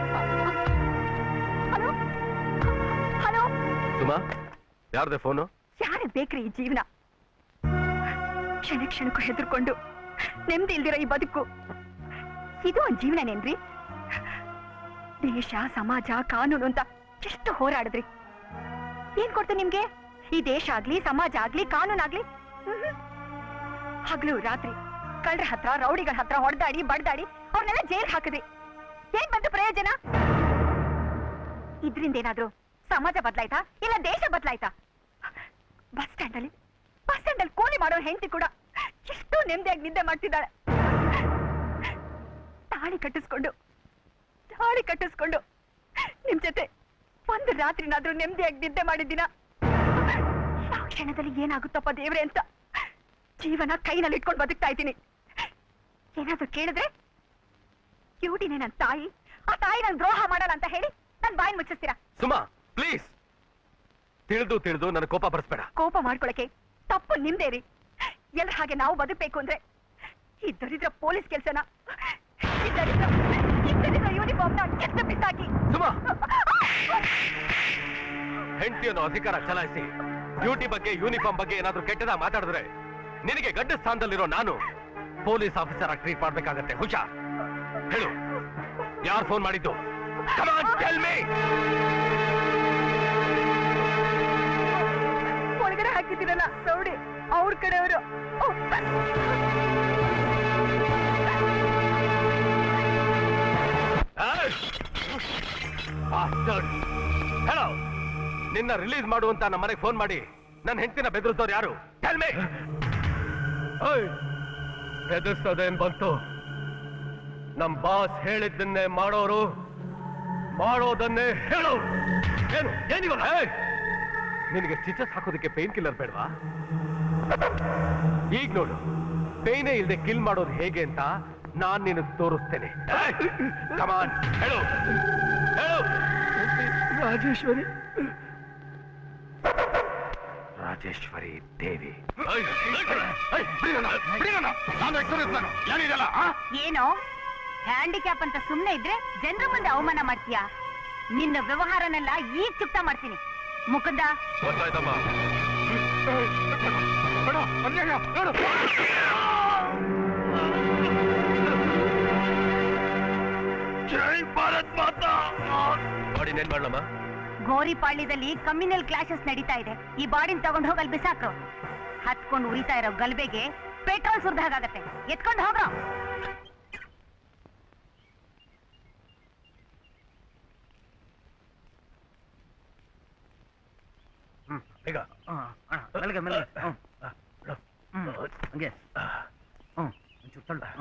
ಹಲೋ ಹಲೋ ಸುಮಾ ಯಾರ್ದೆ ಫೋನು ಯಾರಿಗೆ ಬೇಕ್ರಿ ಈ ಜೀವನ ಕ್ಷಣ ಕ್ಷಣಕ್ಕೂ ಹೆದರ್ಕೊಂಡು ನೆಮ್ಮದಿ ಇಲ್ದಿರೋ ಈ ಬದುಕು ಇದು ಒಂದ್ ಜೀವನನೇನ್ರಿ ದೇಶ ಸಮಾಜ ಕಾನೂನು ಅಂತ ಎಷ್ಟು ಹೋರಾಡಿದ್ರಿ ಏನ್ ಕೊಡ್ತು ನಿಮ್ಗೆ ಈ ದೇಶ ಆಗ್ಲಿ ಸಮಾಜ ಆಗ್ಲಿ ಕಾನೂನಾಗ್ಲಿ ಮ್ಹೂ. ಹಗ್ಲು ರಾತ್ರಿ ಕಳ್ರ ಹತ್ರ ರೌಡಿಗಳ ಹತ್ರ ಹೊಡೆದಾಡಿ ಬಡ್ದಾಡಿ ಅವ್ರನ್ನೆಲ್ಲ ಜೈಲ್ ಹಾಕಿದ್ರಿ ಏನ್ ಬಂತು ಪ್ರಯೋಜನ ಇದ್ರಿಂದ ಏನಾದ್ರು ಸಮಾಜ ಬದಲಾಯ್ತಾ ಇಲ್ಲ ದೇಶ ಬದಲಾಯ್ತಾ ಬಸ್ ಸ್ಟ್ಯಾಂಡ್ ಅಲ್ಲಿ ಬಸ್ ಸ್ಟ್ಯಾಂಡ್ ಅಲ್ಲಿ ಕೂಲಿ ಮಾಡೋ ಹೆಂಡತಿ ಕೂಡ ಎಷ್ಟು ನೆಮ್ಮದಿಯಾಗಿ ನಿದ್ದೆ ಮಾಡ್ತಿದ್ದಾಳೆ ತಾಳಿ ಕಟ್ಟಿಸ್ಕೊಂಡು ತಾಳಿ ಕಟ್ಟಿಸ್ಕೊಂಡು ನಿಮ್ ಜೊತೆ ಒಂದು ರಾತ್ರಿನಾದ್ರೂ ನೆಮ್ಮದಿಯಾಗಿ ನಿದ್ದೆ ಮಾಡಿದ್ದೀನ ಯಾವ ಕ್ಷಣದಲ್ಲಿ ಏನಾಗುತ್ತಪ್ಪ ದೇವ್ರೆ ಅಂತ ಜೀವನ ಕೈನಲ್ಲಿ ಇಟ್ಕೊಂಡು ಬದುಕ್ತಾ ಇದ್ದೀನಿ ಏನಾದ್ರೂ ಕೇಳಿದ್ರೆ ಕ್ಯೂಟಿನೇ ನನ್ನ ತಾಯಿ ಆ ತಾಯಿ ನನ್ ದ್ರೋಹ ಮಾಡಲ್ಲ ಅಂತ ಹೇಳಿ ನನ್ ಬಾಯಿ ಮುಚ್ಚಿಸ್ತೀರಾ ಸುಮಾ ಪ್ಲೀಸ್ ತಿಳಿದು ತಿಳಿದು ನನ್ನ ಕೋಪ ಬರ್ಸ್ಬೇಡ ಕೋಪ ಮಾಡ್ಕೊಳಕ್ಕೆ ತಪ್ಪು ನಿಮ್ದೇ ರೀ ಎಲ್ರ ಹಾಗೆ ನಾವು ಬದುಕ್ಬೇಕು ಅಂದ್ರೆ ಈ ದರಿದ್ರ ಪೊಲೀಸ್ ಕೆಲ್ಸನ ಈ ದರಿದ್ರ ಈ ದರಿದ್ರ ಯೂನಿಫಾರ್ಮ್ನ ಕೆತ್ತ ಬಿಸಾಕಿ ಸುಮಾ ಹೆಂಡತಿಯನ್ನು ಅಧಿಕಾರ ಚಲಾಯಿಸಿ ಡ್ಯೂಟಿ ಬಗ್ಗೆ ಯೂನಿಫಾರ್ಮ್ ಬಗ್ಗೆ ಏನಾದ್ರೂ ಕೆಟ್ಟದ ಮಾತಾಡಿದ್ರೆ ನಿನಗೆ ಗಡ್ಡ ಸ್ಥಾನದಲ್ಲಿರೋ ನಾನು ಪೊಲೀಸ್ ಆಫೀಸರ್ ಆಗಿ ಟ್ರೀಟ್ ಮಾಡ್ಬೇಕಾಗತ್ತೆ ಹುಷಾರ್ ಹೇಳು ಯಾರು ಫೋನ್ ಮಾಡಿದ್ದು Come on, tell me! ಒಳಗಡೆ ಹಾಕಿದ್ದೀರಲ್ಲ ರೌಡಿ ಅವ್ರ ಕಡೆಯವರು ಹೇಳೋ ನಿನ್ನ ರಿಲೀಸ್ ಮಾಡುವಂತ ನಮ್ಮ ಮನೆಗೆ ಫೋನ್ ಮಾಡಿ ನನ್ನ ಹೆಂಡತಿನ ಬೆದರಿಸೋರು ಯಾರು ಟೆಲ್ ಮೀ ಬೆದರ್ಸೋದೇನ್ ಬಂತು ನಮ್ ಬಾಸ್ ಹೇಳಿದ್ದನ್ನೇ ಮಾಡೋರು ಮಾಡೋದನ್ನೇ ಹೇಳೋರು ಏನು ಏನಿವಲ್ಲ ಏಯ್! ನಿನಗೆ ಸ್ಟಿಚಸ್ ಹಾಕೋದಕ್ಕೆ ಪೇನ್ ಕಿಲ್ಲರ್ ಬೇಡವಾ ಈಗ ನೋಡು ಪೇನೇ ಇಲ್ಲದೆ ಕಿಲ್ ಮಾಡೋದು ಹೇಗೆ ಅಂತ ನಾನ್ ನಿನಗೆ ತೋರಿಸ್ತೇನೆ ಕಮಾನ್ ಹೇಳು ಹೇಳು ರಾಜೇಶ್ವರಿ ರಾಜೇಶ್ವರಿ ದೇವಿ ಏನೋ ಹ್ಯಾಂಡಿಕ್ಯಾಪ್ ಅಂತ ಸುಮ್ನೆ ಇದ್ರೆ ಜನರ ಮುಂದೆ ಅವಮಾನ ಮಾಡ್ತೀಯಾ ನಿನ್ನ ವ್ಯವಹಾರನೆಲ್ಲ ಈಗ ಚುಕ್ತ ಮಾಡ್ತೀನಿ ಮುಕುಂದ ಗೊತ್ತಾಯ್ತಮ್ಮ ಜೈ ಭಾರತ್ ಮಾತಾ ಬಾಡಿ ಏನ್ ಮಾಡ್ಲಮ್ಮ ಗೋರಿಪಾಳ್ಯದಲ್ಲಿ ಕಮ್ಯುನಲ್ ಕ್ಲಾಶಸ್ ನಡೀತಾ ಇದೆ ಈ ಬಾಡಿನ ತಗೊಂಡ್ ಹೋಗಿ ಅಲ್ಲಿ ಬಿಸಾಕ್ರು ಹತ್ಕೊಂಡು ಉರಿತಾ ಇರೋ ಗಲ್ಬೆಗೆ ಪೆಟ್ರೋಲ್ ಸುರಿದ ಹಾಗಾಗತ್ತೆ ಎತ್ಕೊಂಡು ಹೋಗ್ರೋ ಈಗ ಮೆಲ್ಗೆ ಮೆಲ್ಗೆ ಹ್ಮ್. ಹ್ಮ್ ಹಂಗೆ ಹ್ಮ್ ಒಂಚೂರು ತಳ್ಳು ಹ್ಮ್.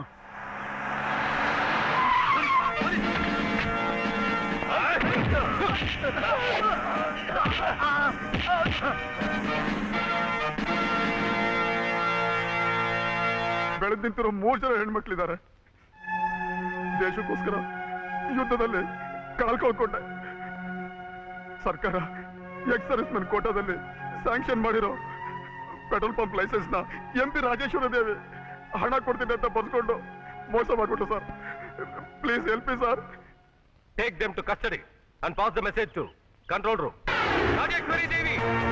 ಬೆಳೆದ್ ನಿಂತಿರೋ ಮೂರ್ ಜನ ಹೆಣ್ಮಕ್ಳಿದ್ದಾರೆ ದೇಶಕ್ಕೋಸ್ಕರ ಯುದ್ಧದಲ್ಲಿ ಕಳ್ಕೊಂಡ್ಕೊಂಡೆ ಸರ್ಕಾರ ಎಕ್ಸ್ ಸರ್ವಿಸ್ ಮೆನ್ ಕೋಟಾದಲ್ಲಿ ಸ್ಯಾಂಕ್ಷನ್ ಮಾಡಿರೋ ಪೆಟ್ರೋಲ್ ಪಂಪ್ ಲೈಸೆನ್ಸ್ ನ ಎಂ ಪಿ ರಾಜೇಶ್ವರ ದೇವಿ ಹಣ ಕೊಡ್ತೀನಿ ಅಂತ ಬರ್ಸ್ಕೊಂಡು ಮೋಸ ಮಾಡ್ಬಿಟ್ಟು sir please help me sir take them to custody and pass the message to control room Rajeshwari Devi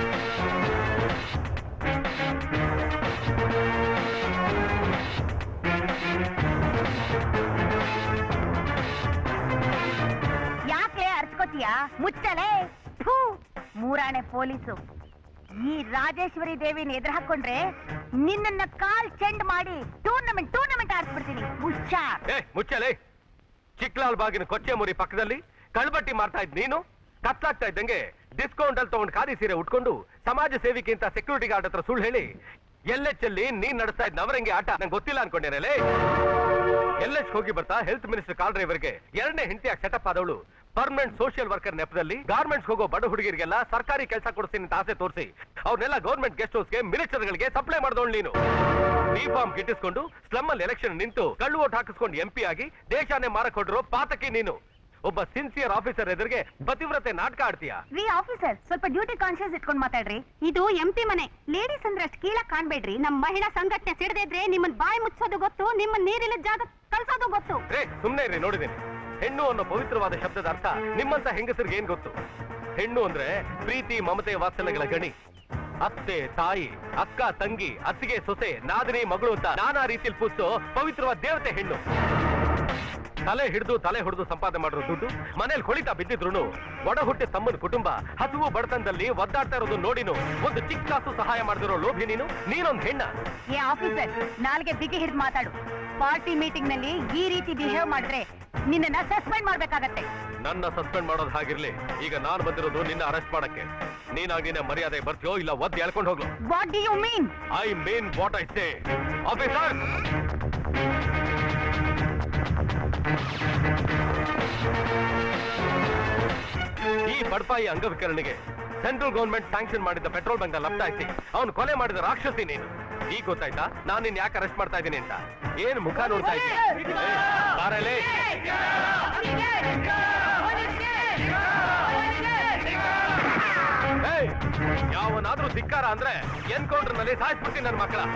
ಯಾಕೆ ಅರ್ಚ್ಕೋತೀಯ ಮುಚ್ಚಲೆ ಥೂ, ಮೂರಾಣೆ ಪೊಲೀಸು ಈ ರಾಜೇಶ್ವರಿ ದೇವಿನ ಎದುರು ಹಾಕೊಂಡ್ರೆ ನಿನ್ನನ್ನ ಕಾಲ್ ಚೆಂಡ್ ಮಾಡಿ ಟೂರ್ನಮೆಂಟ್ ಟೂರ್ನಮೆಂಟ್ ಆಡ್ಸ್ಬಿಡ್ತೀನಿ ಹುಷಾರ್ ಏ ಮುಚ್ಚಲೆ ಚಿಕ್ಲಾಲ್ ಬಾಗಿನ ಕೊಚ್ಚೆ ಮುರಿ ಪಕ್ಕದಲ್ಲಿ ಕಳ್ಬಟ್ಟಿ ಮಾಡ್ತಾ ಇದ್ ನೀನು ಕತ್ಲಾಗ್ತಾ ಇದ್ದಂಗೆ ಡಿಸ್ಕೌಂಟ್ ಅಲ್ಲಿ ತಗೊಂಡು ಖಾದಿ ಸೀರೆ ಉಟ್ಕೊಂಡು ಸಮಾಜ ಸೇವಿಕೆ ಅಂತ ಸೆಕ್ಯೂರಿಟಿ ಗಾರ್ಡ್ ಹತ್ರ ಸುಳ್ಳು ಹೇಳಿ ಎಲ್ಲೆಚ್ಚಲ್ಲಿ ನೀನ್ ನಡೆಸ್ತಾ ಇದ್ ನವರಂಗಿ ಆಟ ನಂಗೆ ಗೊತ್ತಿಲ್ಲ ಅನ್ಕೊಂಡೇನಲೇ ಎಲ್ಲೆಚ್ ಹೋಗಿ ಬರ್ತಾ ಹೆಲ್ತ್ ಮಿನಿಸ್ಟರ್ ಕಾಲ್ ಡ್ರೈವರ್ಗೆ ಎರಡನೇ ಹೆಂಡತಿಯಾಗಿ ಸೆಟಪ್ ಆದವಳು ಪರ್ಮನೆಂಟ್ ಸೋಷಿಯಲ್ ವರ್ಕರ್ ನೆಪದಲ್ಲಿ ಗಾರ್ಮೆಂಟ್ಸ್ ಹೋಗೋ ಬಡ ಹುಡುಗಿರಿಗೆಲ್ಲ ಸರ್ಕಾರಿ ಕೆಲಸ ಕೊಡಿಸ್ತೀನಿ ಅಂತ ಆಸೆ ತೋರಿಸಿ ಅವ್ರನ್ನೆಲ್ಲ ಗೌರ್ಮೆಂಟ್ ಗೆಸ್ಟ್ ಹೌಸ್ಗೆ ಮಿನಿಸ್ಟರ್ಗಳಿಗೆ ಸಪ್ಲೈ ಮಾಡಿದವಳು ನೀನು ಬಿ ಫಾರ್ಮ್ ಗಿಟ್ಟಿಸ್ಕೊಂಡು ಸ್ಲಮ್ ಅಲ್ಲಿ ಎಲೆಕ್ಷನ್ ನಿಂತು ಕಳ್ಳು ಓಟ್ ಹಾಕಿಸ್ಕೊಂಡು ಎಂಪಿ ಆಗಿ ದೇಶಾನೇ ಮಾರಕೊಟ್ಟಿರೋ ಪಾತಕಿ ನೀನು ಒಬ್ಬ ಸಿನ್ಸಿಯರ್ ಆಫೀಸರ್ ಎದುರಿಗೆ ಪತಿವ್ರತೆ ನಾಟಕ ಆಡ್ತೀಯಾ ರೀ ಆಫೀಸರ್ ಸ್ವಲ್ಪ ಡ್ಯೂಟಿ ಕಾನ್ಶಿಯಸ್ ಇಟ್ಕೊಂಡ್ ಮಾತಾಡ್ರಿ ಇದು ಎಂಪಿ ಮನೆ ಲೇಡೀಸ್ ಅಂದ್ರೆ ಅಷ್ಟು ಕೀಳಕ್ ಕಾಣ್ಬೇಡ್ರಿ ನಮ್ ಮಹಿಳಾ ಸಂಘಟನೆ ಸಿಡದಿದ್ರೆ ನಿಮ್ಮನ್ ಬಾಯಿ ಮುಚ್ಚೋದು ಗೊತ್ತು ನಿಮ್ಮನ್ ನೀರಿಲ್ಲ ಜಾಗ ಕಳ್ಸೋದು ಗೊತ್ತು ರೇ ಸುಮ್ನೆ ಇರ್ರಿ ನೋಡಿದ್ದೀನಿ ಹೆಣ್ಣು ಅನ್ನೋ ಪವಿತ್ರವಾದ ಶಬ್ದದ ಅರ್ಥ ನಿಮ್ಮಂತ ಹೆಂಗಸರಿಗೆ ಏನ್ ಗೊತ್ತು ಹೆಣ್ಣು ಅಂದ್ರೆ ಪ್ರೀತಿ ಮಮತೆ ವಾತ್ಸಲ್ಯಗಳ ಗಣಿ ಅತ್ತೆ ತಾಯಿ ಅಕ್ಕ ತಂಗಿ ಅತ್ತಿಗೆ ಸೊಸೆ ನಾದಿನಿ ಮಗಳು ಅಂತ ನಾನಾ ರೀತಿಯಲ್ಲಿ ಪೂಜಿಸೋ ಪವಿತ್ರವಾದ ದೇವತೆ ಹೆಣ್ಣು ತಲೆ ಹಿಡಿದು ತಲೆ ಹೊಡೆದು ಸಂಪಾದನೆ ಮಾಡಿರೋ ದುಡ್ಡು ಮನೇಲಿ ಹೊಳಿತಾ ಬಿದ್ದಿದ್ರು ಒಡ ಹುಟ್ಟೆ ತಮ್ಮನ ಕುಟುಂಬ ಹಸುವು ಬಡತನದಲ್ಲಿ ಒದ್ದಾಡ್ತಾ ಇರೋದು ನೋಡಿನು ಒಂದು ಚಿಕ್ಕ ಕಾಸು ಸಹಾಯ ಮಾಡಿದಿರೋ ಲೋಭಿ ನೀನು ನೀನೊಂದ್ ಹೆಣ್ಣ ಏ ಆಫೀಸರ್ ನಾಲ್ಗೆ ಬಿಗಿ ಹಿಡಿದು ಮಾತಾಡು ಪಾರ್ಟಿ ಮೀಟಿಂಗ್ ನಲ್ಲಿ ಈ ರೀತಿ ಬಿಹೇವ್ ಮಾಡಿದ್ರೆ ನಿನ್ನನ್ನ ಸಸ್ಪೆಂಡ್ ಮಾಡ್ಬೇಕಾಗತ್ತೆ ನನ್ನ ಸಸ್ಪೆಂಡ್ ಮಾಡೋದು ಹಾಗಿರ್ಲಿ ಈಗ ನಾನು ಬಂದಿರೋದು ನಿನ್ನ ಅರೆಸ್ಟ್ ಮಾಡಕ್ಕೆ ನೀನಾಗಿ ನಿನ್ನ ಮರ್ಯಾದೆ ಬರ್ತೀಯೋ ಇಲ್ಲ ಒದ್ದು ಎಳ್ಕೊಂಡು ಹೋಗ್ಲು what do you mean I mean what I say officer ಈ ಬಡಪಾಯಿ ಅಂಗವಿಕರಣಿಗೆ ಸೆಂಟ್ರಲ್ ಗವರ್ಮೆಂಟ್ ಸ್ಯಾಂಕ್ಷನ್ ಮಾಡಿದ್ದ ಪೆಟ್ರೋಲ್ ಬಂಕ್ ಲಪ್ಟಾಯಿಸಿ ಅವನು ಕೊಲೆ ಮಾಡಿದ ರಾಕ್ಷಸಿ ನೀನು ಈಗ ಗೊತ್ತಾಯ್ತಾ ನಾನು ನಿನ್ ಯಾಕೆ ಅರೆಸ್ಟ್ ಮಾಡ್ತಾ ಇದ್ದೀನಿ ಅಂತ ಏನ್ ಮುಖ ನೋಡ್ತಾ ಇದ್ದೀನಿ ಬಾರಲೇ ಏಯ್, ಯಾವನಾದ್ರೂ ಧಿಕ್ಕಾರ ಅಂದ್ರೆ ಎನ್ಕೌಂಟರ್ ನಲ್ಲಿ ಸಾಯಿಸ್ಬಿಡ್ತೀನಿ ನನ್ನ ಮಕ್ಕಳ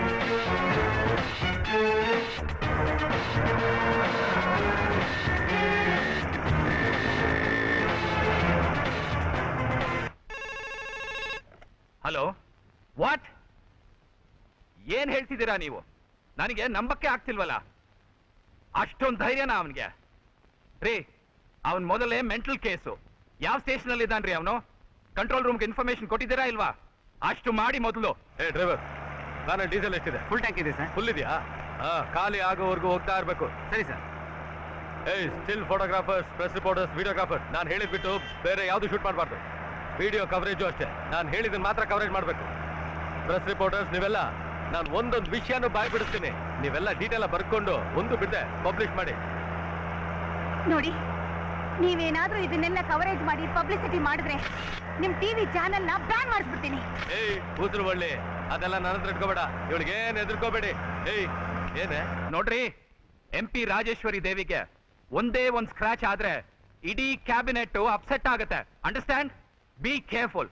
ಹಲೋ ವಾಟ್ ಏನ್ ಹೇಳ್ತಿದ್ದೀರಾ ನೀವು ನನಗೆ ನಂಬಕ್ಕೆ ಆಗ್ತಿಲ್ವಲ್ಲ ಅಷ್ಟೊಂದು ಧೈರ್ಯನಾ ಅವನಿಗೆ ರೀ ಅವನ್ ಮೊದಲೇ ಮೆಂಟಲ್ ಕೇಸು ಯಾವ ಸ್ಟೇಷನ್ ಅಲ್ಲಿ ಇದ್ದಾನ್ರಿ ಅವನು ಕಂಟ್ರೋಲ್ ರೂಮ್ಗೆ ಇನ್ಫಾರ್ಮೇಶನ್ ಕೊಟ್ಟಿದ್ದೀರಾ ಇಲ್ವಾ ಅಷ್ಟು ಮಾಡಿ ಮೊದಲು ಏ ಡ್ರೈವರ್ ನಾನು ಡೀಸೆಲ್ ಎಷ್ಟಿದೆ ಫುಲ್ ಟ್ಯಾಂಕ್ ಇದೆ ಸರ್ ಫುಲ್ ಇದೆಯಾ ಹಾ ಖಾಲಿ ಆಗೋವರೆಗೂ ಹೋಗ್ತಾ ಇರ್ಬೇಕು ಸರಿ ಸರ್ ಏಯ್ still photographers press reporters videographers ನಾನು ಹೇಳಿದ್ಬಿಟ್ಟು ಬೇರೆ ಯಾವುದು ಶೂಟ್ ಮಾಡಬಾರ್ದು ವಿಡಿಯೋ ಕವರೇಜು ಅಷ್ಟೇ ನಾನು ಹೇಳಿದ್ದನ್ನ ಮಾತ್ರ ಕವರೇಜ್ ಮಾಡಬೇಕು ಪ್ರೆಸ್ ರಿಪೋರ್ಟರ್ಸ್ ನೀವೆಲ್ಲ ನಾನು ಒಂದೊಂದು ವಿಷಯನೂ ಬಾಯ್ ಬಿಡಿಸ್ತೀನಿ ನೀವೆಲ್ಲ ಡೀಟೇಲ್ ಬರ್ಕೊಂಡು ಒಂದು ಬಿದ್ದೆ ಪಬ್ಲಿಷ್ ಮಾಡಿ ನೋಡಿ ನೀವೇನಾದ್ರೂ ಇದನ್ನೆಲ್ಲ ಕವರೇಜ್ ಮಾಡಿ ಪಬ್ಲಿಸಿಟಿ ಮಾಡಿದ್ರೆ ನಿಮ್ ಟಿವಿ ಚಾನೆಲ್ ನ ಬ್ಯಾನ್ ಮಾಡಿಸ್ಬಿಡ್ತೀನಿ ಏಯ್ ಕೂತ್ರು ಒಳ್ಳೆ ಅದೆಲ್ಲ ನನ್ನ ಹತ್ರ ಇಟ್ಕೋಬೇಡ ಇವಳಿಗೆ ಏನ್ ಎದುರ್ಕೋಬೇಡಿ ಏಯ್ ಏನೇ ನೋಡ್ರಿ ಎಂ ಪಿ ರಾಜೇಶ್ವರಿ ದೇವಿಗೆ ಒಂದೇ ಒಂದ್ ಸ್ಕ್ರಾಚ್ ಆದ್ರೆ ಇಡೀ ಕ್ಯಾಬಿನೆಟ್ ಅಪ್ಸೆಟ್ ಆಗುತ್ತೆ understand be careful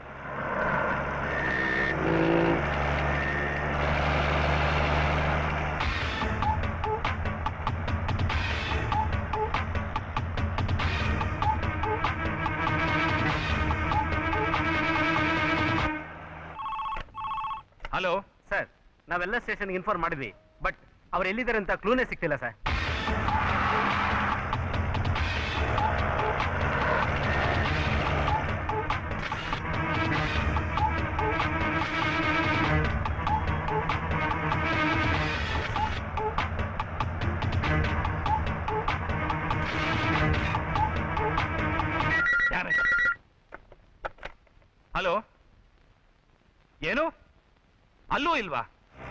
hello sir ನಾವೆಲ್ಲ ಸ್ಟೇಷನ್ಗೆ ಇನ್ಫಾರ್ಮ್ ಮಾಡಿದ್ವಿ ಬಟ್ ಅವ್ರು ಎಲ್ಲಿದ್ದಾರೆ ಅಂತ ಕ್ಲೂನೇ ಸಿಗ್ತಿಲ್ಲ ಸರ್ ಹಲೋ ಏನು ಅಲ್ಲೂ ಇಲ್ವಾ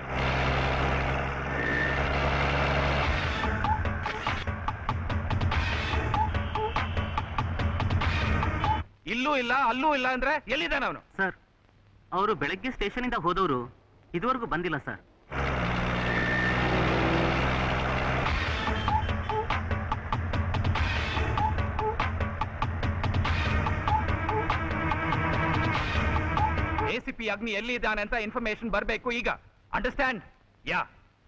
ಇಲ್ಲೂ ಇಲ್ಲ ಅಲ್ಲೂ ಇಲ್ಲ ಅಂದ್ರೆ ಎಲ್ಲಿದ್ದಾನೆ ಅವನು ಸರ್ ಅವರು ಬೆಳಗ್ಗೆ ಸ್ಟೇಷನಿಂದ ಹೋದವರು ಇದುವರೆಗೂ ಬಂದಿಲ್ಲ ಸರ್ ಎ ಸಿ ಪಿ ಅಗ್ನಿ ಎಲ್ಲಿ ಇದ್ದಾನೆ ಅಂತ ಇನ್ಫಾರ್ಮೇಶನ್ ಬರಬೇಕು ಈಗ ಅಂಡರ್ಸ್ಟ್ಯಾಂಡ್ ಯಾ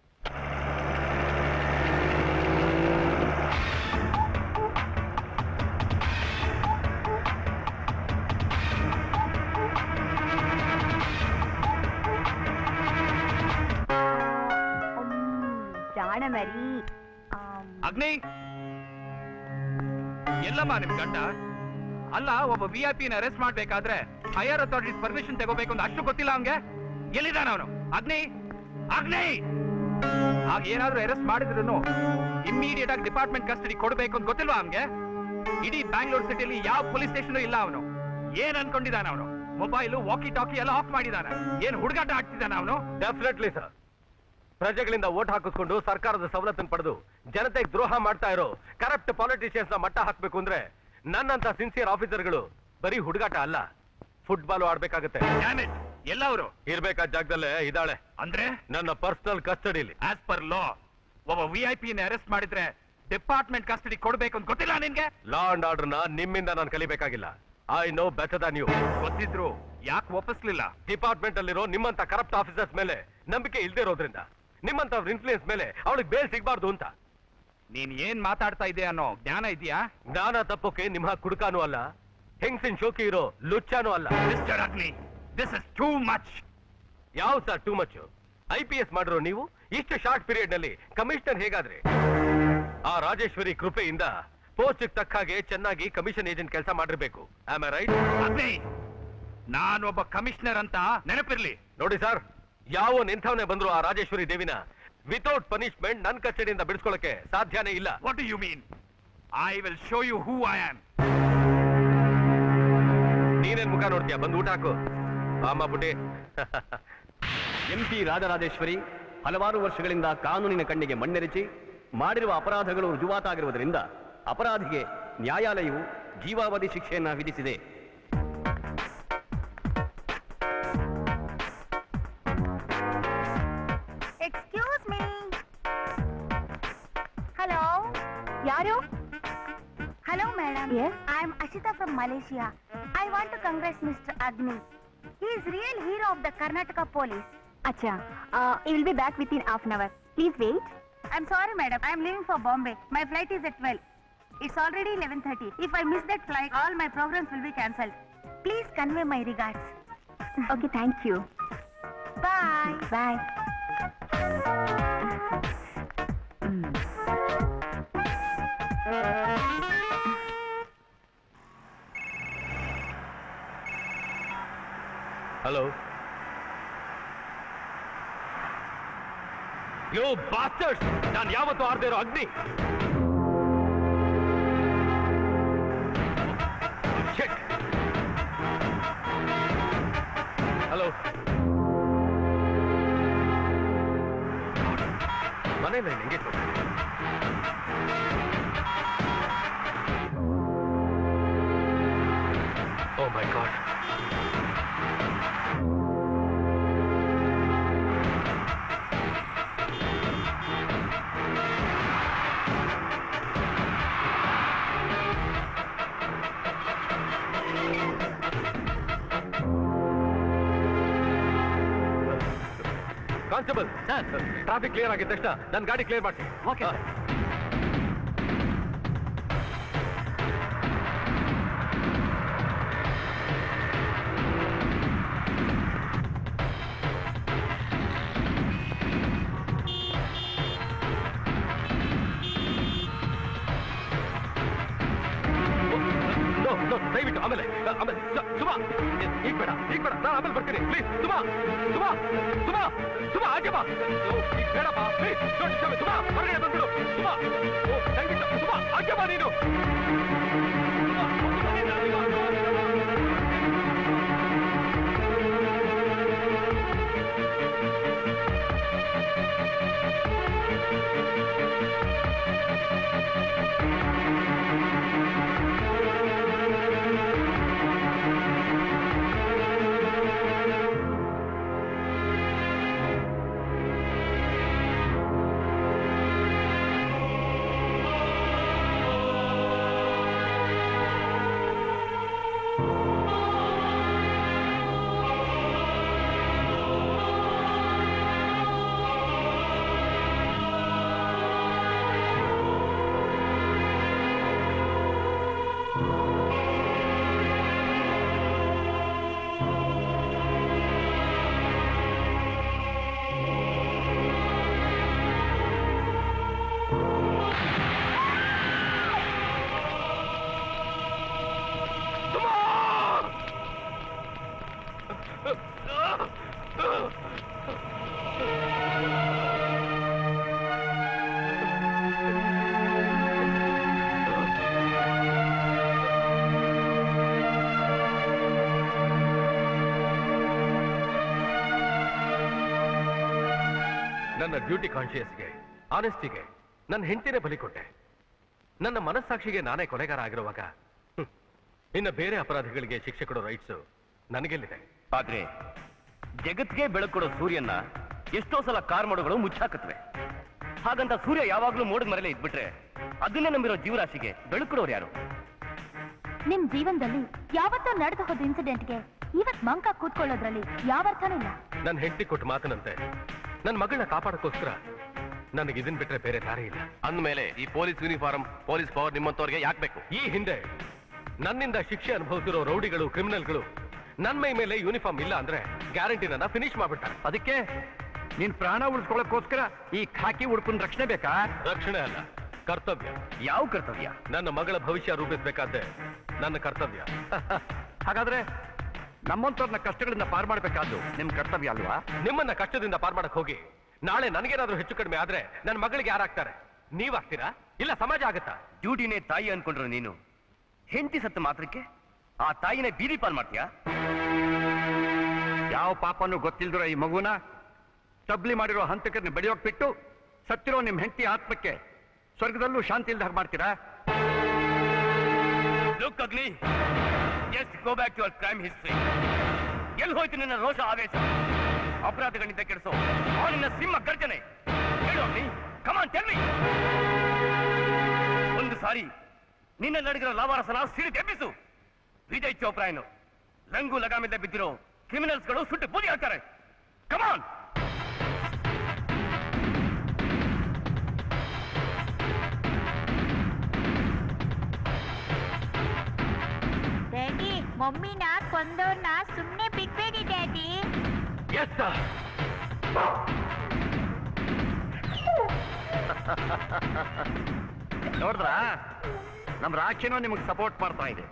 ಜಾಣ ಮರಿ ಅಗ್ನಿ ಎಲ್ಲಮ್ಮ ನಿಮ್ ಗಂಡ ಅಲ್ಲ ಒಬ್ಬ ವಿ ಐ ಪಿನ ಅರೆಸ್ಟ್ ಮಾಡ್ಬೇಕಾದ್ರೆ ಹೈಯರ್ ಅಥಾರಿಟೀಸ್ ಪರ್ಮಿಷನ್ ತಗೋಬೇಕು ಅಂತ ಅಷ್ಟು ಗೊತ್ತಿಲ್ಲ ಅವನ್ಗೆ ಎಲ್ಲಿದ್ದಾನ ಅವನು ಅಗ್ನಿ ಅಗ್ನಿ ಆಗ ಏನಾದ್ರೂ ಅರೆಸ್ಟ್ ಮಾಡಿದ್ರು ಇಮ್ಮಿಡಿಯೇಟ್ ಆಗಿ ಡಿಪಾರ್ಟ್ಮೆಂಟ್ ಕಸ್ಟಡಿ ಕೊಡ್ಬೇಕು ಅಂತ ಗೊತ್ತಿಲ್ವಾ ಅವನ್ಗೆ ಇಡೀ ಬ್ಯಾಂಗ್ಳೂರ್ ಸಿಟಿಯಲ್ಲಿ ಯಾವ ಪೊಲೀಸ್ ಸ್ಟೇಷನ್ ಇಲ್ಲ ಅವನು ಏನ್ ಅನ್ಕೊಂಡಿದ್ದಾನ ಅವನು ಮೊಬೈಲು ವಾಕಿ ಟಾಕಿ ಎಲ್ಲ ಆಫ್ ಮಾಡಿದಾನೆ ಏನ್ ಹುಡುಗಾಟ ಆಡ್ತಿದ್ದಾನ ಅವನು ಡೆಫಿನೆಟ್ಲಿ ಸರ್ ಪ್ರಜೆಗಳಿಂದ ಓಟ್ ಹಾಕಿಸ್ಕೊಂಡು ಸರ್ಕಾರದ ಸವಲತ್ತನ್ನು ಪಡೆದು ಜನತೆಗೆ ದ್ರೋಹ ಮಾಡ್ತಾ ಇರೋ ಕರಪ್ಟ್ ಪಾಲಿಟಿಷಿಯನ್ಸ್ ನ ಮಟ್ಟ ಹಾಕ್ಬೇಕು ಅಂದ್ರೆ ನನ್ನಂತ ಸಿನ್ಸಿಯರ್ ಆಫೀಸರ್ಗಳು ಬರೀ ಹುಡುಗಾಟ ಅಲ್ಲ ಫುಟ್ಬಾಲ್ ಆಡ್ಬೇಕಾಗತ್ತೆ ಎಲ್ಲ ಅವರು ಇರ್ಬೇಕಾದ ಜಾಗದಲ್ಲೇ ಇದ್ದಾಳೆ ಅಂದ್ರೆ ನನ್ನ ಪರ್ಸನಲ್ ಕಸ್ಟಡಿಲಿ ಆಸ್ ಪರ್ ಲಾ ಒಬ್ಬ ವಿ ಐ ಪಿನ ಅರೆಸ್ಟ್ ಮಾಡಿದ್ರೆ ಡಿಪಾರ್ಟ್ಮೆಂಟ್ ಕಸ್ಟಡಿ ಕೊಡ್ಬೇಕು ಅಂತ ಗೊತ್ತಿಲ್ಲ ನಿನ್ಗೆ ಲಾ ಅಂಡ್ ಆರ್ಡರ್ ನ ನಿಮ್ಮಿಂದ ನಾನು ಕಲಿಬೇಕಾಗಿಲ್ಲ I know better than you ಗೊತ್ತಿದ್ರು ಯಾಕೆ ಒಪ್ಪಿಸ್ಲಿಲ್ಲ ಡಿಪಾರ್ಟ್ಮೆಂಟ್ ಅಲ್ಲಿರೋ ನಿಮ್ಮಂತ ಕರಪ್ಟ್ ಆಫೀಸರ್ಸ್ ಮೇಲೆ ನಂಬಿಕೆ ಇಲ್ದೇ ಇರೋದ್ರಿಂದ ನಿಮ್ಮಂತ ಇನ್ಫ್ಲೂಯೆನ್ಸ್ ಮೇಲೆ ಅವಳಿಗೆ ಬೇಲ್ ಸಿಗ್ಬಾರ್ದು ಅಂತ ನೀನ್ ಏನ್ ಮಾತಾಡ್ತಾ ಇದೆಯಾ ಅನ್ನೋ ಜ್ಞಾನ ಇದೆಯಾ ಜ್ಞಾನ ತಪ್ಪೋಕೆ ನಿಮ್ಮ ಕುಡುಕಾನು ಅಲ್ಲ ಹೆಂಗ್ಸಿನ್ ಶೋಕಿ ಇರೋ ಲುಚ್ಚಾನು ಅಲ್ಲ mister Agni this is too much ಯಾವ sir too much I P S ಮಾಡಿರೋ ನೀವು ಇಷ್ಟು ಶಾರ್ಟ್ ಪೀರಿಯಡ್ ನಲ್ಲಿ ಕಮಿಷನರ್ ಹೇಗಾದ್ರೆ ಆ ರಾಜೇಶ್ವರಿ ಕೃಪೆಯಿಂದ ಪೋಸ್ಟ್ ತಕ್ಕ ಹಾಗೆ ಚೆನ್ನಾಗಿ ಕಮಿಷನ್ ಏಜೆಂಟ್ ಕೆಲಸ ಮಾಡಿರ್ಬೇಕು ಆಮ್ ರೈಟ್ ಅಗ್ನಿ ನಾನೊಬ್ಬ ಕಮಿಷನರ್ ಅಂತ ನೆನಪಿರ್ಲಿ ನೋಡಿ ಸರ್ ಯಾವ ನಿಂಥವನೇ ಬಂದ್ರು ಆ ರಾಜೇಶ್ವರಿ ದೇವಿನ ವಿತೌಟ್ ಪನಿಷ್ಮೆಂಟ್ ನನ್ನ ಕಚೇರಿಯಿಂದ ಬಿಡಿಸ್ಕೊಳ್ಳಕ್ಕೆ ಸಾಧ್ಯನೇ ಇಲ್ಲ what you mean I will show you who I am ನೀನೇನ್ ಮುಖ ನೋಡ್ತೀಯ ಬಂದು ಊಟ ಹಾಕು ಅಮ್ಮ ಬುಡ್ಡಿ ಎಂ ಪಿ ರಾಜರಾಜೇಶ್ವರಿ ಹಲವಾರು ವರ್ಷಗಳಿಂದ ಕಾನೂನಿನ ಕಣ್ಣಿಗೆ ಮಣ್ಣೆರಚಿ ಮಾಡಿರುವ ಅಪರಾಧಗಳು ರುಜುವಾತಾಗಿರುವುದರಿಂದ ಅಪರಾಧಿಗೆ ನ್ಯಾಯಾಲಯವು ಜೀವಾವಧಿ ಶಿಕ್ಷೆಯನ್ನ ವಿಧಿಸಿದೆ ಎಕ್ಸ್ಕ್ಯೂಸ್ ಮೀ ಹಲೋ ಯಾರು hello madam I am Ashita from Malaysia I want to congrats mister Agni he is real hero of the Karnataka police ಅಚ್ಚಾ he will be back within half an hour please wait I am sorry madam I am living for Bombay my flight is at twelve it's already eleven thirty if I miss that flight all my programmes will be cancelled please convey my regards okay thank you bye bye hello yo bastards ನಾನು ಯಾವತ್ತೂ ಆರ್ದೇ ಇರೋ ಅಗ್ನಿ ಹಲೋ ಮನೇಲಿ ಹೆಂಗೆ oh my god constable traffic clear ಆಗಿದ ತಕ್ಷಣ ನನ್ನ ಗಾಡಿ ಕ್ಲಿಯರ್ ಮಾಡಿಸಿ ಓಕೆ ನೋ ನೋ ದಯವಿಟ್ಟು ಆಮೇಲೆ ಆಮೇಲೆ ಸ- ಸುಮಾ ಈ- ಈಗ ಬೇಡ ಈಗ ಬೇಡ ನಾನು ಆಮೇಲೆ ಬರ್ತೀನಿ ಪ್ಲೀಸ್ ಸುಮಾ ಸುಮಾ ಸುಮಾ ಸುಮಾ ಆಚೆ ಬಾ ಓ, ಈಗ ಬೇಡಪ್ಪ ಪ್ಲೀಸ್ ಸುಮಾ ಹೊರಗಡೆ ಬಂದ್ಬಿಡು ಸುಮಾ ಓ ದಯವಿಟ್ಟು ಸುಮಾ ಆಚೆ ಬಾ ನೀನು ಸುಮಾ, ಸುಮಾ, ನೀನು ಆಚೆ ಬಾ. ನನ್ನ ಡ್ಯೂಟಿ ಕಾನ್ಶಿಯಸ್ಗೆ ಆನೆಸ್ಟಿಗೆ ನನ್ನ ಹೆಂಡತಿನೇ ಬಲಿ ಕೊಟ್ಟೆ ನನ್ನ ಮನಸ್ಸಾಕ್ಷಿಗೆ ನಾನೇ ಕೊಲೆಗಾರ ಆಗಿರುವಾಗ ಹ್ಮ್, ಇನ್ನು ಬೇರೆ ಅಪರಾಧಿಗಳಿಗೆ ಶಿಕ್ಷೆ ಕೊಡೋ ರೈಟ್ಸ್ ನನಗೆಲ್ಲಿದೆ ಆದ್ರೆ ಜಗತ್ಗೆ ಬೆಳಕು ಕೊಡೋ ಸೂರ್ಯನ ಎಷ್ಟೋ ಸಲ ಕಾರ್ಮೋಡಗಳು ಮುಚ್ಚಾಕತ್ವೆ ಹಾಗಂತ ಸೂರ್ಯ ಯಾವಾಗ್ಲೂ ಮೋಡದ ಮರಲೇ ಇದ್ಬಿಟ್ರೆ ಅದನ್ನೇ ನಂಬಿರೋ ಜೀವರಾಶಿಗೆ ಬೆಳಕೊಡೋರು ಯಾರು ನಿಮ್ ಜೀವನದಲ್ಲಿ ಯಾವತ್ತೋ ನಡೆದು ಹೋದ ಇನ್ಸಿಡೆಂಟ್ಗೆ ಇವತ್ ಮಂಕ ಕೂತ್ಕೊಳ್ಳೋದ್ರಲ್ಲಿ ಯಾವ ಅರ್ಥನೂ ಇಲ್ಲ ನನ್ನ ಹೆಂಡತಿ ಕೊಟ್ಟ ಮಾತಿನಂತೆ ನನ್ನ ಮಗಳನ್ನ ಕಾಪಾಡಕ್ಕೋಸ್ಕರ ನನಗೆ ಇದನ್ ಬಿಟ್ರೆ ಬೇರೆ ದಾರಿ ಇಲ್ಲ ಅಂದ್ಮೇಲೆ ಈ ಪೊಲೀಸ್ ಯೂನಿಫಾರ್ಮ್ ಪೊಲೀಸ್ ಪವರ್ ನಿಮ್ಮಂತವ್ರಿಗೆ ಯಾಕೆ ಬೇಕು ಈ ಹಿಂದೆ ನನ್ನಿಂದ ಶಿಕ್ಷೆ ಅನುಭವಿಸಿರೋ ರೌಡಿಗಳು ಕ್ರಿಮಿನಲ್ಗಳು ನನ್ನ ಮೈ ಮೇಲೆ ಯೂನಿಫಾರ್ಮ್ ಇಲ್ಲ ಅಂದ್ರೆ ಗ್ಯಾರಂಟಿ ನನ್ನ ಫಿನಿಶ್ ಮಾಡ್ಬಿಡ್ತಾರೆ ಅದಕ್ಕೆ ನಿನ್ ಪ್ರಾಣ ಉಳಿಸ್ಕೊಳ್ಳೋಕ್ಕೋಸ್ಕರ ಈ ಖಾಕಿ ಉಡುಪಿನ ರಕ್ಷಣೆ ಬೇಕಾ ರಕ್ಷಣೆ ಅಲ್ಲ ಕರ್ತವ್ಯ ಯಾವ ಕರ್ತವ್ಯ ನನ್ನ ಮಗಳ ಭವಿಷ್ಯ ರೂಪಿಸಬೇಕಾದ್ರೆ ನನ್ನ ಕರ್ತವ್ಯ ಹಾಗಾದ್ರೆ ನಮ್ಮಂತವ್ರನ್ನ ಕಷ್ಟಗಳಿಂದ ಪಾರ್ ಮಾಡ್ಬೇಕಾದ್ದು ನಿಮ್ ಕರ್ತವ್ಯ ಅಲ್ವಾ ನಿಮ್ಮನ್ನ ಕಷ್ಟದಿಂದ ಪಾರ್ ಮಾಡಕ್ ಹೋಗಿ ನಾಳೆ ನನಗೇನಾದ್ರೂ ಹೆಚ್ಚು ಕಡಿಮೆ ಆದ್ರೆ ನನ್ನ ಮಗಳಿಗೆ ಯಾರಾಗ್ತಾರೆ ನೀವಾಗ್ತೀರಾ ಇಲ್ಲ ಸಮಾಜ ಆಗತ್ತಾ ಡ್ಯೂಟಿನೇ ತಾಯಿ ಅನ್ಕೊಂಡ್ರು ನೀನು ಹೆಂಡತಿ ಸತ್ತ ಮಾತ್ರಕ್ಕೆ ಆ ತಾಯಿನೇ ಬೀದಿ ಪಾಲ್ ಮಾಡ್ತೀಯಾ ಯಾವ ಪಾಪನು ಗೊತ್ತಿಲ್ದಿರೋ ಈ ಮಗುನ ತಬ್ಲಿ ಮಾಡಿರೋ ಹಂತಕರನ್ನ ಬೆಳೆಯೋಕ್ ಬಿಟ್ಟು ಸತ್ತಿರೋ ನಿಮ್ ಹೆಂಡತಿ ಆತ್ಮಕ್ಕೆ ಸ್ವರ್ಗದಲ್ಲೂ ಶಾಂತಿ ಇಲ್ದ ಹಾಗೆ ಮಾಡ್ತೀರಾ look Agni just go back to our crime history ಎಲ್ಲಿ ಹೋಯ್ತು ನಿನ್ನ ರೋಷ ಆವೇಶ ಅಪರಾಧಗಳಿಂದ ಕೆಡಿಸೋ ಆ ನಿನ್ನ ಸಿಂಹ ಗರ್ಜನೆ ಹೇಳು ಅಗ್ನಿ ಕಮಾನ್ ಟೆಲ್ ಮೀ ಒಂದು ಸಾರಿ ನಿನ್ನ ನಡಗಿರೋ ಲಾವಾರಸನ ಸಿಡಿ ತೆಬ್ಬಿಸು ವಿಜಯ್ ಚೋಪ್ರಾಯನು ಲಂಗು ಲಗಾಮಿಂದ ಬಿದ್ದಿರೋ ಕ್ರಿಮಿನಲ್ಸ್ಗಳು ಸುಟ್ಟು ಬೂದಿ ಹಾಕ್ತಾರೆ ಕಮಾನ್ ಡ್ಯಾಡಿ ಮಮ್ಮಿನ ಕೊಂದವ್ರನ್ನ ಸುಮ್ನೆ ಬಿಟ್ಬೇಡಿ ಡ್ಯಾಡಿ ಎಸ್ ಸರ್ ನೋಡಿದ್ರ ನಮ್ ರಾಕ್ಷಿನೂ ನಿಮಗೆ ಸಪೋರ್ಟ್ ಮಾಡ್ತಾ ಇದೆ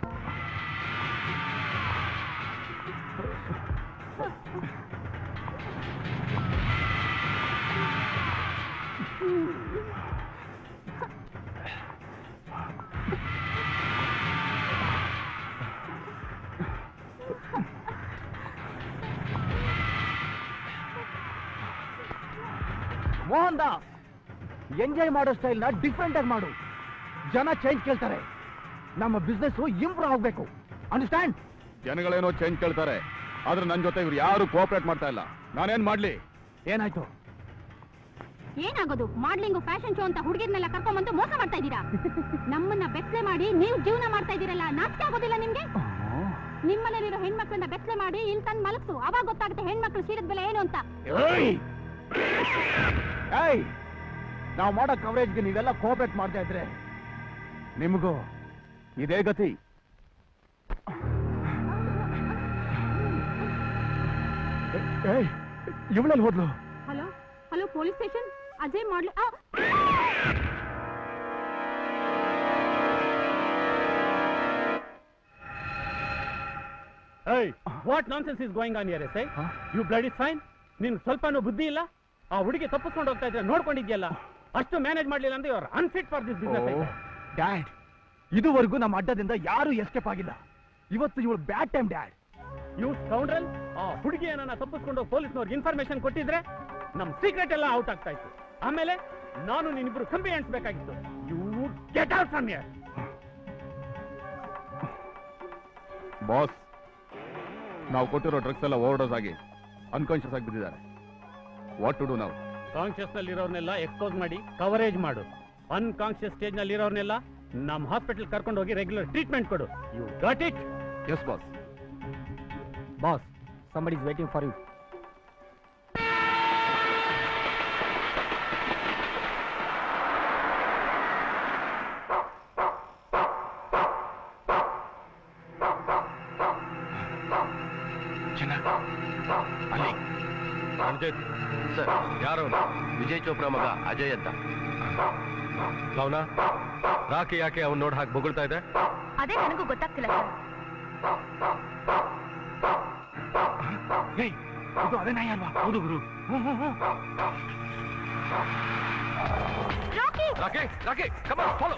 ಮೋಹನ್ ದಾ ಎಂಜಾಯ್ ಮಾಡೋ ಸ್ಟೈಲ್ನ ಡಿಫ್ರೆಂಟ್ ಆಗಿ ಮಾಡು ಜನ ಚೇಂಜ್ ಕೇಳ್ತಾರೆ ನಮ್ಮ ಬಿಸ್ನೆಸ್ ಇಂಪ್ರೂವ್ ಆಗಬೇಕು ಅಂಡರ್ಸ್ಟ್ಯಾಂಡ್ ಜನಗಳೇನೋ ಚೇಂಜ್ ಕೇಳ್ತಾರೆ ಆದ್ರೆ ನನ್ನ ಜೊತೆ ಇವ್ರು ಯಾರು ಕೋಆಪರೇಟ್ ಮಾಡ್ತಾ ಇಲ್ಲ ನಾನೇನ್ ಮಾಡ್ಲಿ ಏನಾಯ್ತು ಏನಾಗೋದು ಮಾಡ್ಲಿಂಗ್ ಫ್ಯಾಷನ್ ಶೋ ಅಂತ ಹುಡುಗಿರ್ನೆಲ್ಲ ಕರ್ಕೊಂಡ್ಬಂದು ಮೋಸ ಮಾಡ್ತಾ ಇದ್ದೀರಾ ನಮ್ಮನ್ನ ಬೆಸ್ಲೆ ಮಾಡಿ ನೀವು ಜೀವನ ಮಾಡ್ತಾ ಇದ್ದೀರಲ್ಲ ನಾಚಿಕೆ ಆಗೋದಿಲ್ಲ ನಿಮ್ಗೆ ನಿಮ್ಮನೇಲಿರೋ ಹೆಣ್ಮಕ್ಳನ್ನ ಬೆಸ್ಲೆ ಮಾಡಿ ಇಲ್ಲಿ ತಂದು ಮಲಗ್ಸು ಅವಾಗ ಗೊತ್ತಾಗುತ್ತೆ ಹೆಣ್ಮಕ್ಳು ಸೀರದ ಬೆಲೆ ಏನು ಅಂತ ಏಯ್ ಏಯ್ ನಾವು ಮಾಡೋ ಕವರೇಜ್ಗೆ ನೀವೆಲ್ಲ ಕೋಆಪರೇಟ್ ಮಾಡ್ತಾ ಇದ್ರೆ ನಿಮಗೂ ಇದೇ ಗತಿ ಏಯ್ ಇವಳಲ್ಲಿ ಹೋದ್ಲು hello hello police station Ajay ಮಾಡ್ಲಿ ಆ! ಏಯ್ what nonsense is going on here yes I you blood is fine ನಿನ್ ಸ್ವಲ್ಪನೂ ಬುದ್ಧಿ ಇಲ್ಲ ಆ ಹುಡುಗಿ ತಪ್ಪಿಸ್ಕೊಂಡು ಹೋಗ್ತಾ ಇದ್ರೆ ನೋಡ್ಕೊಂಡಿದ್ಯಲ್ಲ ಅಷ್ಟು ಮ್ಯಾನೇಜ್ ಮಾಡ್ಲಿಲ್ಲ ಅಂದ್ರೆ ಇವ್ರು unfit for this business dad ಇದುವರೆಗೂ ನಮ್ಮ ಅಡ್ಡದಿಂದ ಯಾರು ಎಸ್ಕೇಪ್ ಆಗಿಲ್ಲ ಇವತ್ತು ಇವಳು bad time dad you scoundrel ಆ ಹುಡುಗಿಯನ್ನ ತಪ್ಪಿಸ್ಕೊಂಡು ಪೊಲೀಸ್ನವ್ರಿಗೆ ಇನ್ಫಾರ್ಮೇಶನ್ ಕೊಟ್ಟಿದ್ರೆ ನಮ್ ಸೀಕ್ರೆಟ್ ಎಲ್ಲ ಔಟ್ ಆಗ್ತಾ ಇತ್ತು ಆಮೇಲೆ ನಾನು ನೀನಿಬ್ರು ಕಂಬಿ ಎಣಿಸ್ಬೇಕಾಗಿತ್ತು you get out from here boss ನಾವು ಕೊಟ್ಟಿರೋ ಡ್ರಗ್ಸ್ ಎಲ್ಲ ಓವರ್ಡೋಸ್ ಆಗಿ ಅನ್ಕಾನ್ಶಿಯಸ್ ಆಗಿ ಬಿದ್ದಿದ್ದಾರೆ ವಾಟ್ ಟು ಡೂ ನಾವು ಕಾನ್ಶಿಯಸ್ ನಲ್ಲಿ ಇರೋರ್ನೆಲ್ಲ ಎಕ್ಸ್ಪೋಸ್ ಮಾಡಿ ಕವರೇಜ್ ಮಾಡು ಅನ್ಕಾನ್ಶಿಯಸ್ ಸ್ಟೇಜ್ ನಲ್ಲಿ ಇರೋರ್ನೆಲ್ಲ ನಮ್ ಹಾಸ್ಪಿಟಲ್ ಕರ್ಕೊಂಡು ಹೋಗಿ ರೆಗ್ಯುಲರ್ ಟ್ರೀಟ್ಮೆಂಟ್ ಕೊಡು you got it yes boss boss somebody is waiting for you ಅಲ್ಲಿ ರಣಜಿತ್ ಸರ್ ಯಾರು ವಿಜಯ್ ಚೋಪ್ರಾ ಮಗ ಅಜಯ್ ಅಂತ ಅವನ ರಾಕಿ ಯಾಕೆ ಅವ್ನು ನೋಡ್ ಹಾಕಿ ಬೊಗಳ್ತಾ ಇದೆ ಅದೇ ನನಗೂ ಗೊತ್ತಾಗ್ತಿಲ್ಲ ಸರ್ ಏಯ್ ಇದು ಅದೇ ನಾಯಿ ಅಲ್ವಾ ಹೌದು ಗುರು ರಾಕಿ ರಾಕಿ ರಾಕಿ ಕಮ ಫಾಲೋ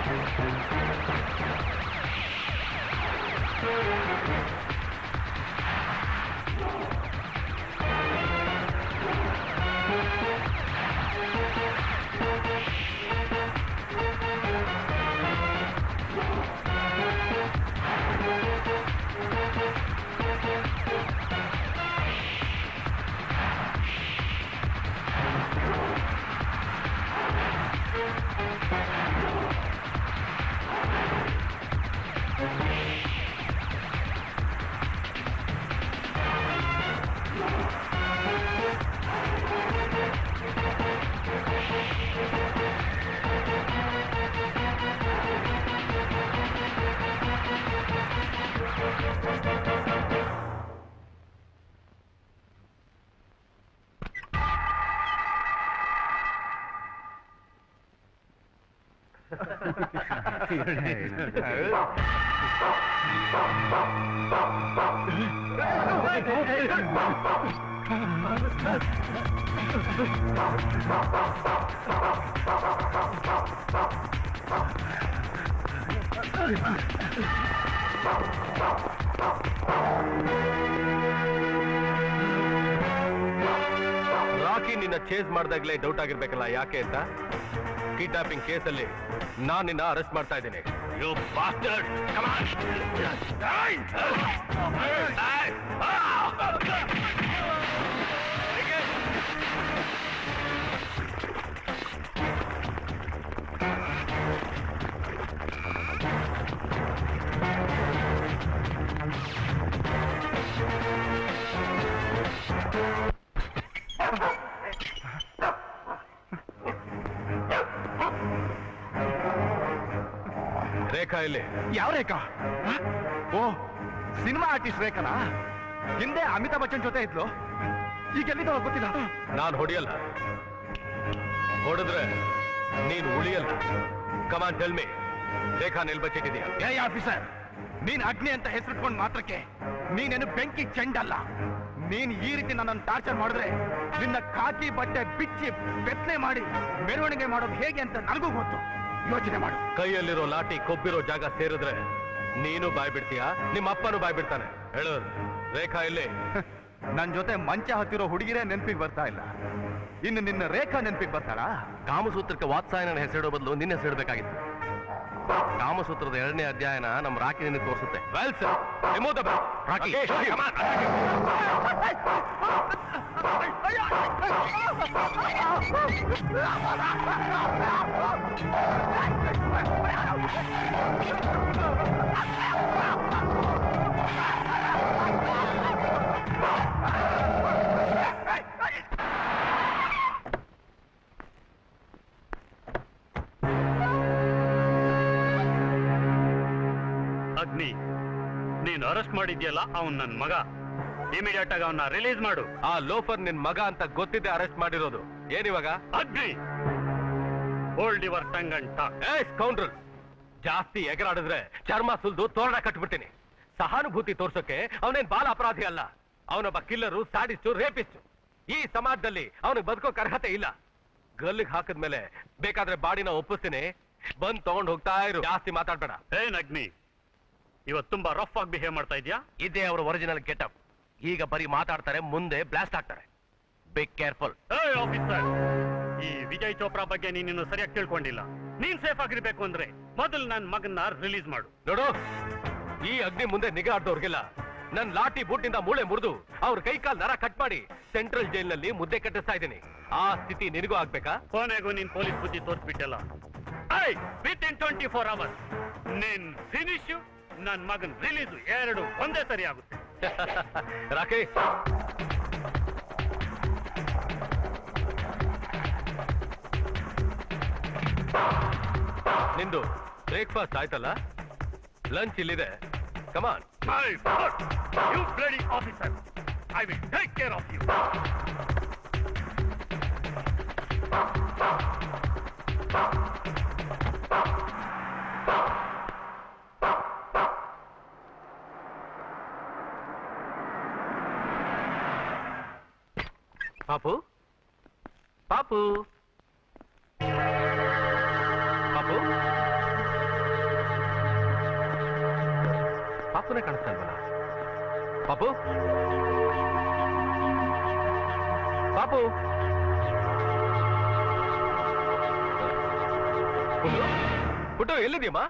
ರಾಕಿ ನಿನ್ನ ಚೇಸ್ ಮಾಡ್ದಾಗ್ಲೇ ಡೌಟ್ ಆಗಿರ್ಬೇಕಲ್ಲ ಯಾಕೆ ಅಂತ ಕಿಡ್ನಾಪಿಂಗ್ ಕೇಸಲ್ಲಿ ನಾನ್ ನಿನ್ನ ಅರೆಸ್ಟ್ ಮಾಡ್ತಾ ಇದ್ದೀನಿ ಯು ಬಾಸ್ಟರ್ಡ್ ರೇಖಾ ಇಲ್ಲಿ ಯಾವ ರೇಖಾ ಹ? ಓ ಸಿನಿಮಾ ಆರ್ಟಿಸ್ಟ್ ರೇಖಾನಾ ಹಿಂದೆ ಅಮಿತಾಬ್ ಬಚ್ಚನ್ ಜೊತೆ ಇದ್ಲು ಈಗ ಎಲ್ಲಿದ್ದಾವ ಗೊತ್ತಿಲ್ಲ ನಾನು ಹೊಡಿಯಲ್ಲ ಹೊಡೆದ್ರೆ ನೀನು ಉಳಿಯಲ್ಲ ಕಮಾನ್ ಟೆಲ್ ಮಿ ರೇಖಾ ನಿಲ್ ಬಚ್ಚಿಟ್ಟಿದ್ಯಾ ಏ ಆಫೀಸರ್ ನೀನ್ ಅಗ್ನಿ ಅಂತ ಹೆಸರಿಟ್ಕೊಂಡ್ ಮಾತ್ರಕ್ಕೆ ನೀನೇನು ಬೆಂಕಿ ಚೆಂಡಲ್ಲ ನೀನ್ ಈ ರೀತಿ ನನ್ನನ್ನು ಟಾರ್ಚರ್ ಮಾಡಿದ್ರೆ ನಿನ್ನ ಖಾಕಿ ಬಟ್ಟೆ ಬಿಚ್ಚಿ ಬೆತ್ತನೆ ಮಾಡಿ ಮೆರವಣಿಗೆ ಮಾಡೋದು ಹೇಗೆ ಅಂತ ನನಗೂ ಗೊತ್ತು ಯೋಚನೆ ಮಾಡು ಕೈಯಲ್ಲಿರೋ ಲಾಟಿ ಕೊಬ್ಬಿರೋ ಜಾಗ ಸೇರಿದ್ರೆ ನೀನು ಬಾಯ್ ಬಿಡ್ತೀಯಾ ನಿಮ್ಮ ಅಪ್ಪನೂ ಬಾಯ್ ಬಿಡ್ತಾನೆ ಹೇಳು ರೇಖಾ ಇಲ್ಲಿ ನನ್ ಜೊತೆ ಮಂಚ ಹತ್ತಿರೋ ಹುಡುಗಿರೇ ನೆನ್ಪಿಗೆ ಬರ್ತಾ ಇಲ್ಲ ಇನ್ನು ನಿನ್ನ ರೇಖಾ ನೆನ್ಪಿಗೆ ಬರ್ತಾಳಾ ಕಾಮಸೂತ್ರಕ್ಕೆ ವಾತ್ಸಾಯನ ಹೆಸರಿಡೋ ಬದಲು ನಿನ್ನ ಹೆಸರಿಡಬೇಕಾಗಿತ್ತು ಕಾಮಸೂತ್ರದ ಎರಡನೇ ಅಧ್ಯಾಯನ ನಮ್ಮ ರಾಕಿ ನಿನಗೆ ತೋರಿಸುತ್ತೆ well sir remove the Rocky come on. ಅಗ್ನಿ ನೀನು ಅರೆಸ್ಟ್ ಮಾಡಿದ್ಯಲ್ಲ ಅವನ್ ನನ್ ಮಗ ಇಮಿಡಿಯೇಟ್ ಆಗಿ ಅವನ್ನ ರಿಲೀಸ್ ಮಾಡು ಆ ಲೋಫರ್ ನಿನ್ ಮಗ ಅಂತ ಗೊತ್ತಿದ್ದೆ ಅರೆಸ್ಟ್ ಮಾಡಿರೋದು ಏನಿವಾಗ Agni hold your tongue and talk ಏ ಸ್ಕೌಂಡ್ರಲ್ ಜಾಸ್ತಿ ಎಗರಾಡಿದ್ರೆ ಚರ್ಮ ಸುಲ್ದು ತೋರಣ ಕಟ್ಬಿಡ್ತೀನಿ ಸಹಾನುಭೂತಿ ತೋರ್ಸೋಕೆ ಅವನೇನ್ ಬಾಲ ಅಪರಾಧಿ ಅಲ್ಲ ಅವನೊಬ್ಬ ಕಿಲ್ಲರು ಸಾಡಿಸ್ಟು ರೇಪಿಸ್ಟು ಈ ಸಮಾಜದಲ್ಲಿ ಅವನಿಗೆ ಬದುಕೋಕ್ ಅರ್ಹತೆ ಇಲ್ಲ ಗಲ್ಲಿಗೆ ಹಾಕಿದ್ಮೇಲೆ ಬೇಕಾದ್ರೆ ಬಾಡಿನ ಒಪ್ಪಿಸ್ತೀನಿ ಬಂದ್ ತಗೊಂಡ್ ಹೋಗ್ತಾ ಇರು ಜಾಸ್ತಿ ಮಾತಾಡ್ಬೇಡ ಏನ್ ಅಗ್ನಿ ಇವತ್ತು ತುಂಬಾ ರಫ್ ಆಗಿ ಬಿಹೇವ್ ಮಾಡ್ತಾ ಇದ್ಯಾ ಇದೇ ಅವ್ರ ಒರಿಜಿನಲ್ ಗೆಟಪ್ ಈಗ ಬರೀ ಮಾತಾಡ್ತಾರೆ ಮುಂದೆ ಬ್ಲಾಸ್ಟ್ ಆಗ್ತಾರೆ ಬಿಗ್ ಕೇರ್ಫುಲ್ ಏಯ್ ಆಫೀಸರ್ ಈ ವಿಜಯ್ ಚೋಪ್ರಾ ಬಗ್ಗೆ ನೀನಿನ್ನು ಸರಿಯಾಗಿ ತಿಳ್ಕೊಂಡಿಲ್ಲ ನೀನ್ ಸೇಫ್ ಆಗಿರ್ಬೇಕು ಅಂದ್ರೆ ಮೊದಲು ನನ್ ಮಗನ್ನ ರಿಲೀಸ್ ಮಾಡು ನೋಡು ಈ ಅಗ್ನಿ ಮುಂದೆ ನಿಗಾ ಆಡ್ದವ್ರಿಗೆಲ್ಲ ನನ್ ಲಾಠಿ ಬೂಟಿಂದ ಮೂಳೆ ಮುರಿದು ಅವ್ರ ಕೈ ಕಾಲ್ ನರ ಕಟ್ ಮಾಡಿ ಸೆಂಟ್ರಲ್ ಜೈಲ್ನಲ್ಲಿ ಮುದ್ದೆ ಕಟ್ಟಿಸ್ತಾ ಇದ್ದೀನಿ ಆ ಸ್ಥಿತಿ ನಿನಗೂ ಆಗ್ಬೇಕಾ ಕೊನೆಗೂ ನೀನ್ ಪೊಲೀಸ್ ಬುದ್ಧಿ ತೋರಿಸ್ಬಿಟ್ಟಲ್ಲ I within twenty four hours ನಿನ್ ಫಿನಿಶ್ ನನ್ ಮಗನ್ ರಿಲೀಸ್ ಎರಡು ಒಂದೇ ಸರಿ ಆಗುತ್ತೆ ರಾಕೇಶ್ ನಿಂದು ಬ್ರೇಕ್ಫಾಸ್ಟ್ ಆಯ್ತಲ್ಲ ಲಂಚ್ ಇಲ್ಲಿದೆ ಕಮಾನ್ My God! You bloody officer! I will take care of you. ಪಾಪು ಪಾಪು ಪಾಪು ಪಾಪುನೇ ಕಾಣಿಸ್ತಾ ಇಲ್ವಲ್ಲ ಪಾಪು ಪಾಪು ಪುಟ್ಟು ಪುಟ್ಟು ಎಲ್ಲಿದ್ಯಮ್ಮ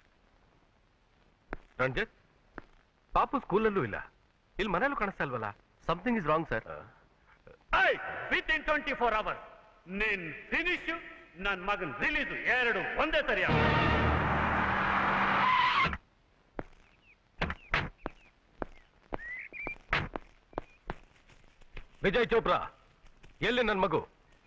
ರಂಜಿತ್ ಪಾಪು ಸ್ಕೂಲಲ್ಲೂ ಇಲ್ಲ ಇಲ್ಲಿ ಮನೇಲೂ ಕಾಣಿಸ್ತಾ ಇಲ್ವಲ್ಲ something is wrong sir I within twenty four hours ನಿನ್ ಫಿನಿಶ್ ನನ್ ಮಗನ್ ರಿಲೀಸ್ ಎರಡು ಒಂದೇ ಸರಿಯ ವಿಜಯ್ ಚೋಪ್ರಾ ಎಲ್ಲಿ ನನ್ನ ಮಗು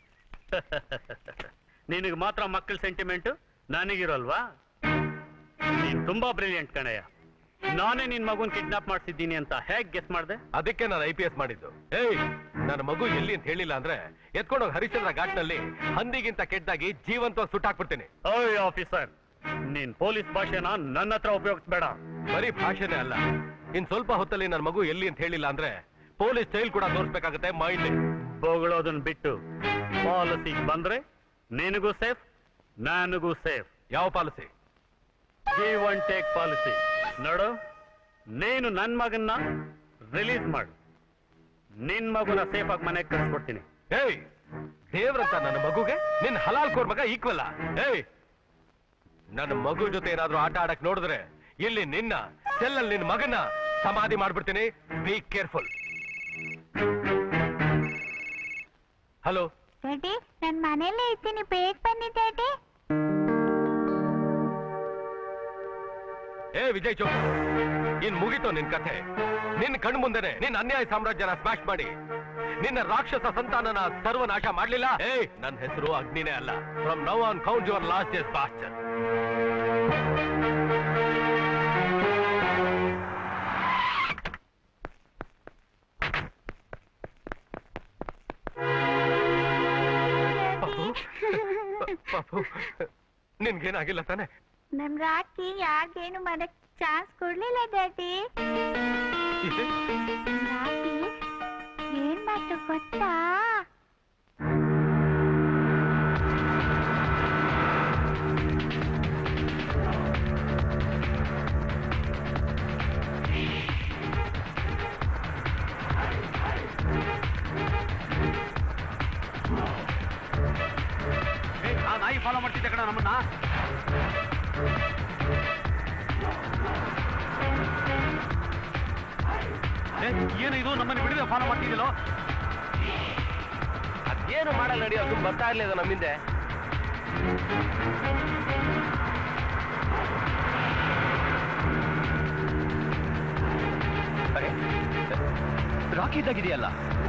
ನಿನಗೆ ಮಾತ್ರ ಮಕ್ಕಳ ಸೆಂಟಿಮೆಂಟ್ ನನಗಿರೋಲ್ವಾ ನೀನ್ ತುಂಬಾ ಬ್ರಿಲಿಯಂಟ್ ಕಣಯ್ಯ ನಾನೇ ನಿನ್ ಮಗುನ್ ಕಿಡ್ನಾಪ್ ಮಾಡ್ಸಿದ್ದೀನಿ ಅಂತ ಹೇಗ್ ಗೆಸ್ ಮಾಡ್ದೆ ಅದಕ್ಕೆ ನಾನು ಐ ಪಿ ಎಸ್ ಮಾಡಿದ್ದು ಏಯ್ ನನ್ನ ಮಗು ಎಲ್ಲಿ ಅಂತ ಹೇಳಿಲ್ಲ ಅಂದ್ರೆ ಎತ್ಕೊಂಡೋಗಿ ಹರಿಶ್ಚಂದ್ರ ಘಾಟ್ನಲ್ಲಿ ಹಂದಿಗಿಂತ ಕೆಟ್ಟದಾಗಿ ಜೀವಂತವಾಗಿ ಸುಟ್ಟಾಕ್ಬಿಡ್ತೀನಿ ಓಯ್ ಆಫೀಸರ್ ನೀನ್ ಪೊಲೀಸ್ ಭಾಷೆನ ನನ್ನ ಹತ್ರ ಉಪಯೋಗಿಸ್ಬೇಡ ಬರೀ ಭಾಷೆನೇ ಅಲ್ಲ ಇನ್ ಸ್ವಲ್ಪ ಹೊತ್ತಲ್ಲಿ ನನ್ನ ಮಗು ಎಲ್ಲಿ ಅಂತ ಹೇಳಿಲ್ಲ ಅಂದ್ರೆ ಪೊಲೀಸ್ ಸ್ಟೈಲ್ ಕೂಡ ತೋರಿಸ್ಬೇಕಾಗತ್ತೆ ಮೈಂಡ್ ಬೊಗಳೋದನ್ನ ಬಿಟ್ಟು ಪಾಲಿಸಿ ಬಂದ್ರೆ ನಿನಗೂ ಸೇಫ್ ನನಗೂ ಸೇಫ್ ಯಾವ policy give and take policy ನೋಡು ನೀನು ನನ್ ಮಗನ್ನ ರಿಲೀಸ್ ಮಾಡು ನಿನ್ ಮಗುನ ಸೇಫ್ ಆಗಿ ಮನೆಗೆ ಕಳ್ಸ್ಕೊಡ್ತೀನಿ ಏಯ್ ದೇವ್ರಂತ ನನ್ನ ಮಗುಗೆ ನಿನ್ ಹಲಾಲ್ ಕೋರ್ ಮಗ ಈಕ್ವಲ್ಲ ಏಯ್ ನನ್ನ ಮಗು ಜೊತೆ ಏನಾದ್ರೂ ಆಟ ಆಡಕ್ ನೋಡಿದ್ರೆ ಇಲ್ಲಿ ನಿನ್ನ ಸೆಲ್ಲಲ್ಲಿ ನಿನ್ನ ಮಗನ ಸಮಾಧಿ ಮಾಡ್ಬಿಡ್ತೀನಿ ಬಿ ಕೇರ್ಫುಲ್ ಹಲೋ ಡ್ಯಾಡಿ ನಾನು ಮನೇಲೇ ಇದ್ದೀನಿ ಬೇಗ ಬನ್ನಿ ಡ್ಯಾಡಿ ಏ ವಿಜಯ್ ಚೌಕ್ ಇನ್ ಮುಗೀತು ನಿನ್ ಕಥೆ ನಿನ್ ಕಣ್ ಮುಂದೆನೆ ನಿನ್ ಅನ್ಯಾಯ ಸಾಮ್ರಾಜ್ಯನ ಸ್ಮ್ಯಾಶ್ ಮಾಡಿ ನಿನ್ನ ರಾಕ್ಷಸ ಸಂತಾನನ ಸರ್ವನಾಶ ಮಾಡ್ಲಿಲ್ಲ ಏ ನನ್ನ ಹೆಸರು ಅಗ್ನಿನೇ ಅಲ್ಲ from now on count your last days past ಪಾಪು ನಿನ್ಗೇನಾಗಿಲ್ಲ ತಾನೆ ನಮ್ ರಾಕಿ ಯಾರಿಗೇನು ಮಾಡಕ್ ಚಾನ್ಸ್ ಕೊಡ್ಲಿಲ್ಲ ಡ್ಯಾಡಿ ಇದೆ? ರಾಕಿ ಏನ್ ಮಾಡ್ತು ಗೊತ್ತಾ ಆ ನಾಯಿ ಫಾಲೋ ಮಾಡ್ತಿದ್ದೆ ಕಣ ನಮ್ಮನ್ನ ಏ, ಏನು ಇದು ನಮ್ಮನ್ನ ಬಿಡದೆ ಫಾಲೋ ಮಾಡ್ತಿದ್ದಿಲ್ಲೋ ಅದೇನು ಮಾಡಲ್ಲ ನಡಿ ಅದು ಬರ್ತಾ ಇರ್ಲಿಲ್ಲ ನಮ್ಮಿಂದೆ ರಾಕಿ ಇದ್ದಾಗಿದೆಯಲ್ಲ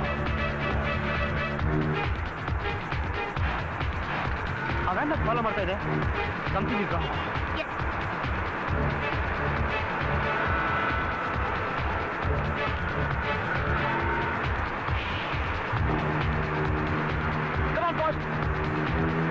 ಅವನ್ನ ಫಾಲೋ ಮಾಡ್ತಾ ಇದೆ something is wrong Come on, boss.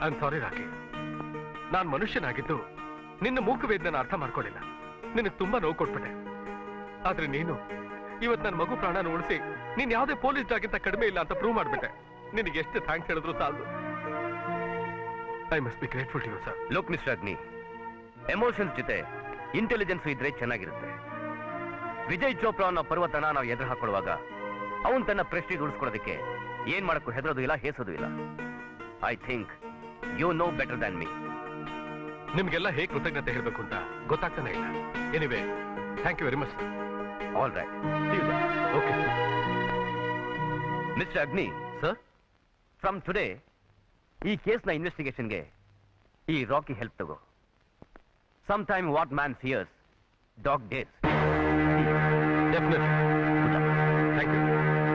I sorry Rocky ನಾನ್ ಮನುಷ್ಯನಾಗಿದ್ದು ನಿನ್ನ ಮೂಕ ವೇದನೆ ಅರ್ಥ ಮಾಡ್ಕೊಳ್ಳಿಲ್ಲ ನಿನಗೆ ತುಂಬಾ ನೋವು ಕೊಟ್ಬಿಟ್ಟೆ ಆದ್ರೆ ನೀನು ಇವತ್ ನನ್ನ ಮಗು ಪ್ರಾಣನ ಉಳಿಸಿ ನೀನ್ ಯಾವುದೇ ಪೊಲೀಸ್ ಆಗಿಂತ ಕಡಿಮೆ ಇಲ್ಲ ಅಂತ ಪ್ರೂವ್ ಮಾಡ್ಬಿಟ್ಟೆ ನಿನಗೆ ಎಷ್ಟು ಥ್ಯಾಂಕ್ಸ್ ಹೇಳಿದ್ರು ಸಾಲದು I must be grateful to you sir look mister Agni emotions ಜೊತೆ ಇಂಟೆಲಿಜೆನ್ಸ್ ಇದ್ರೆ ಚೆನ್ನಾಗಿರುತ್ತೆ ವಿಜಯ್ ಚೋಪ್ರಾ ಅನ್ನೋ ಪರ್ವತನ ನಾವು ಎದುರು ಹಾಕೊಳ್ಳುವಾಗ ಅವನ್ ತನ್ನ ಪ್ರೆಸ್ಟೀಜ್ ಉಳಿಸ್ಕೊಳ್ಳೋದಕ್ಕೆ ಏನ್ ಮಾಡಕ್ಕೂ ಹೆದರೋದು ಇಲ್ಲ ಹೇಸೋದು ಇಲ್ಲ I think you know better than me ನಿಮ್ಗೆಲ್ಲ ಹೇಗೆ ಕೃತಜ್ಞತೆ ಹೇಳಬೇಕು ಅಂತ ಗೊತ್ತಾಗ್ತಾನೆ ಇಲ್ಲ anyway thank you very much all right okay mister Agni sir from today ಈ ಕೇಸ್ನ ಇನ್ವೆಸ್ಟಿಗೇಷನ್ಗೆ ಈ ರಾಕಿ ಹೆಲ್ಪ್ ತಗೋ some time what man fears dog days definitely thank you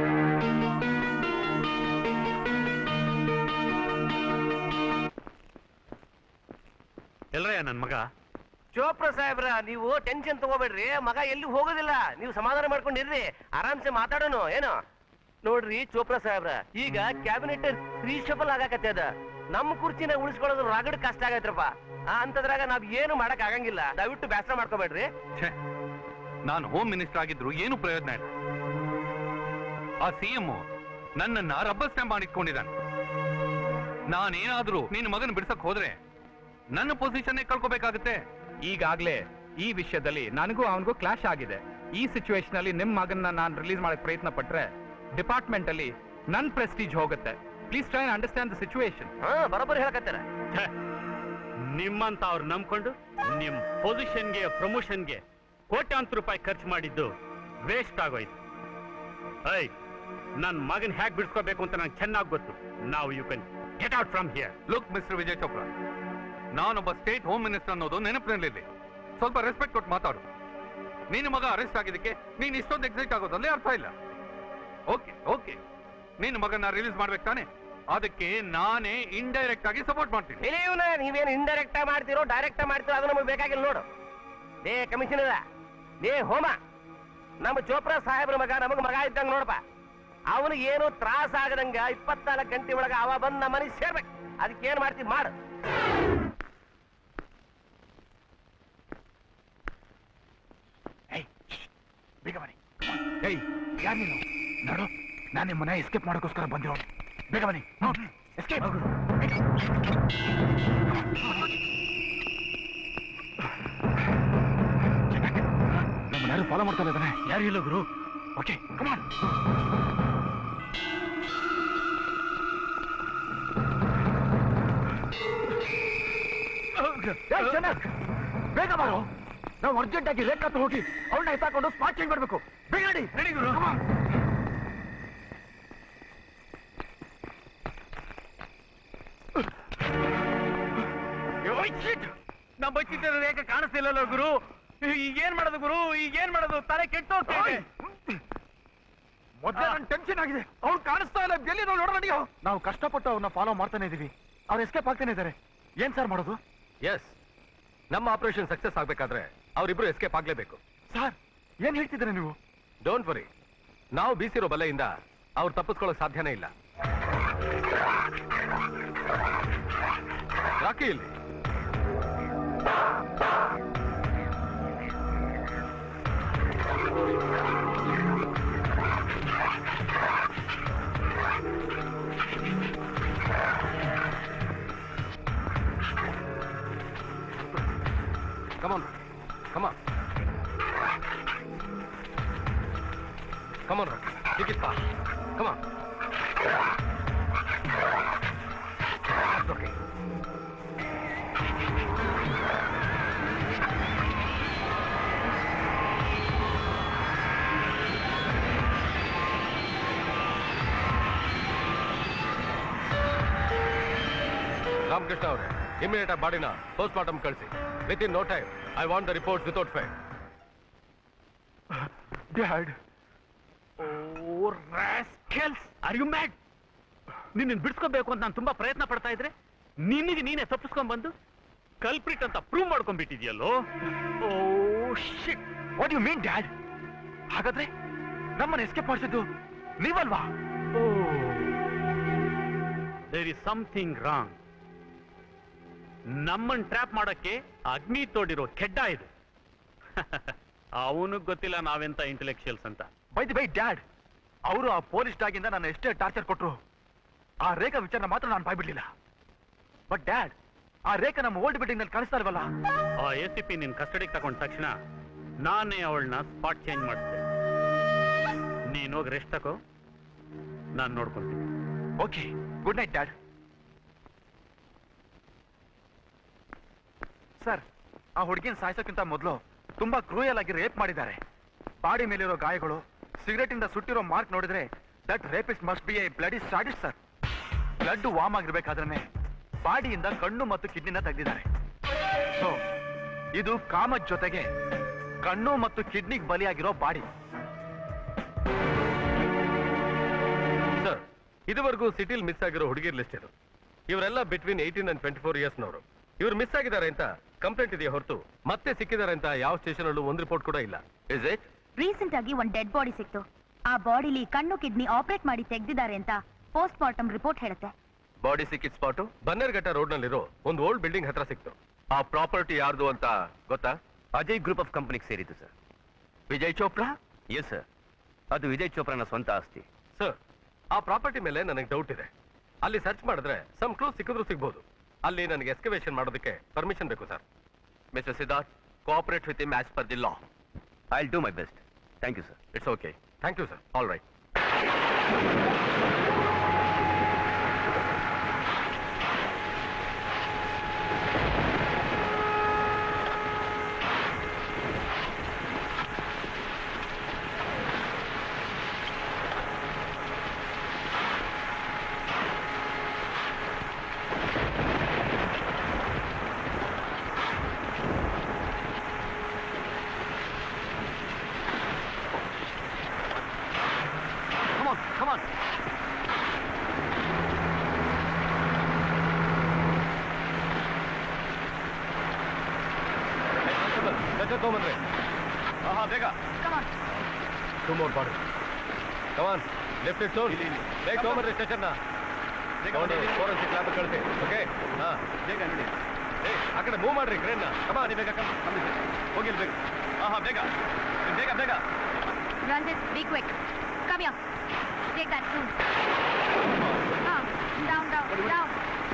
ಎಲ್ಲರಯ್ಯ ನನ್ನ ಮಗ ಚೋಪ್ರಾ ಸಾಹೇಬ್ರ ನೀವು ಟೆನ್ಷನ್ ತಗೋಬೇಡ್ರಿ ಮಗ ಎಲ್ಲಿ ಹೋಗೋದಿಲ್ಲ ನೀವು ಸಮಾಧಾನ ಮಾಡ್ಕೊಂಡಿರ್ರಿ ಆರಾಮ್ಸೆ ಮಾತಾಡೋನು ಏನು ನೋಡ್ರಿ ಚೋಪ್ರಾ ಸಾಹೇಬ್ರ ಈಗ ಕ್ಯಾಬಿನೆಟ್ ರೀಶಬಲ್ ಆಗಾಕತ್ತದ ನಮ್ಮ ಕುರ್ಚಿನ ಉಳಿಸ್ಕೊಳ್ಳೋದು ರಗಡ್ ಕಷ್ಟ ಆಗೈತ್ರಪ್ಪ ಆ ಅಂತದ್ರಾಗ ನಾವ್ ಏನು ಮಾಡಕ್ ಆಗಂಗಿಲ್ಲ ದಯವಿಟ್ಟು ಬೇಸರ ಮಾಡ್ಕೋಬೇಡ್ರಿ ಛೇ ನಾನು ಹೋಮ್ ಮಿನಿಸ್ಟರ್ ಆಗಿದ್ರು ಏನು ಪ್ರಯೋಜನ ಇಲ್ಲ ಆ ಸಿಎಂ ನನ್ನನ್ನ ರಬ್ಬರ್ ಸ್ಟ್ಯಾಂಪ್ ಮಾಡಿಟ್ಕೊಂಡಿದ್ದಾನೆ ನಾನೇನಾದ್ರೂ ನಿನ್ನ ಮಗನ ಬಿಡ್ಸಕ್ ಹೋದ್ರೆ ನನ್ನ ಪೊಸಿಷನ್ನೇ ಕಳ್ಕೊಬೇಕಾಗುತ್ತೆ ಈಗಾಗ್ಲೇ ಈ ವಿಷಯದಲ್ಲಿ ನನಗೂ ಅವನಿಗೂ ಕ್ಲಾಶ್ ಆಗಿದೆ ಈ ಸಿಚುವೇಶನ್ ಅಲ್ಲಿ ನಿಮ್ ಮಗನ್ನ ನಾನು ರಿಲೀಸ್ ಮಾಡಕ್ ಪ್ರಯತ್ನ ಪಟ್ರೆ ಡಿಪಾರ್ಟ್ಮೆಂಟ್ ಅಲ್ಲಿ ನನ್ ಪ್ರೆಸ್ಟೀಜ್ ಹೋಗುತ್ತೆ please try understand the situation ಹಾ ಬರೋಬ್ಬರಿ ಹೇಳಕತ್ತಾರ ನಿಮ್ಮಂತ ಅವ್ರು ನಂಬ್ಕೊಂಡು ನಿಮ್ ಪೊಸಿಷನ್ಗೆ ಪ್ರಮೋಷನ್ಗೆ ಕೋಟ್ಯಾಂತರ ರೂಪಾಯಿ ಖರ್ಚು ಮಾಡಿದ್ದು ವೇಸ್ಟ್ ಆಗೋಯ್ತು ಐ ನನ್ ಮಗನ್ ಹ್ಯಾಕ್ ಬಿಡ್ಸ್ಕೋಬೇಕು ಅಂತ ನಂಗೆ ಚೆನ್ನಾಗಿ ಗೊತ್ತು ನಾವು you can get out from here look mister Vijay Chopra ನಾನೊಬ್ಬ ಸ್ಟೇಟ್ ಹೋಮ್ ಮಿನಿಸ್ಟರ್ ಅನ್ನೋದು ನೆನಪಿನಲ್ಲಿದೆ ಸ್ವಲ್ಪ ರೆಸ್ಪೆಕ್ಟ್ ಕೊಟ್ಟು ಮಾತಾಡು ನಿನ್ನ ಮಗ ಅರೆಸ್ಟ್ ಆಗಿದ್ದಕ್ಕೆ ನೀನ್ ಇಷ್ಟೊಂದು ಎಕ್ಸೈಟ್ ಆಗೋದಲ್ಲೇ ಅರ್ಥ ಇಲ್ಲ ಓಕೆ ಓಕೆ ನಿನ್ನ ಮಗನ ರಿಲೀಸ್ ಮಾಡ್ಬೇಕು ತಾನೆ ಅದಕ್ಕೆ ನಾನೇ ಇಂಡೈರೆಕ್ಟ್ ಆಗಿ ಸಪೋರ್ಟ್ ಮಾಡ್ತೀನಿ ಇಲ್ಲ ಇವ್ನ ನೀವೇನು ಇಂಡೈರೆಕ್ಟ್ ಮಾಡ್ತಿರೋ ಡೈರೆಕ್ಟ್ ಮಾಡ್ತಿರೋ ಅದು ನಮಗೆ ಬೇಕಾಗಿಲ್ಲ ನೋಡು ಲೇ ಕಮಿಷನರ ಲೇ ಹೋಮ ನಮ್ಮ ಚೋಪ್ರಾ ಸಾಹೇಬ್ರ ಮಗ ನಮಗ ಮಗ ಇದ್ದಂಗ ನೋಡಪ್ಪ ಅವನಿಗೆ ಏನು ತ್ರಾಸ ಆಗದಂಗ ಇಪ್ಪತ್ನಾಲ್ಕು ಗಂಟೆ ಒಳಗ ಅವ ಬಂದ್ ನಮ್ಮ ಮನೆಗೆ ಸೇರ್ಬೇಕು ಅದಕ್ಕೆ ಏನ್ ಮಾಡ್ತೀವಿ ಮಾಡು ಬೇಗ ಬನ್ನಿ ಏಯ್ ಯಾರು ನೀನು ನೋಡು ನಾನು ನಿಮ್ಮ ಮನೆ ಎಸ್ಕೇಪ್ ಮಾಡೋಕ್ಕೋಸ್ಕರ ಬಂದಿರೋ ಬೇಗ ಬನ್ನಿ ಎಸ್ಕೇಪ್ ನಮ್ಮ ಯಾರು ಫಾಲೋ ಮಾಡ್ತಾ ಇದ್ದಾನೆ ಯಾರು ಇಲ್ಲ ಗುರು ಓಕೆ ಕಮಾನ್ ಚೆನ್ನಾಗ್ ಬೇಗ ಬಾರೋ ನಾವು ಅರ್ಜೆಂಟ್ ಆಗಿ ರೇಖಾ ಹತ್ರ ಹೋಗಿ ಅವಳನ್ನ ಎತ್ತಾಕೊಂಡು ಸ್ಪಾಟ್ ಚೇಂಜ್ ಮಾಡ್ಬೇಕು ಬೇಗ ನಡಿ ನಡಿ ಗುರು ನಮ್ಮ ಬಚ್ಚಿಟ್ಟಿರೋ ರೇಖೆ ಕಾಣಿಸ್ತಿಲ್ಲಲ್ಲ ಗುರು ಈಗ ಏನ್ ಮಾಡೋದು ಗುರು ಈಗ ಏನ್ ಮಾಡೋದು ತಲೆ ಕೆಟ್ಟು ಮೊದಲೇ ನನ್ ಟೆನ್ಷನ್ ಆಗಿದೆ ಅವ್ರು ಕಾಣಿಸ್ತಾ ಇಲ್ಲ ಎಲ್ಲಿ ನಾವು ನೋಡೋಣ ನೀವು ನಾವು ಕಷ್ಟಪಟ್ಟು ಅವ್ರನ್ನ ಫಾಲೋ ಮಾಡ್ತಾನೆ ಇದೀವಿ ಅವ್ರು ಎಸ್ಕೇಪ್ ಆಗ್ತಾನೆ ಇದ್ದಾರೆ ಏನ್ ಸರ್ ಮಾಡೋದು ಎಸ್ ನಮ್ಮ ಆಪರೇಷನ್ ಸಕ್ಸಸ್ ಆಗ್ಬೇಕಾದ್ರೆ ಅವರಿಬ್ರು ಎಸ್ಕೇಪ್ ಆಗ್ಲೇಬೇಕು ಸರ್ ಏನ್ ಹೇಳ್ತಿದ್ದೀರಾ ನೀವು ಡೋಂಟ್ ವರಿ ನಾವು ಬೀಸಿರೋ ಬಲೆಯಿಂದ ಅವ್ರು ತಪ್ಪಿಸ್ಕೊಳ್ಳೋಕ್ ಸಾಧ್ಯನೇ ಇಲ್ಲ ರಾಕಿ ಇಲ್ಲಿ Come on. Come on. Come on, Rocky. Take it fast. Come on. That's okay. Ramakrishna ಅವರೇ ಇಮಿಡಿಯೇಟ್ ಆ ಬಾಡಿನ ಪೋಸ್ಟ್ ಮಾರ್ಟಮ್ ಕಳಿಸಿ within no time I want the report without fail dad oh rascals are you mad ನಿನ್ನ ಬಿಡ್ಸ್ಕೋಬೇಕು ಅಂತ ನಾನು ತುಂಬಾ ಪ್ರಯತ್ನ ಪಡ್ತಾ ಇದ್ರೆ ನಿನಗೆ ನೀನೇ ತಪ್ಪಿಸ್ಕೊಂಡ್ ಬಂದು ಕಲ್ಪ್ರಿಟ್ ಅಂತ ಪ್ರೂವ್ ಮಾಡ್ಕೊಂಡ್ಬಿಟ್ಟಿದ್ಯಲ್ಲೋ oh shit what you mean dad ಹಾಗಾದ್ರೆ ನಮ್ಮನ್ನ ಎಸ್ಕೇಪ್ ಮಾಡಿಸಿದ್ದು ನೀವಲ್ವಾ ದೇರ್ ಇಸ್ ಸಮಥಿಂಗ್ ರಾಂಗ್ ನಮ್ಮನ್ ಟ್ರ್ಯಾಪ್ ಮಾಡಕ್ಕೆ ಅಗ್ನಿ ತೋಡಿರೋ ಕೆಡ್ಡ ಇದು ಅವನಿಗೆ ಗೊತ್ತಿಲ್ಲ ನಾವೆಂತ ಇಂಟೆಲೆಕ್ಚುಯಲ್ಸ್ ಅಂತ ಬೈದ್ ಬೈ ಡ್ಯಾಡ್ ಅವರು ಆ ಪೊಲೀಸ್ ಡಾಗಿಂದ ನಾನು ಎಷ್ಟೇ ಟಾರ್ಚರ್ ಕೊಟ್ರು ಆ ರೇಖಾ ವಿಚಾರ ಮಾತ್ರ ನಾನು ಬಾಯ್ಬಿಡ್ಲಿಲ್ಲ ಬಟ್ ಡ್ಯಾಡ್ ಆ ರೇಖಾ ನಮ್ಮ ಓಲ್ಡ್ ಬಿಲ್ಡಿಂಗ್ ನಲ್ಲಿ ಕಾಣಿಸ್ತಾ ಇಲ್ವಲ್ಲ ಆ ಎ ಸಿ ಪಿ ನಿನ್ ಕಸ್ಟಡಿಗೆ ತಗೊಂಡ ತಕ್ಷಣ ನಾನೇ ಅವಳನ್ನ ಸ್ಪಾಟ್ ಚೇಂಜ್ ಮಾಡಿಸ್ದೆ ನೀನ್ ಹೋಗಿ ರೆಸ್ಟ್ ತಗೋ ನಾನು ನೋಡ್ಕೊಂತೀನಿ okay good night dad sir ಆ ಹುಡುಗಿನ ಸಾಯಿಸೋಕ್ಕಿಂತ ಮೊದಲು ತುಂಬಾ ಕ್ರೂಯಲ್ ಆಗಿ ರೇಪ್ ಮಾಡಿದ್ದಾರೆ ಬಾಡಿ ಮೇಲಿರೋ ಗಾಯಗಳು ಸಿಗರೇಟ್ ಇಂದ ಸುಟ್ಟಿರೋ ಮಾರ್ಕ್ ನೋಡಿದ್ರೆ that rapist must be a bloody sadist sir blood warm ಆಗಿರ್ಬೇಕಾದ್ರೆ ಬಾಡಿಯಿಂದ ಕಣ್ಣು ಮತ್ತು ಕಿಡ್ನಿನ ತೆಗೆದಿದ್ದಾರೆ ಸೊ ಇದು ಕಾಮದ ಜೊತೆಗೆ ಕಣ್ಣು ಮತ್ತು ಕಿಡ್ನಿಗೆ ಬಲಿಯಾಗಿರೋ ಬಾಡಿ ಸರ್ ಇದುವರೆಗೂ ಸಿಟಿಲ್ ಮಿಸ್ ಆಗಿರೋ ಹುಡುಗಿರ್ ಲಿಸ್ಟ್ ಇದು ಇವರೆಲ್ಲ between eighteen and twenty four ಇಯರ್ಸ್ನವರು ಇವ್ರು ಮಿಸ್ ಆಗಿದ್ದಾರೆ ಅಂತ ಕಂಪ್ಲೇಂಟ್ ಇದೆಯಾ ಹೊರತು ಮತ್ತೆ ಸಿಕ್ಕಿದ್ದಾರೆ ಅಂತ ಯಾವ ಸ್ಟೇಷನ್ ಅಲ್ಲೂ ಒಂದು ರಿಪೋರ್ಟ್ ಕೂಡ ಇಲ್ಲ ಇಸ್ ಇಟ್ ರೀಸೆಂಟ್ ಆಗಿ ಒಂದ್ ಡೆಡ್ ಬಾಡಿ ಸಿಕ್ತು ಆ ಬಾಡಿಲಿ ಕಣ್ಣು ಕಿಡ್ನಿ ಆಪರೇಟ್ ಮಾಡಿ ತೆಗ್ದಿದ್ದಾರೆ ಅಂತ ಪೋಸ್ಟ್ ಮಾರ್ಟಮ್ ರಿಪೋರ್ಟ್ ಹೇಳುತ್ತೆ ಬಾಡಿ ಸಿಕ್ಕಿದ ಸ್ಪಾಟು ಬನ್ನೇರ್ಘಟ್ಟ ರೋಡ್ ನಲ್ಲಿರೋ ಒಂದು ಓಲ್ಡ್ ಬಿಲ್ಡಿಂಗ್ ಹತ್ರ ಸಿಕ್ತು ಆ ಪ್ರಾಪರ್ಟಿ ಯಾರ್ದು ಅಂತ ಗೊತ್ತಾ ಅಜಯ್ ಗ್ರೂಪ್ ಆಫ್ ಕಂಪನಿಗೆ ಸೇರಿದ್ದು sir Vijay Chopra yes sir ಅದು ವಿಜಯ್ ಚೋಪ್ರಾನ ಸ್ವಂತ ಆಸ್ತಿ ಸರ್ ಆ ಪ್ರಾಪರ್ಟಿ ಮೇಲೆ ನನಗೆ ಡೌಟ್ ಇದೆ ಅಲ್ಲಿ ಸರ್ಚ್ ಮಾಡಿದ್ರೆ ಸಮ್ ಕ್ಲೂ ಸಿಕ್ಕಿದ್ರು ಸಿಗ್ಬೋದು ಅಲ್ಲಿ ನನಗೆ ಎಸ್ಕವೇಷನ್ ಮಾಡೋದಕ್ಕೆ ಪರ್ಮಿಷನ್ ಬೇಕು sir mister Siddharth cooperate with him as per the law I do my best thank you sir it's okay thank you sir all right Come on, come on. ತಗೊಂಬನ್ರಿ ಹಾ ಹಾ ಬೇಗ two more body come on left it so ಬೇಗ ತಗೊಂಬನ್ರಿ ಸ್ಟೇಷನ್ನ ಫೋರೆನ್ಸಿಕ್ ಲ್ಯಾಬ್ ಕಳಿಸಿ ಓಕೆ ಹಾ ಬೇಗ ನೋಡಿ ಏ ಆ ಕಡೆ ಮೂವ್ ಮಾಡ್ರಿ ಕ್ರೇನ್ನ ಕಮಾ ನೀವು ಬೇಗ ಕಮ್ ಹೋಗಿ ಇಲ್ಲಿ ಬೇಗ ಹಾ ಹಾ ಬೇಗ ನೀವು ಬೇಗ ಬೇಗ Ranjit, be quick. Come here. Take that soon. Ah, down, down, down.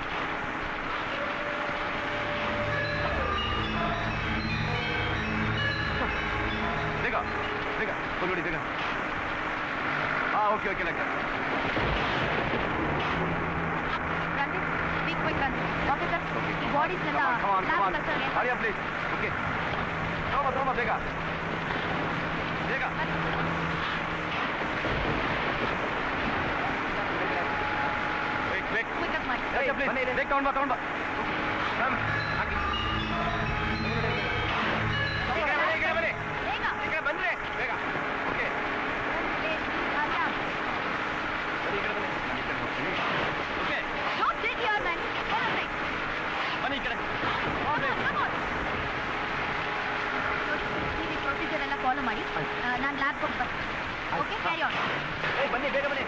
ಬೇಗ ಬೇಗ ಹೋಗಿ ನೋಡಿ ಬೇಗ ಹಾ ಓಕೆ ಓಕೆ ಲೆಕ್ಕ Ranjit, be quick, Ranjit. Officer, ಈ ಬಾಡೀಸ್ ಎಲ್ಲ Come on, come on. Lab ಕಳ್ಸೋಣ Hurry up, please. Okay. ತಗೊಂಬ, ತಗೊಂಬ, ಬೇಗ ಬೇಗ Quick, quick. Quick up ಮಾಡಿ. Hurry up, please. ಬೇಗ ತಗೊಂಡ್ ಬಾ, ತಗೊಂಡ್ ಬಾ. Come. ಹಾಕಿ. ಬೇಗ, ಬೇಗ, ಬೇಗ, ಬನ್ನಿ. ಬೇಗ. ಬೇಗ ಬಂದ್ರೆ ಬೇಗ ಓಕೆ Hurry up. ಬನ್ನಿ ಈ ಕಡೆ ಬನ್ನಿ ಈ ಕಡೆ ಹೋಗ್ತೀನಿ okay Don't sit here, man. Follow me. ಬನ್ನಿ ಈ ಕಡೆ Come on, come on. ನೀವು ಪ್ರೊಸೀಜರ್ ಎಲ್ಲ ಫಾಲೋ ಮಾಡಿ ನಾನು ಲ್ಯಾಬ್ ಹೋಗಿ ಬರ್ತೀನಿ ಓಕೆ ಕ್ಯಾರಿ ಆನ್ ಏ ಬನ್ನಿ ಬೇಗ ಬನ್ನಿ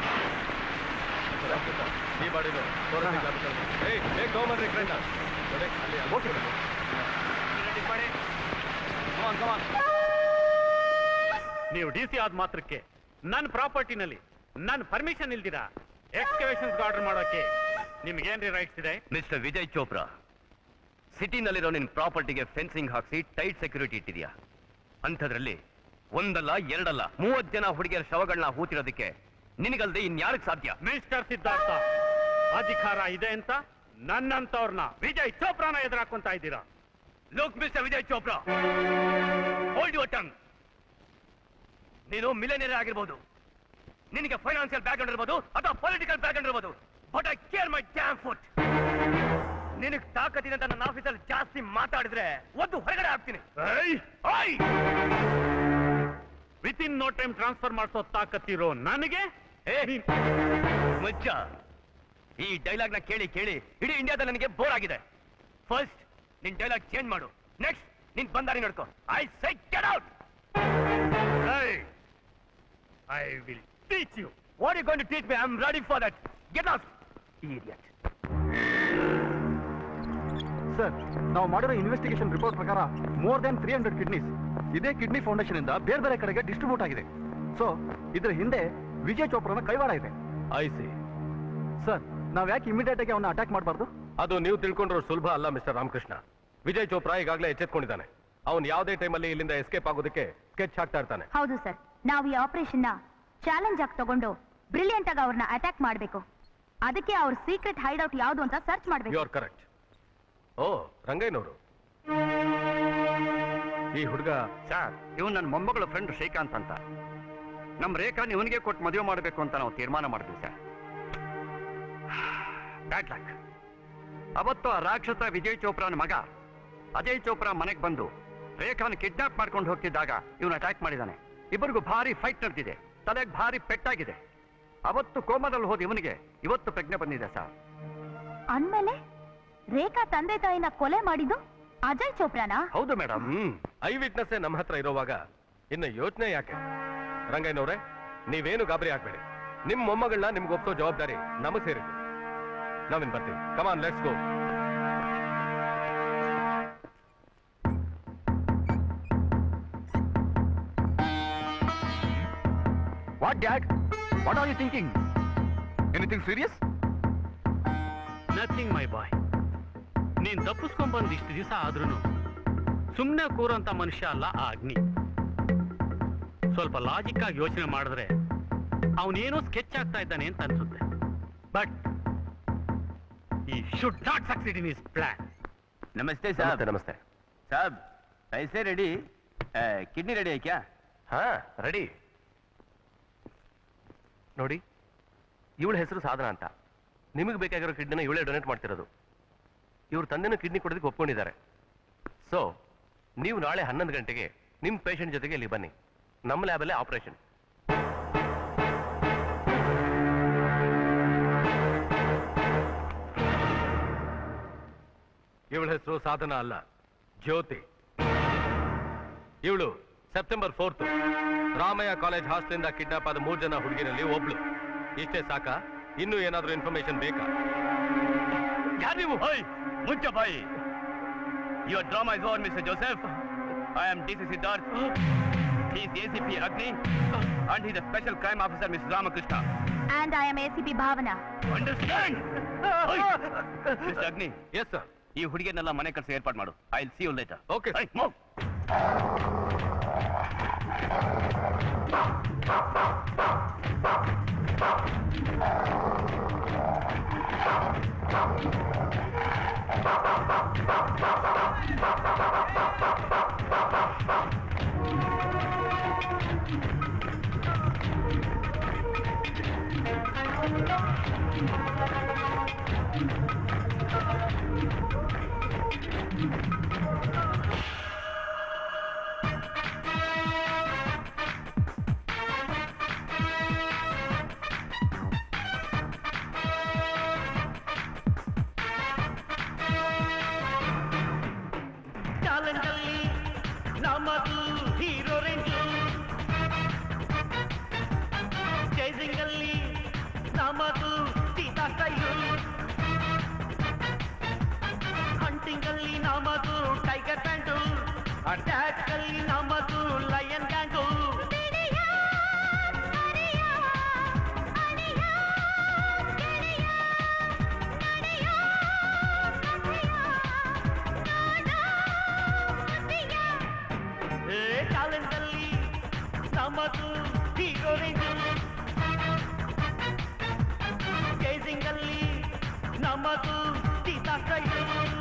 ಈ ಬಾಡಿನು ಫೋರೆನ್ಸಿಕ್ ಲ್ಯಾಬ್ ಕಳಿಸಿ ಏಯ್ ಬೇಗ ತಗೊಂಬನ್ರಿ ಕ್ರೇನ್ನ ನೋಡಿ ಅಲ್ಲಿ ಓಕೆ ಮಾಡಿ ಕಮಾನ್ ಕಮಾನ್ ನೀವು ಡಿ ಸಿ ಆದ ಮಾತ್ರಕ್ಕೆ ನನ್ನ ಪ್ರಾಪರ್ಟಿನಲ್ಲಿ ನನ್ನ ಪರ್ಮಿಷನ್ ಇಲ್ದಿರಾ ಎಕ್ಸ್ಕವೇಷನ್ಸ್ ಆರ್ಡರ್ ಮಾಡೋಕೆ ನಿಮ್ಗೇನ್ರಿ ರೈಟ್ಸ್ ಇದೆ ಮಿಸ್ಟರ್ ವಿಜಯ್ ಚೋಪ್ರಾ ಸಿಟಿನಲ್ಲಿರೋ ನಿನ್ ಪ್ರಾಪರ್ಟಿಗೆ ಫೆನ್ಸಿಂಗ್ ಹಾಕ್ಸಿ ಟೈಟ್ ಸೆಕ್ಯೂರಿಟಿ ಇಟ್ಟಿದ್ಯಾ ಅಂಥದ್ರಲ್ಲಿ ಒಂದಲ್ಲ ಎರಡಲ್ಲ ಮೂವತ್ತು ಜನ ಹುಡುಗಿಯರ ಶವಗಳನ್ನ ಹೂತಿರೋದಕ್ಕೆ ನಿನಗಲ್ದೆ ಇನ್ಯಾರಿಗೆ ಸಾಧ್ಯ ಮಿಸ್ಟರ್ ಸಿದ್ಧಾರ್ಥ ಅಧಿಕಾರ ಇದೆ ಅಂತ ನನ್ನಂತವ್ರನ್ನ ವಿಜಯ್ ಚೋಪ್ರಾನ ಎದುರಾಕೊಂತ ಇದ್ದೀರಾ look mister Vijay Chopra hold your tongue ನೀನು ಮಿಲಿಯನಿಯರ್ ಆಗಿರ್ಬೋದು ನಿನಗೆ ಫೈನಾನ್ಷಿಯಲ್ ಬ್ಯಾಕ್ಗ್ರೌಂಡ್ ಇರ್ಬೋದು ಅಥವಾ ಪೊಲಿಟಿಕಲ್ ಬ್ಯಾಕ್ಗ್ರೌಂಡ್ ಇರ್ಬೋದು but I care my damn foot ನಿನಗ್ ತಾಕತ್ತಿದೆ ಅಂತ ನನ್ನ ಆಫೀಸಲ್ಲಿ ಜಾಸ್ತಿ ಮಾತಾಡಿದ್ರೆ ಒಂದು ಹೊರಗಡೆ ಹಾಕ್ತೀನಿ within no time transfer ಮಾಡಿಸೋ ತಾಕತ್ತಿರೋ ನನಗೆ ಮಜ್ಜ ಈ ಡೈಲಾಗ್ ನ ಕೇಳಿ ಕೇಳಿ ಇಡೀ ಇಂಡಿಯಾದಲ್ಲಿ ನನಗೆ ಬೋರ್ ಆಗಿದೆ ಫಸ್ಟ್ ನಿನ್ ಡೈಲಾಗ್ ಚೇಂಜ್ ಮಾಡು ನೆಕ್ಸ್ಟ್ ನಿನ್ ಬಂದಾರಿ ನೋಡ್ಕೋ I say get out I will teach you what you going to teach me I am ready for that get out idiot sir ನಾವು ಮಾಡಿರೋ ಇನ್ವೆಸ್ಟಿಗೇಷನ್ ರಿಪೋರ್ಟ್ ಪ್ರಕಾರ more than three hundred kidneys ಇದೇ ಕಿಡ್ನಿ ಫೌಂಡೇಶನ್ ಇಂದ ಬೇರೆ ಬೇರೆ ಕಡೆಗೆ ಡಿಸ್ಟ್ರಿಬ್ಯೂಟ್ ಆಗಿದೆ ಸೊ ಇದ್ರ ಹಿಂದೆ ವಿಜಯ್ ಚೋಪ್ರಾನ ಕೈವಾಡ ಇದೆ ಐ ಸಿ ಸರ್ ನಾವ್ ಯಾಕೆ ಇಮಿಡಿಯೇಟ್ ಆಗಿ ಅವನ್ನ ಅಟ್ಯಾಕ್ ಮಾಡಬಾರ್ದು ಅದು ನೀವು ತಿಳ್ಕೊಂಡ್ರು ಸುಲಭ ಅಲ್ಲ ಮಿಸ್ಟರ್ ರಾಮಕೃಷ್ಣ ವಿಜಯ್ ಚೋಪ್ರಾ ಈಗಾಗಲೇ ಎಚ್ಚೆತ್ಕೊಂಡಿದ್ದಾನೆ ಅವನು ಯಾವುದೇ ಟೈಮಲ್ಲಿ ಇಲ್ಲಿಂದ ಎಸ್ಕೇಪ್ ಆಗೋದಕ್ಕೆ ಸ್ಕೆಚ್ ಹಾಕ್ತಾ ಇರ್ತಾನೆ ಹೌದು ಸರ್ ನಾವು ಈ ಆಪರೇಷನ್ ನ ಚಾಲೆಂಜ್ ಆಗಿ ತಗೊಂಡು ಬ್ರಿಲಿಯಂಟ್ ಆಗಿ ಅವ್ರನ್ನ ಅಟ್ಯಾಕ್ ಮಾಡಬೇಕು ಅದಕ್ಕೆ ಅವ್ರ ಸೀಕ್ರೆಟ್ ಹೈಡ್ಔಟ್ ಯಾವುದು ಅಂತ ಸರ್ಚ್ ಯು ಮಾಡಬೇಕು ಆರ್ ಕರೆಕ್ಟ್ ಓ ರಂಗಯ್ಯನವರು ಈ ಹುಡುಗ ಸರ್ ಇವನು ನನ್ನ ಮೊಮ್ಮಗಳ ಫ್ರೆಂಡ್ ಶ್ರೀಕಾಂತ್ ಅಂತ ನಮ್ಮ ರೇಖಾ ಇವನಿಗೆ ಕೊಟ್ಟು ಮದುವೆ ಮಾಡಬೇಕು ಅಂತ ನಾವು ತೀರ್ಮಾನ ಮಾಡಿದ್ವಿ ಸರ್ ಬ್ಯಾಡ್ ಲಕ್ ಅವತ್ತು ಆ ರಾಕ್ಷಸ ವಿಜಯ್ ಚೋಪ್ರಾನ ಮಗ ಅಜಯ್ ಚೋಪ್ರಾ ಮನೆಗೆ ಬಂದು ರೇಖಾನ ಕಿಡ್ನಾಪ್ ಮಾಡ್ಕೊಂಡು ಹೋಗ್ತಿದ್ದಾಗ ಇವನು ಅಟ್ಯಾಕ್ ಮಾಡಿದ್ದಾನೆ ಇಬ್ಬರಿಗೂ ಭಾರಿ ಫೈಟ್ ನಡೆದಿದೆ ತಲೆಗೆ ಭಾರಿ ಪೆಟ್ಟಾಗಿದೆ ಅವತ್ತು ಕೋಮದಲ್ಲಿ ಹೋದ ಇವನಿಗೆ ಇವತ್ತು ಪ್ರಜ್ಞೆ ಬಂದಿದೆ ಸರ್ ಅಂದ್ಮೇಲೆ ರೇಖಾ ತಂದೆ ತಾಯಿನ ಕೊಲೆ ಮಾಡಿದ್ದು ಅಜಯ್ ಚೋಪ್ರಾನಾ ಹೌದು ಮೇಡಮ್ ಹ್ಮ್ ಐ ವಿಟ್ನೆಸ್ ನಮ್ಮ ಹತ್ರ ಇರೋವಾಗ ಇನ್ನು ಯೋಚನೆ ಯಾಕೆ ರಂಗಯ್ಯನವ್ರೆ ನೀವೇನು ಗಾಬರಿ ಆಗ್ಬೇಡಿ ನಿಮ್ ಮೊಮ್ಮಗಳನ್ನ ನಿಮ್ಗೆ ಒಪ್ಪೋ ಜವಾಬ್ದಾರಿ ನಮಗ್ ಸೇರಿದ್ದು ನಾವಿನ್ ಬರ್ತೀವಿ come on let's go what dad what are you thinking anything serious nothing my boy ನೀನ್ ತಪ್ಪಿಸ್ಕೊಂಡ್ಬಂದ್ ಇಷ್ಟು ದಿವಸ ಆದ್ರೂ ಸುಮ್ಮನೆ ಕೂರೋಂಥ ಮನುಷ್ಯ ಅಲ್ಲ ಆ ಅಗ್ನಿ ಸ್ವಲ್ಪ ಲಾಜಿಕ್ ಆಗಿ ಯೋಚನೆ ಮಾಡಿದ್ರೆ ಅವನೇನೋ ಸ್ಕೆಚ್ ಆಗ್ತಾ ಇದ್ದಾನೆ ಅಂತ ಅನ್ಸುತ್ತೆ but he should not succeed in his plan ನಮಸ್ತೆ ನಮಸ್ತೆ ನಮಸ್ತೆ साहब पैसे रेडी किडनी रेडी है क्या ಹಾ ರೆಡಿ ನೋಡಿ ಇವಳ ಹೆಸರು ಸಾಧನ ಅಂತ ನಿಮಗೆ ಬೇಕಾಗಿರೋ ಕಿಡ್ನಿನ ಇವಳೇ ಡೊನೇಟ್ ಮಾಡ್ತಿರೋದು ಇವ್ರ ತಂದೆನೂ ಕಿಡ್ನಿ ಕೊಡೋದಕ್ಕೆ ಒಪ್ಕೊಂಡಿದ್ದಾರೆ ಸೊ ನೀವು ನಾಳೆ ಹನ್ನೊಂದು ಗಂಟೆಗೆ ನಿಮ್ಮ ಪೇಷಂಟ್ ಜೊತೆಗೆ ಇಲ್ಲಿ ಬನ್ನಿ ನಮ್ಮ ಲ್ಯಾಬಲ್ಲೇ ಆಪರೇಷನ್ ಇವಳ ಹೆಸರು ಸಾಧನ ಅಲ್ಲ ಜ್ಯೋತಿ ಇವಳು ಸೆಪ್ಟೆಂಬರ್ ಫೋರ್ತ್ ರಾಮಯ್ಯ ಕಾಲೇಜ್ ಹಾಸ್ಟೆಲಿಂದ ಕಿಡ್ನಾಪ್ ಆದ ಮೂರು ಜನ ಹುಡುಗಿನಲ್ಲಿ ಒಬ್ಳು ಇಷ್ಟೇ ಸಾಕಾ ಇನ್ನೂ ಏನಾದ್ರೂ ಇನ್ಫಾರ್ಮೇಶನ್ ಬೇಕಾ ಯಾರು ನೀವು ಹೋಯ್ ಮುಚ್ಚ ಬಾಯಿ your drama is over mister Joseph I am D C Siddharth is A C P Agni and he's special crime officer miss Ramakrishna and I am A C P Bhavana understand mister Agni yes sir ಈ ಹುಡುಗಿಯನ್ನೆಲ್ಲ ಮನೆ ಕಳಿಸಿ ಏರ್ಪಾಡು ಮಾಡು I will see you later okay talent ಅಲ್ಲಿ ನಮ್ಮದು ಹೀರೋ ರೇಂಜು ಚೇಸಿಂಗ್ ಅಲ್ಲಿ ನಮ್ಮದು ಸೀತಾ ಸ್ಟೈಲು ಹಂಟಿಂಗ್ ಅಲ್ಲಿ ನಮ್ಮದು ಟೈಗರ್ ಪ್ಯಾಂಟು ಅಟ್ಯಾಕ್ ಅಲ್ಲಿ ನಮ್ಮದು ಲಯನ್ ಗ್ಯಾಂಗು ಟ್ಯಾಲೆಂಟ್ ಅಲ್ಲಿ ನಮ್ಮದು ಹೀರೋ ರೇಂಜು ಚೇಸಿಂಗ್ ಅಲ್ಲಿ ನಮ್ಮದು ಸೀತಾ ಸ್ಟೈಲು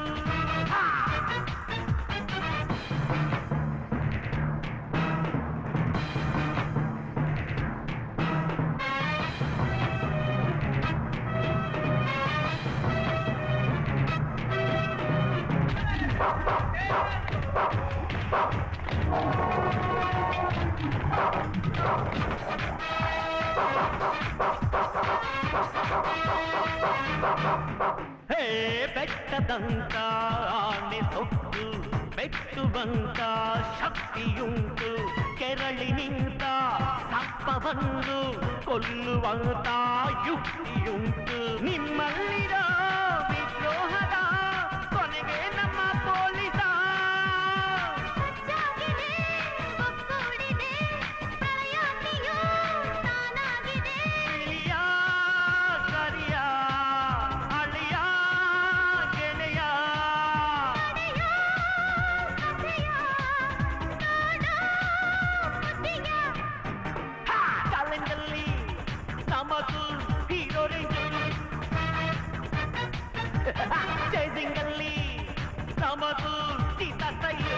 ಹೇ ಬೆಟ್ಟದಂತ ಆನೆ ಸೊಕ್ಕು ಬೆಟ್ಟುವಂತ ಶಕ್ತಿಯುಂಟು ಕೆರಳಿ ನಿಂತ ಸರ್ಪವನ್ನು ಕೊಲ್ಲುವಂತ ಯುಕ್ತಿಯುಂಟು ನಿಮ್ಮಲ್ಲಿರೋ ವಿದ್ರೋಹದ ಕೊನೆಗೆ ನಮ್ಮ ಚೇಸಿಂಗಲ್ಲಿ ನಮದು ಸೀತಾ ಸ್ಟೈಲು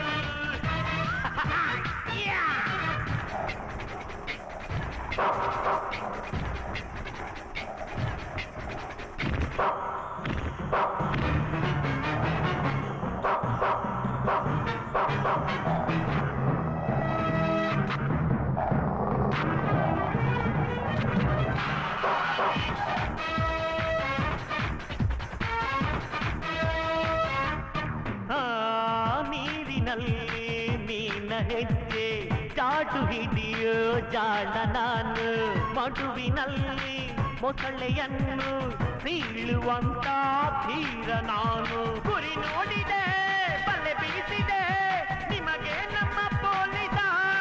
ಆ ನೀರಿನಲ್ಲಿ ಮೀನ ಹೆಜ್ಜೆ ಚಾಟು ಹಿಡಿಯೋ ಜಾಣ ನಾನು ಮಡುವಿನಲ್ಲಿ ಮೊಸಳೆಯನ್ನು ಸೀಳುವಂತ ಧೀರ ನಾನು ಗುರಿ ನೋಡಿದೆ ಬಲ್ಲೆ ಬೀಸಿದೆ ನಿಮಗೆ ನಮ್ಮ ಪೊಲೀಸ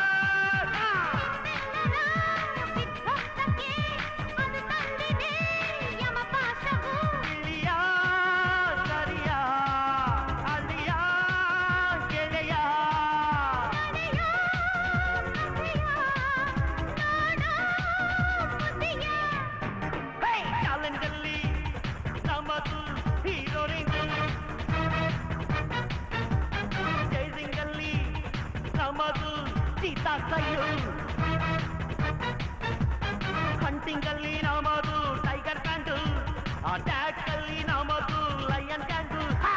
ಇಳಿಯ ಸರಿಯ ಅಳಿಯ ಗೆಳೆಯ ಚಾಲೆಂಜಲ್ಲಿ ನಮ್ಮದು ಹೀರೋ ರಿಂಗು ಚೇಸಿಂಗಲ್ಲಿ ನಮ್ಮದು ಸೀತಾ ಸೈಲು ಹಂಟಿಂಗಲ್ಲಿ ನಮ್ಮದು ಟೈಗರ್ ಪ್ಯಾಂಟು ಅಟ್ಯಾಕ್ ಅಲ್ಲಿ ನಮ್ಮದು ಲಯನ್ ಕ್ಯಾಂಟು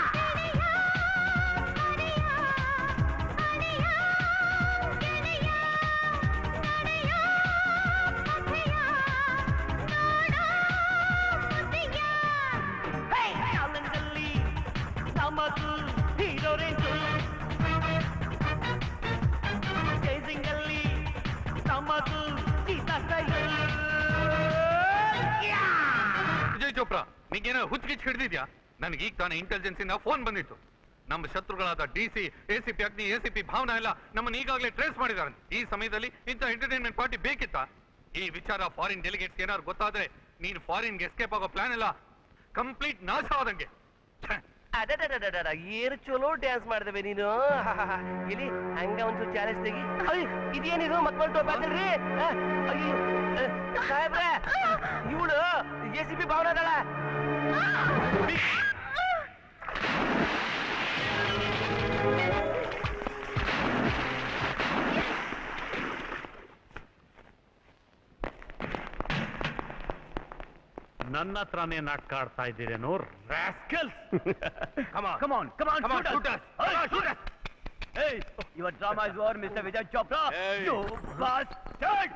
ಚಾಲೆಂಜಲ್ಲಿ ನಮ್ಮದು ಹೀರೋ ರೇಂಜು ಚೇಸಿಂಗಲ್ಲಿ ನಮ್ಮದು ಸೀತಾ ಸ್ಟೈಲು ವಿಜಯ್ ಚೋಪ್ರಾ ನಿಂಗೇನೋ ಹುಚ್ಚಿಗಿಚ್ಚು ಹಿಡಿದಿದ್ಯಾ ನನಗೆ ಈಗ ತಾನೇ ಇಂಟೆಲಿಜೆನ್ಸ್ ಇಂದ ಫೋನ್ ಬಂದಿತ್ತು ನಮ್ಮ ಶತ್ರುಗಳಾದ D C A C P Agni A C P Bhavana ಎಲ್ಲ ನಮ್ಮನ್ನ ಈಗಾಗಲೇ ಟ್ರೇಸ್ ಮಾಡಿದ್ದಾರೆ ಈ ಸಮಯದಲ್ಲಿ ಇಂಥ ಎಂಟರ್ಟೈನ್ಮೆಂಟ್ ಪಾರ್ಟಿ ಬೇಕಿತ್ತಾ ಈ ವಿಚಾರ ಫಾರಿನ್ ಡೆಲಿಗೇಟ್ಸ್ ಏನಾದ್ರು ಗೊತ್ತಾದ್ರೆ ನೀನು ಫಾರಿನ್ಗೆ ಎಸ್ಕೇಪ್ ಆಗೋ ಪ್ಲಾನ್ ಎಲ್ಲ ಕಂಪ್ಲೀಟ್ ನಾಶ ಆದಂಗೆ ಅಡಡಡಡಡ ಏರು ಚಲೋ ಡ್ಯಾನ್ಸ್ ಮಾಡಿದವೆ ನೀನು ಇಲ್ಲಿ ಹಂಗ ಒಂಚೂರು ಚಾಲೆಂಜ್ ತೆಗಿ ಅಯ್ಯ್, ಇದೇನಿದು ಮಕ್ಕಳು ಟೋಪ್ ಹಾಕಲ್ರಿ ಆ, ಅಯ್ಯೋ ಆ, ಸಾಹೇಬ್ರೆ ಇವಳು ಎ ಸಿ ಪಿ ಭಾವನ ಅದಳ ನನ್ನ ಹತ್ರನೇ ನಾಟಕ ಆಡ್ತಾ ಇದ್ದೀರೇನೋ rascals Come on, come on, come on, Come on, shoot shoot us. us. Hey, shoot us. Hey, your drama is over, Mr. Vijay Chopra. You bastard!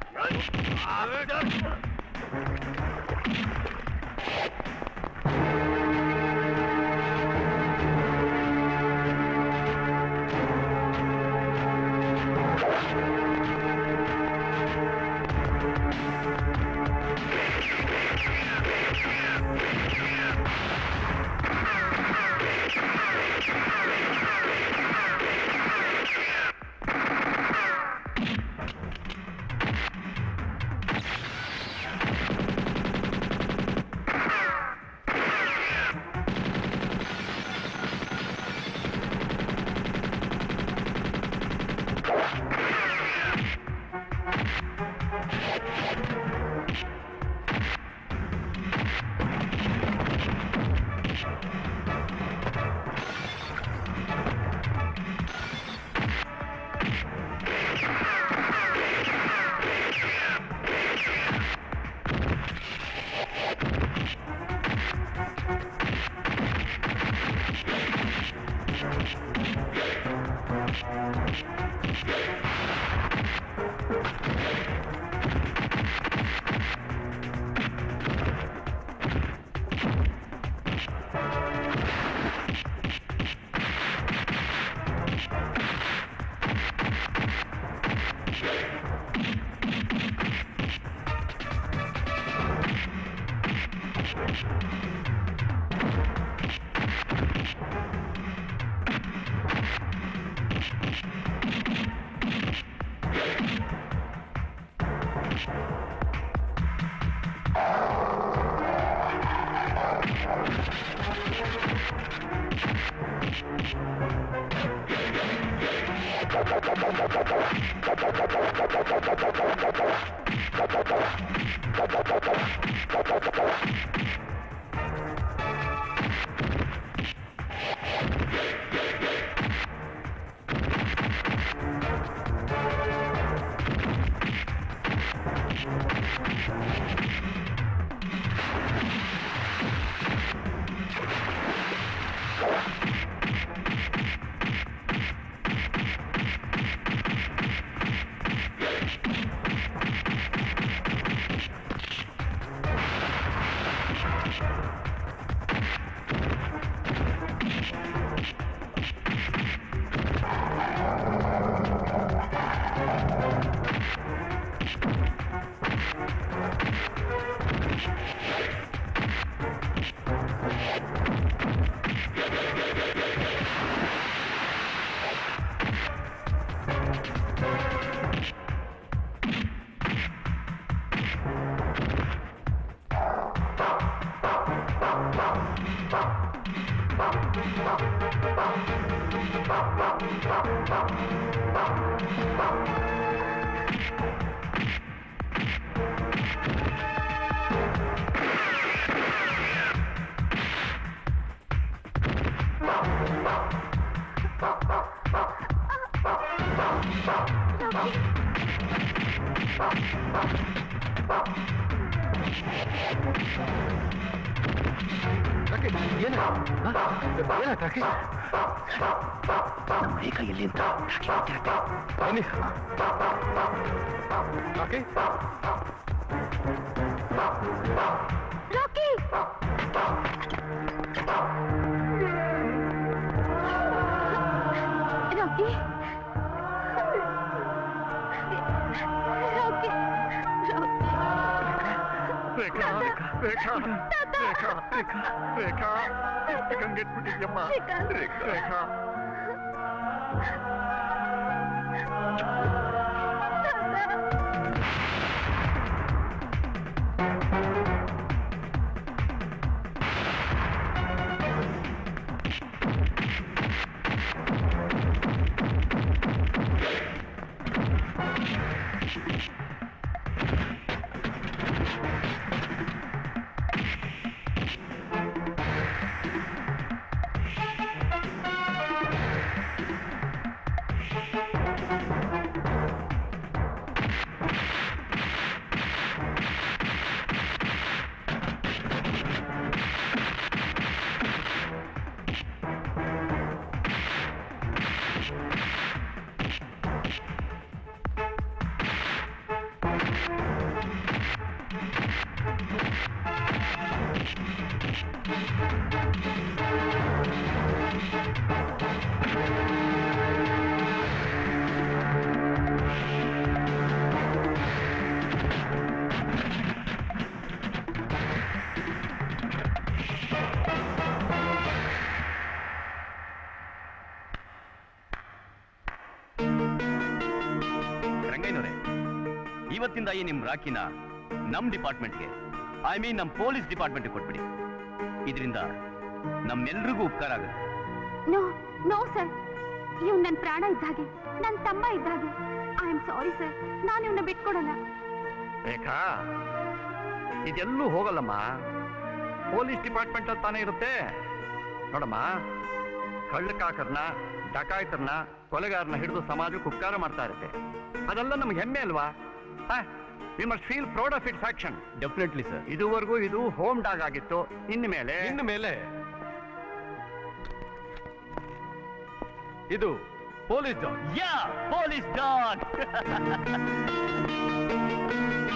ನಮ್ಮ ರೇಖ ಎಲ್ಲಿ ಅಂತ ರಾಕಿ ಗೊತ್ತಿರುತ್ತೆ ಬನ್ನಿ ರಾಕಿ ರಾಕಿ ರಾಕಿ ರಾಕಿ ರೇಖಾ ರೇಖಾ ರೇಖಾ ರೇಖಾ ರೇಖಾ ಎಷ್ಟು ಕಂಗೆಟ್ಬಿಟ್ಟಿದ್ಯಮ್ಮ ರೇಖಾ ರಂಗಯ್ಯನವರೇ ಇವತ್ತಿಂದ ಈ ನಿಮ್ ರಾಕಿನ ನಮ್ ಡಿಪಾರ್ಟ್ಮೆಂಟ್ಗೆ ಐ ಮೀನ್ ನಮ್ ಪೊಲೀಸ್ ಡಿಪಾರ್ಟ್ಮೆಂಟ್ಗೆ ಕೊಟ್ಬಿಡಿ ಇದರಿಂದ ನಮ್ಮೆಲ್ರಿಗೂ ಉಪಕಾರ ಆಗುತ್ತೆ ನೋ ನೋ ಸರ್ ಇವ್ ನನ್ ಪ್ರಾಣ ಇದ್ದ ಹಾಗೆ ನನ್ ತಮ್ಮ ಇದ್ದ ಹಾಗೆ ಐ ಆಮ್ ಸಾರಿ ಸರ್ ನಾನು ಇವನ್ನ ಬಿಟ್ಕೊಡಲ್ಲ ರೇಖಾ ಇದೆಲ್ಲೂ ಹೋಗಲ್ಲಮ್ಮ ಪೊಲೀಸ್ ಡಿಪಾರ್ಟ್ಮೆಂಟ್ ಅಲ್ಲಿ ತಾನೇ ಇರುತ್ತೆ ನೋಡಮ್ಮ ಕಳ್ಳಕಾಕರ್ನ ಡಕಾಯ್ತರ್ನ ಕೊಲೆಗಾರನ ಹಿಡಿದು ಸಮಾಜಕ್ಕೆ ಉಪಕಾರ ಮಾಡ್ತಾ ಇರುತ್ತೆ ಅದೆಲ್ಲ ನಮ್ಗೆ ಹೆಮ್ಮೆ ಅಲ್ವಾ we must feel proud of its action definitely sir ಇದುವರೆಗೂ ಇದು ಹೋಮ್ ಡಾಗ್ ಆಗಿತ್ತು ಇನ್ನು ಮೇಲೆ ಇನ್ನು ಮೇಲೆ ಇದು ಪೊಲೀಸ್ ಡಾಗ್ ಯಾ ಪೊಲೀಸ್ ಡಾಗ್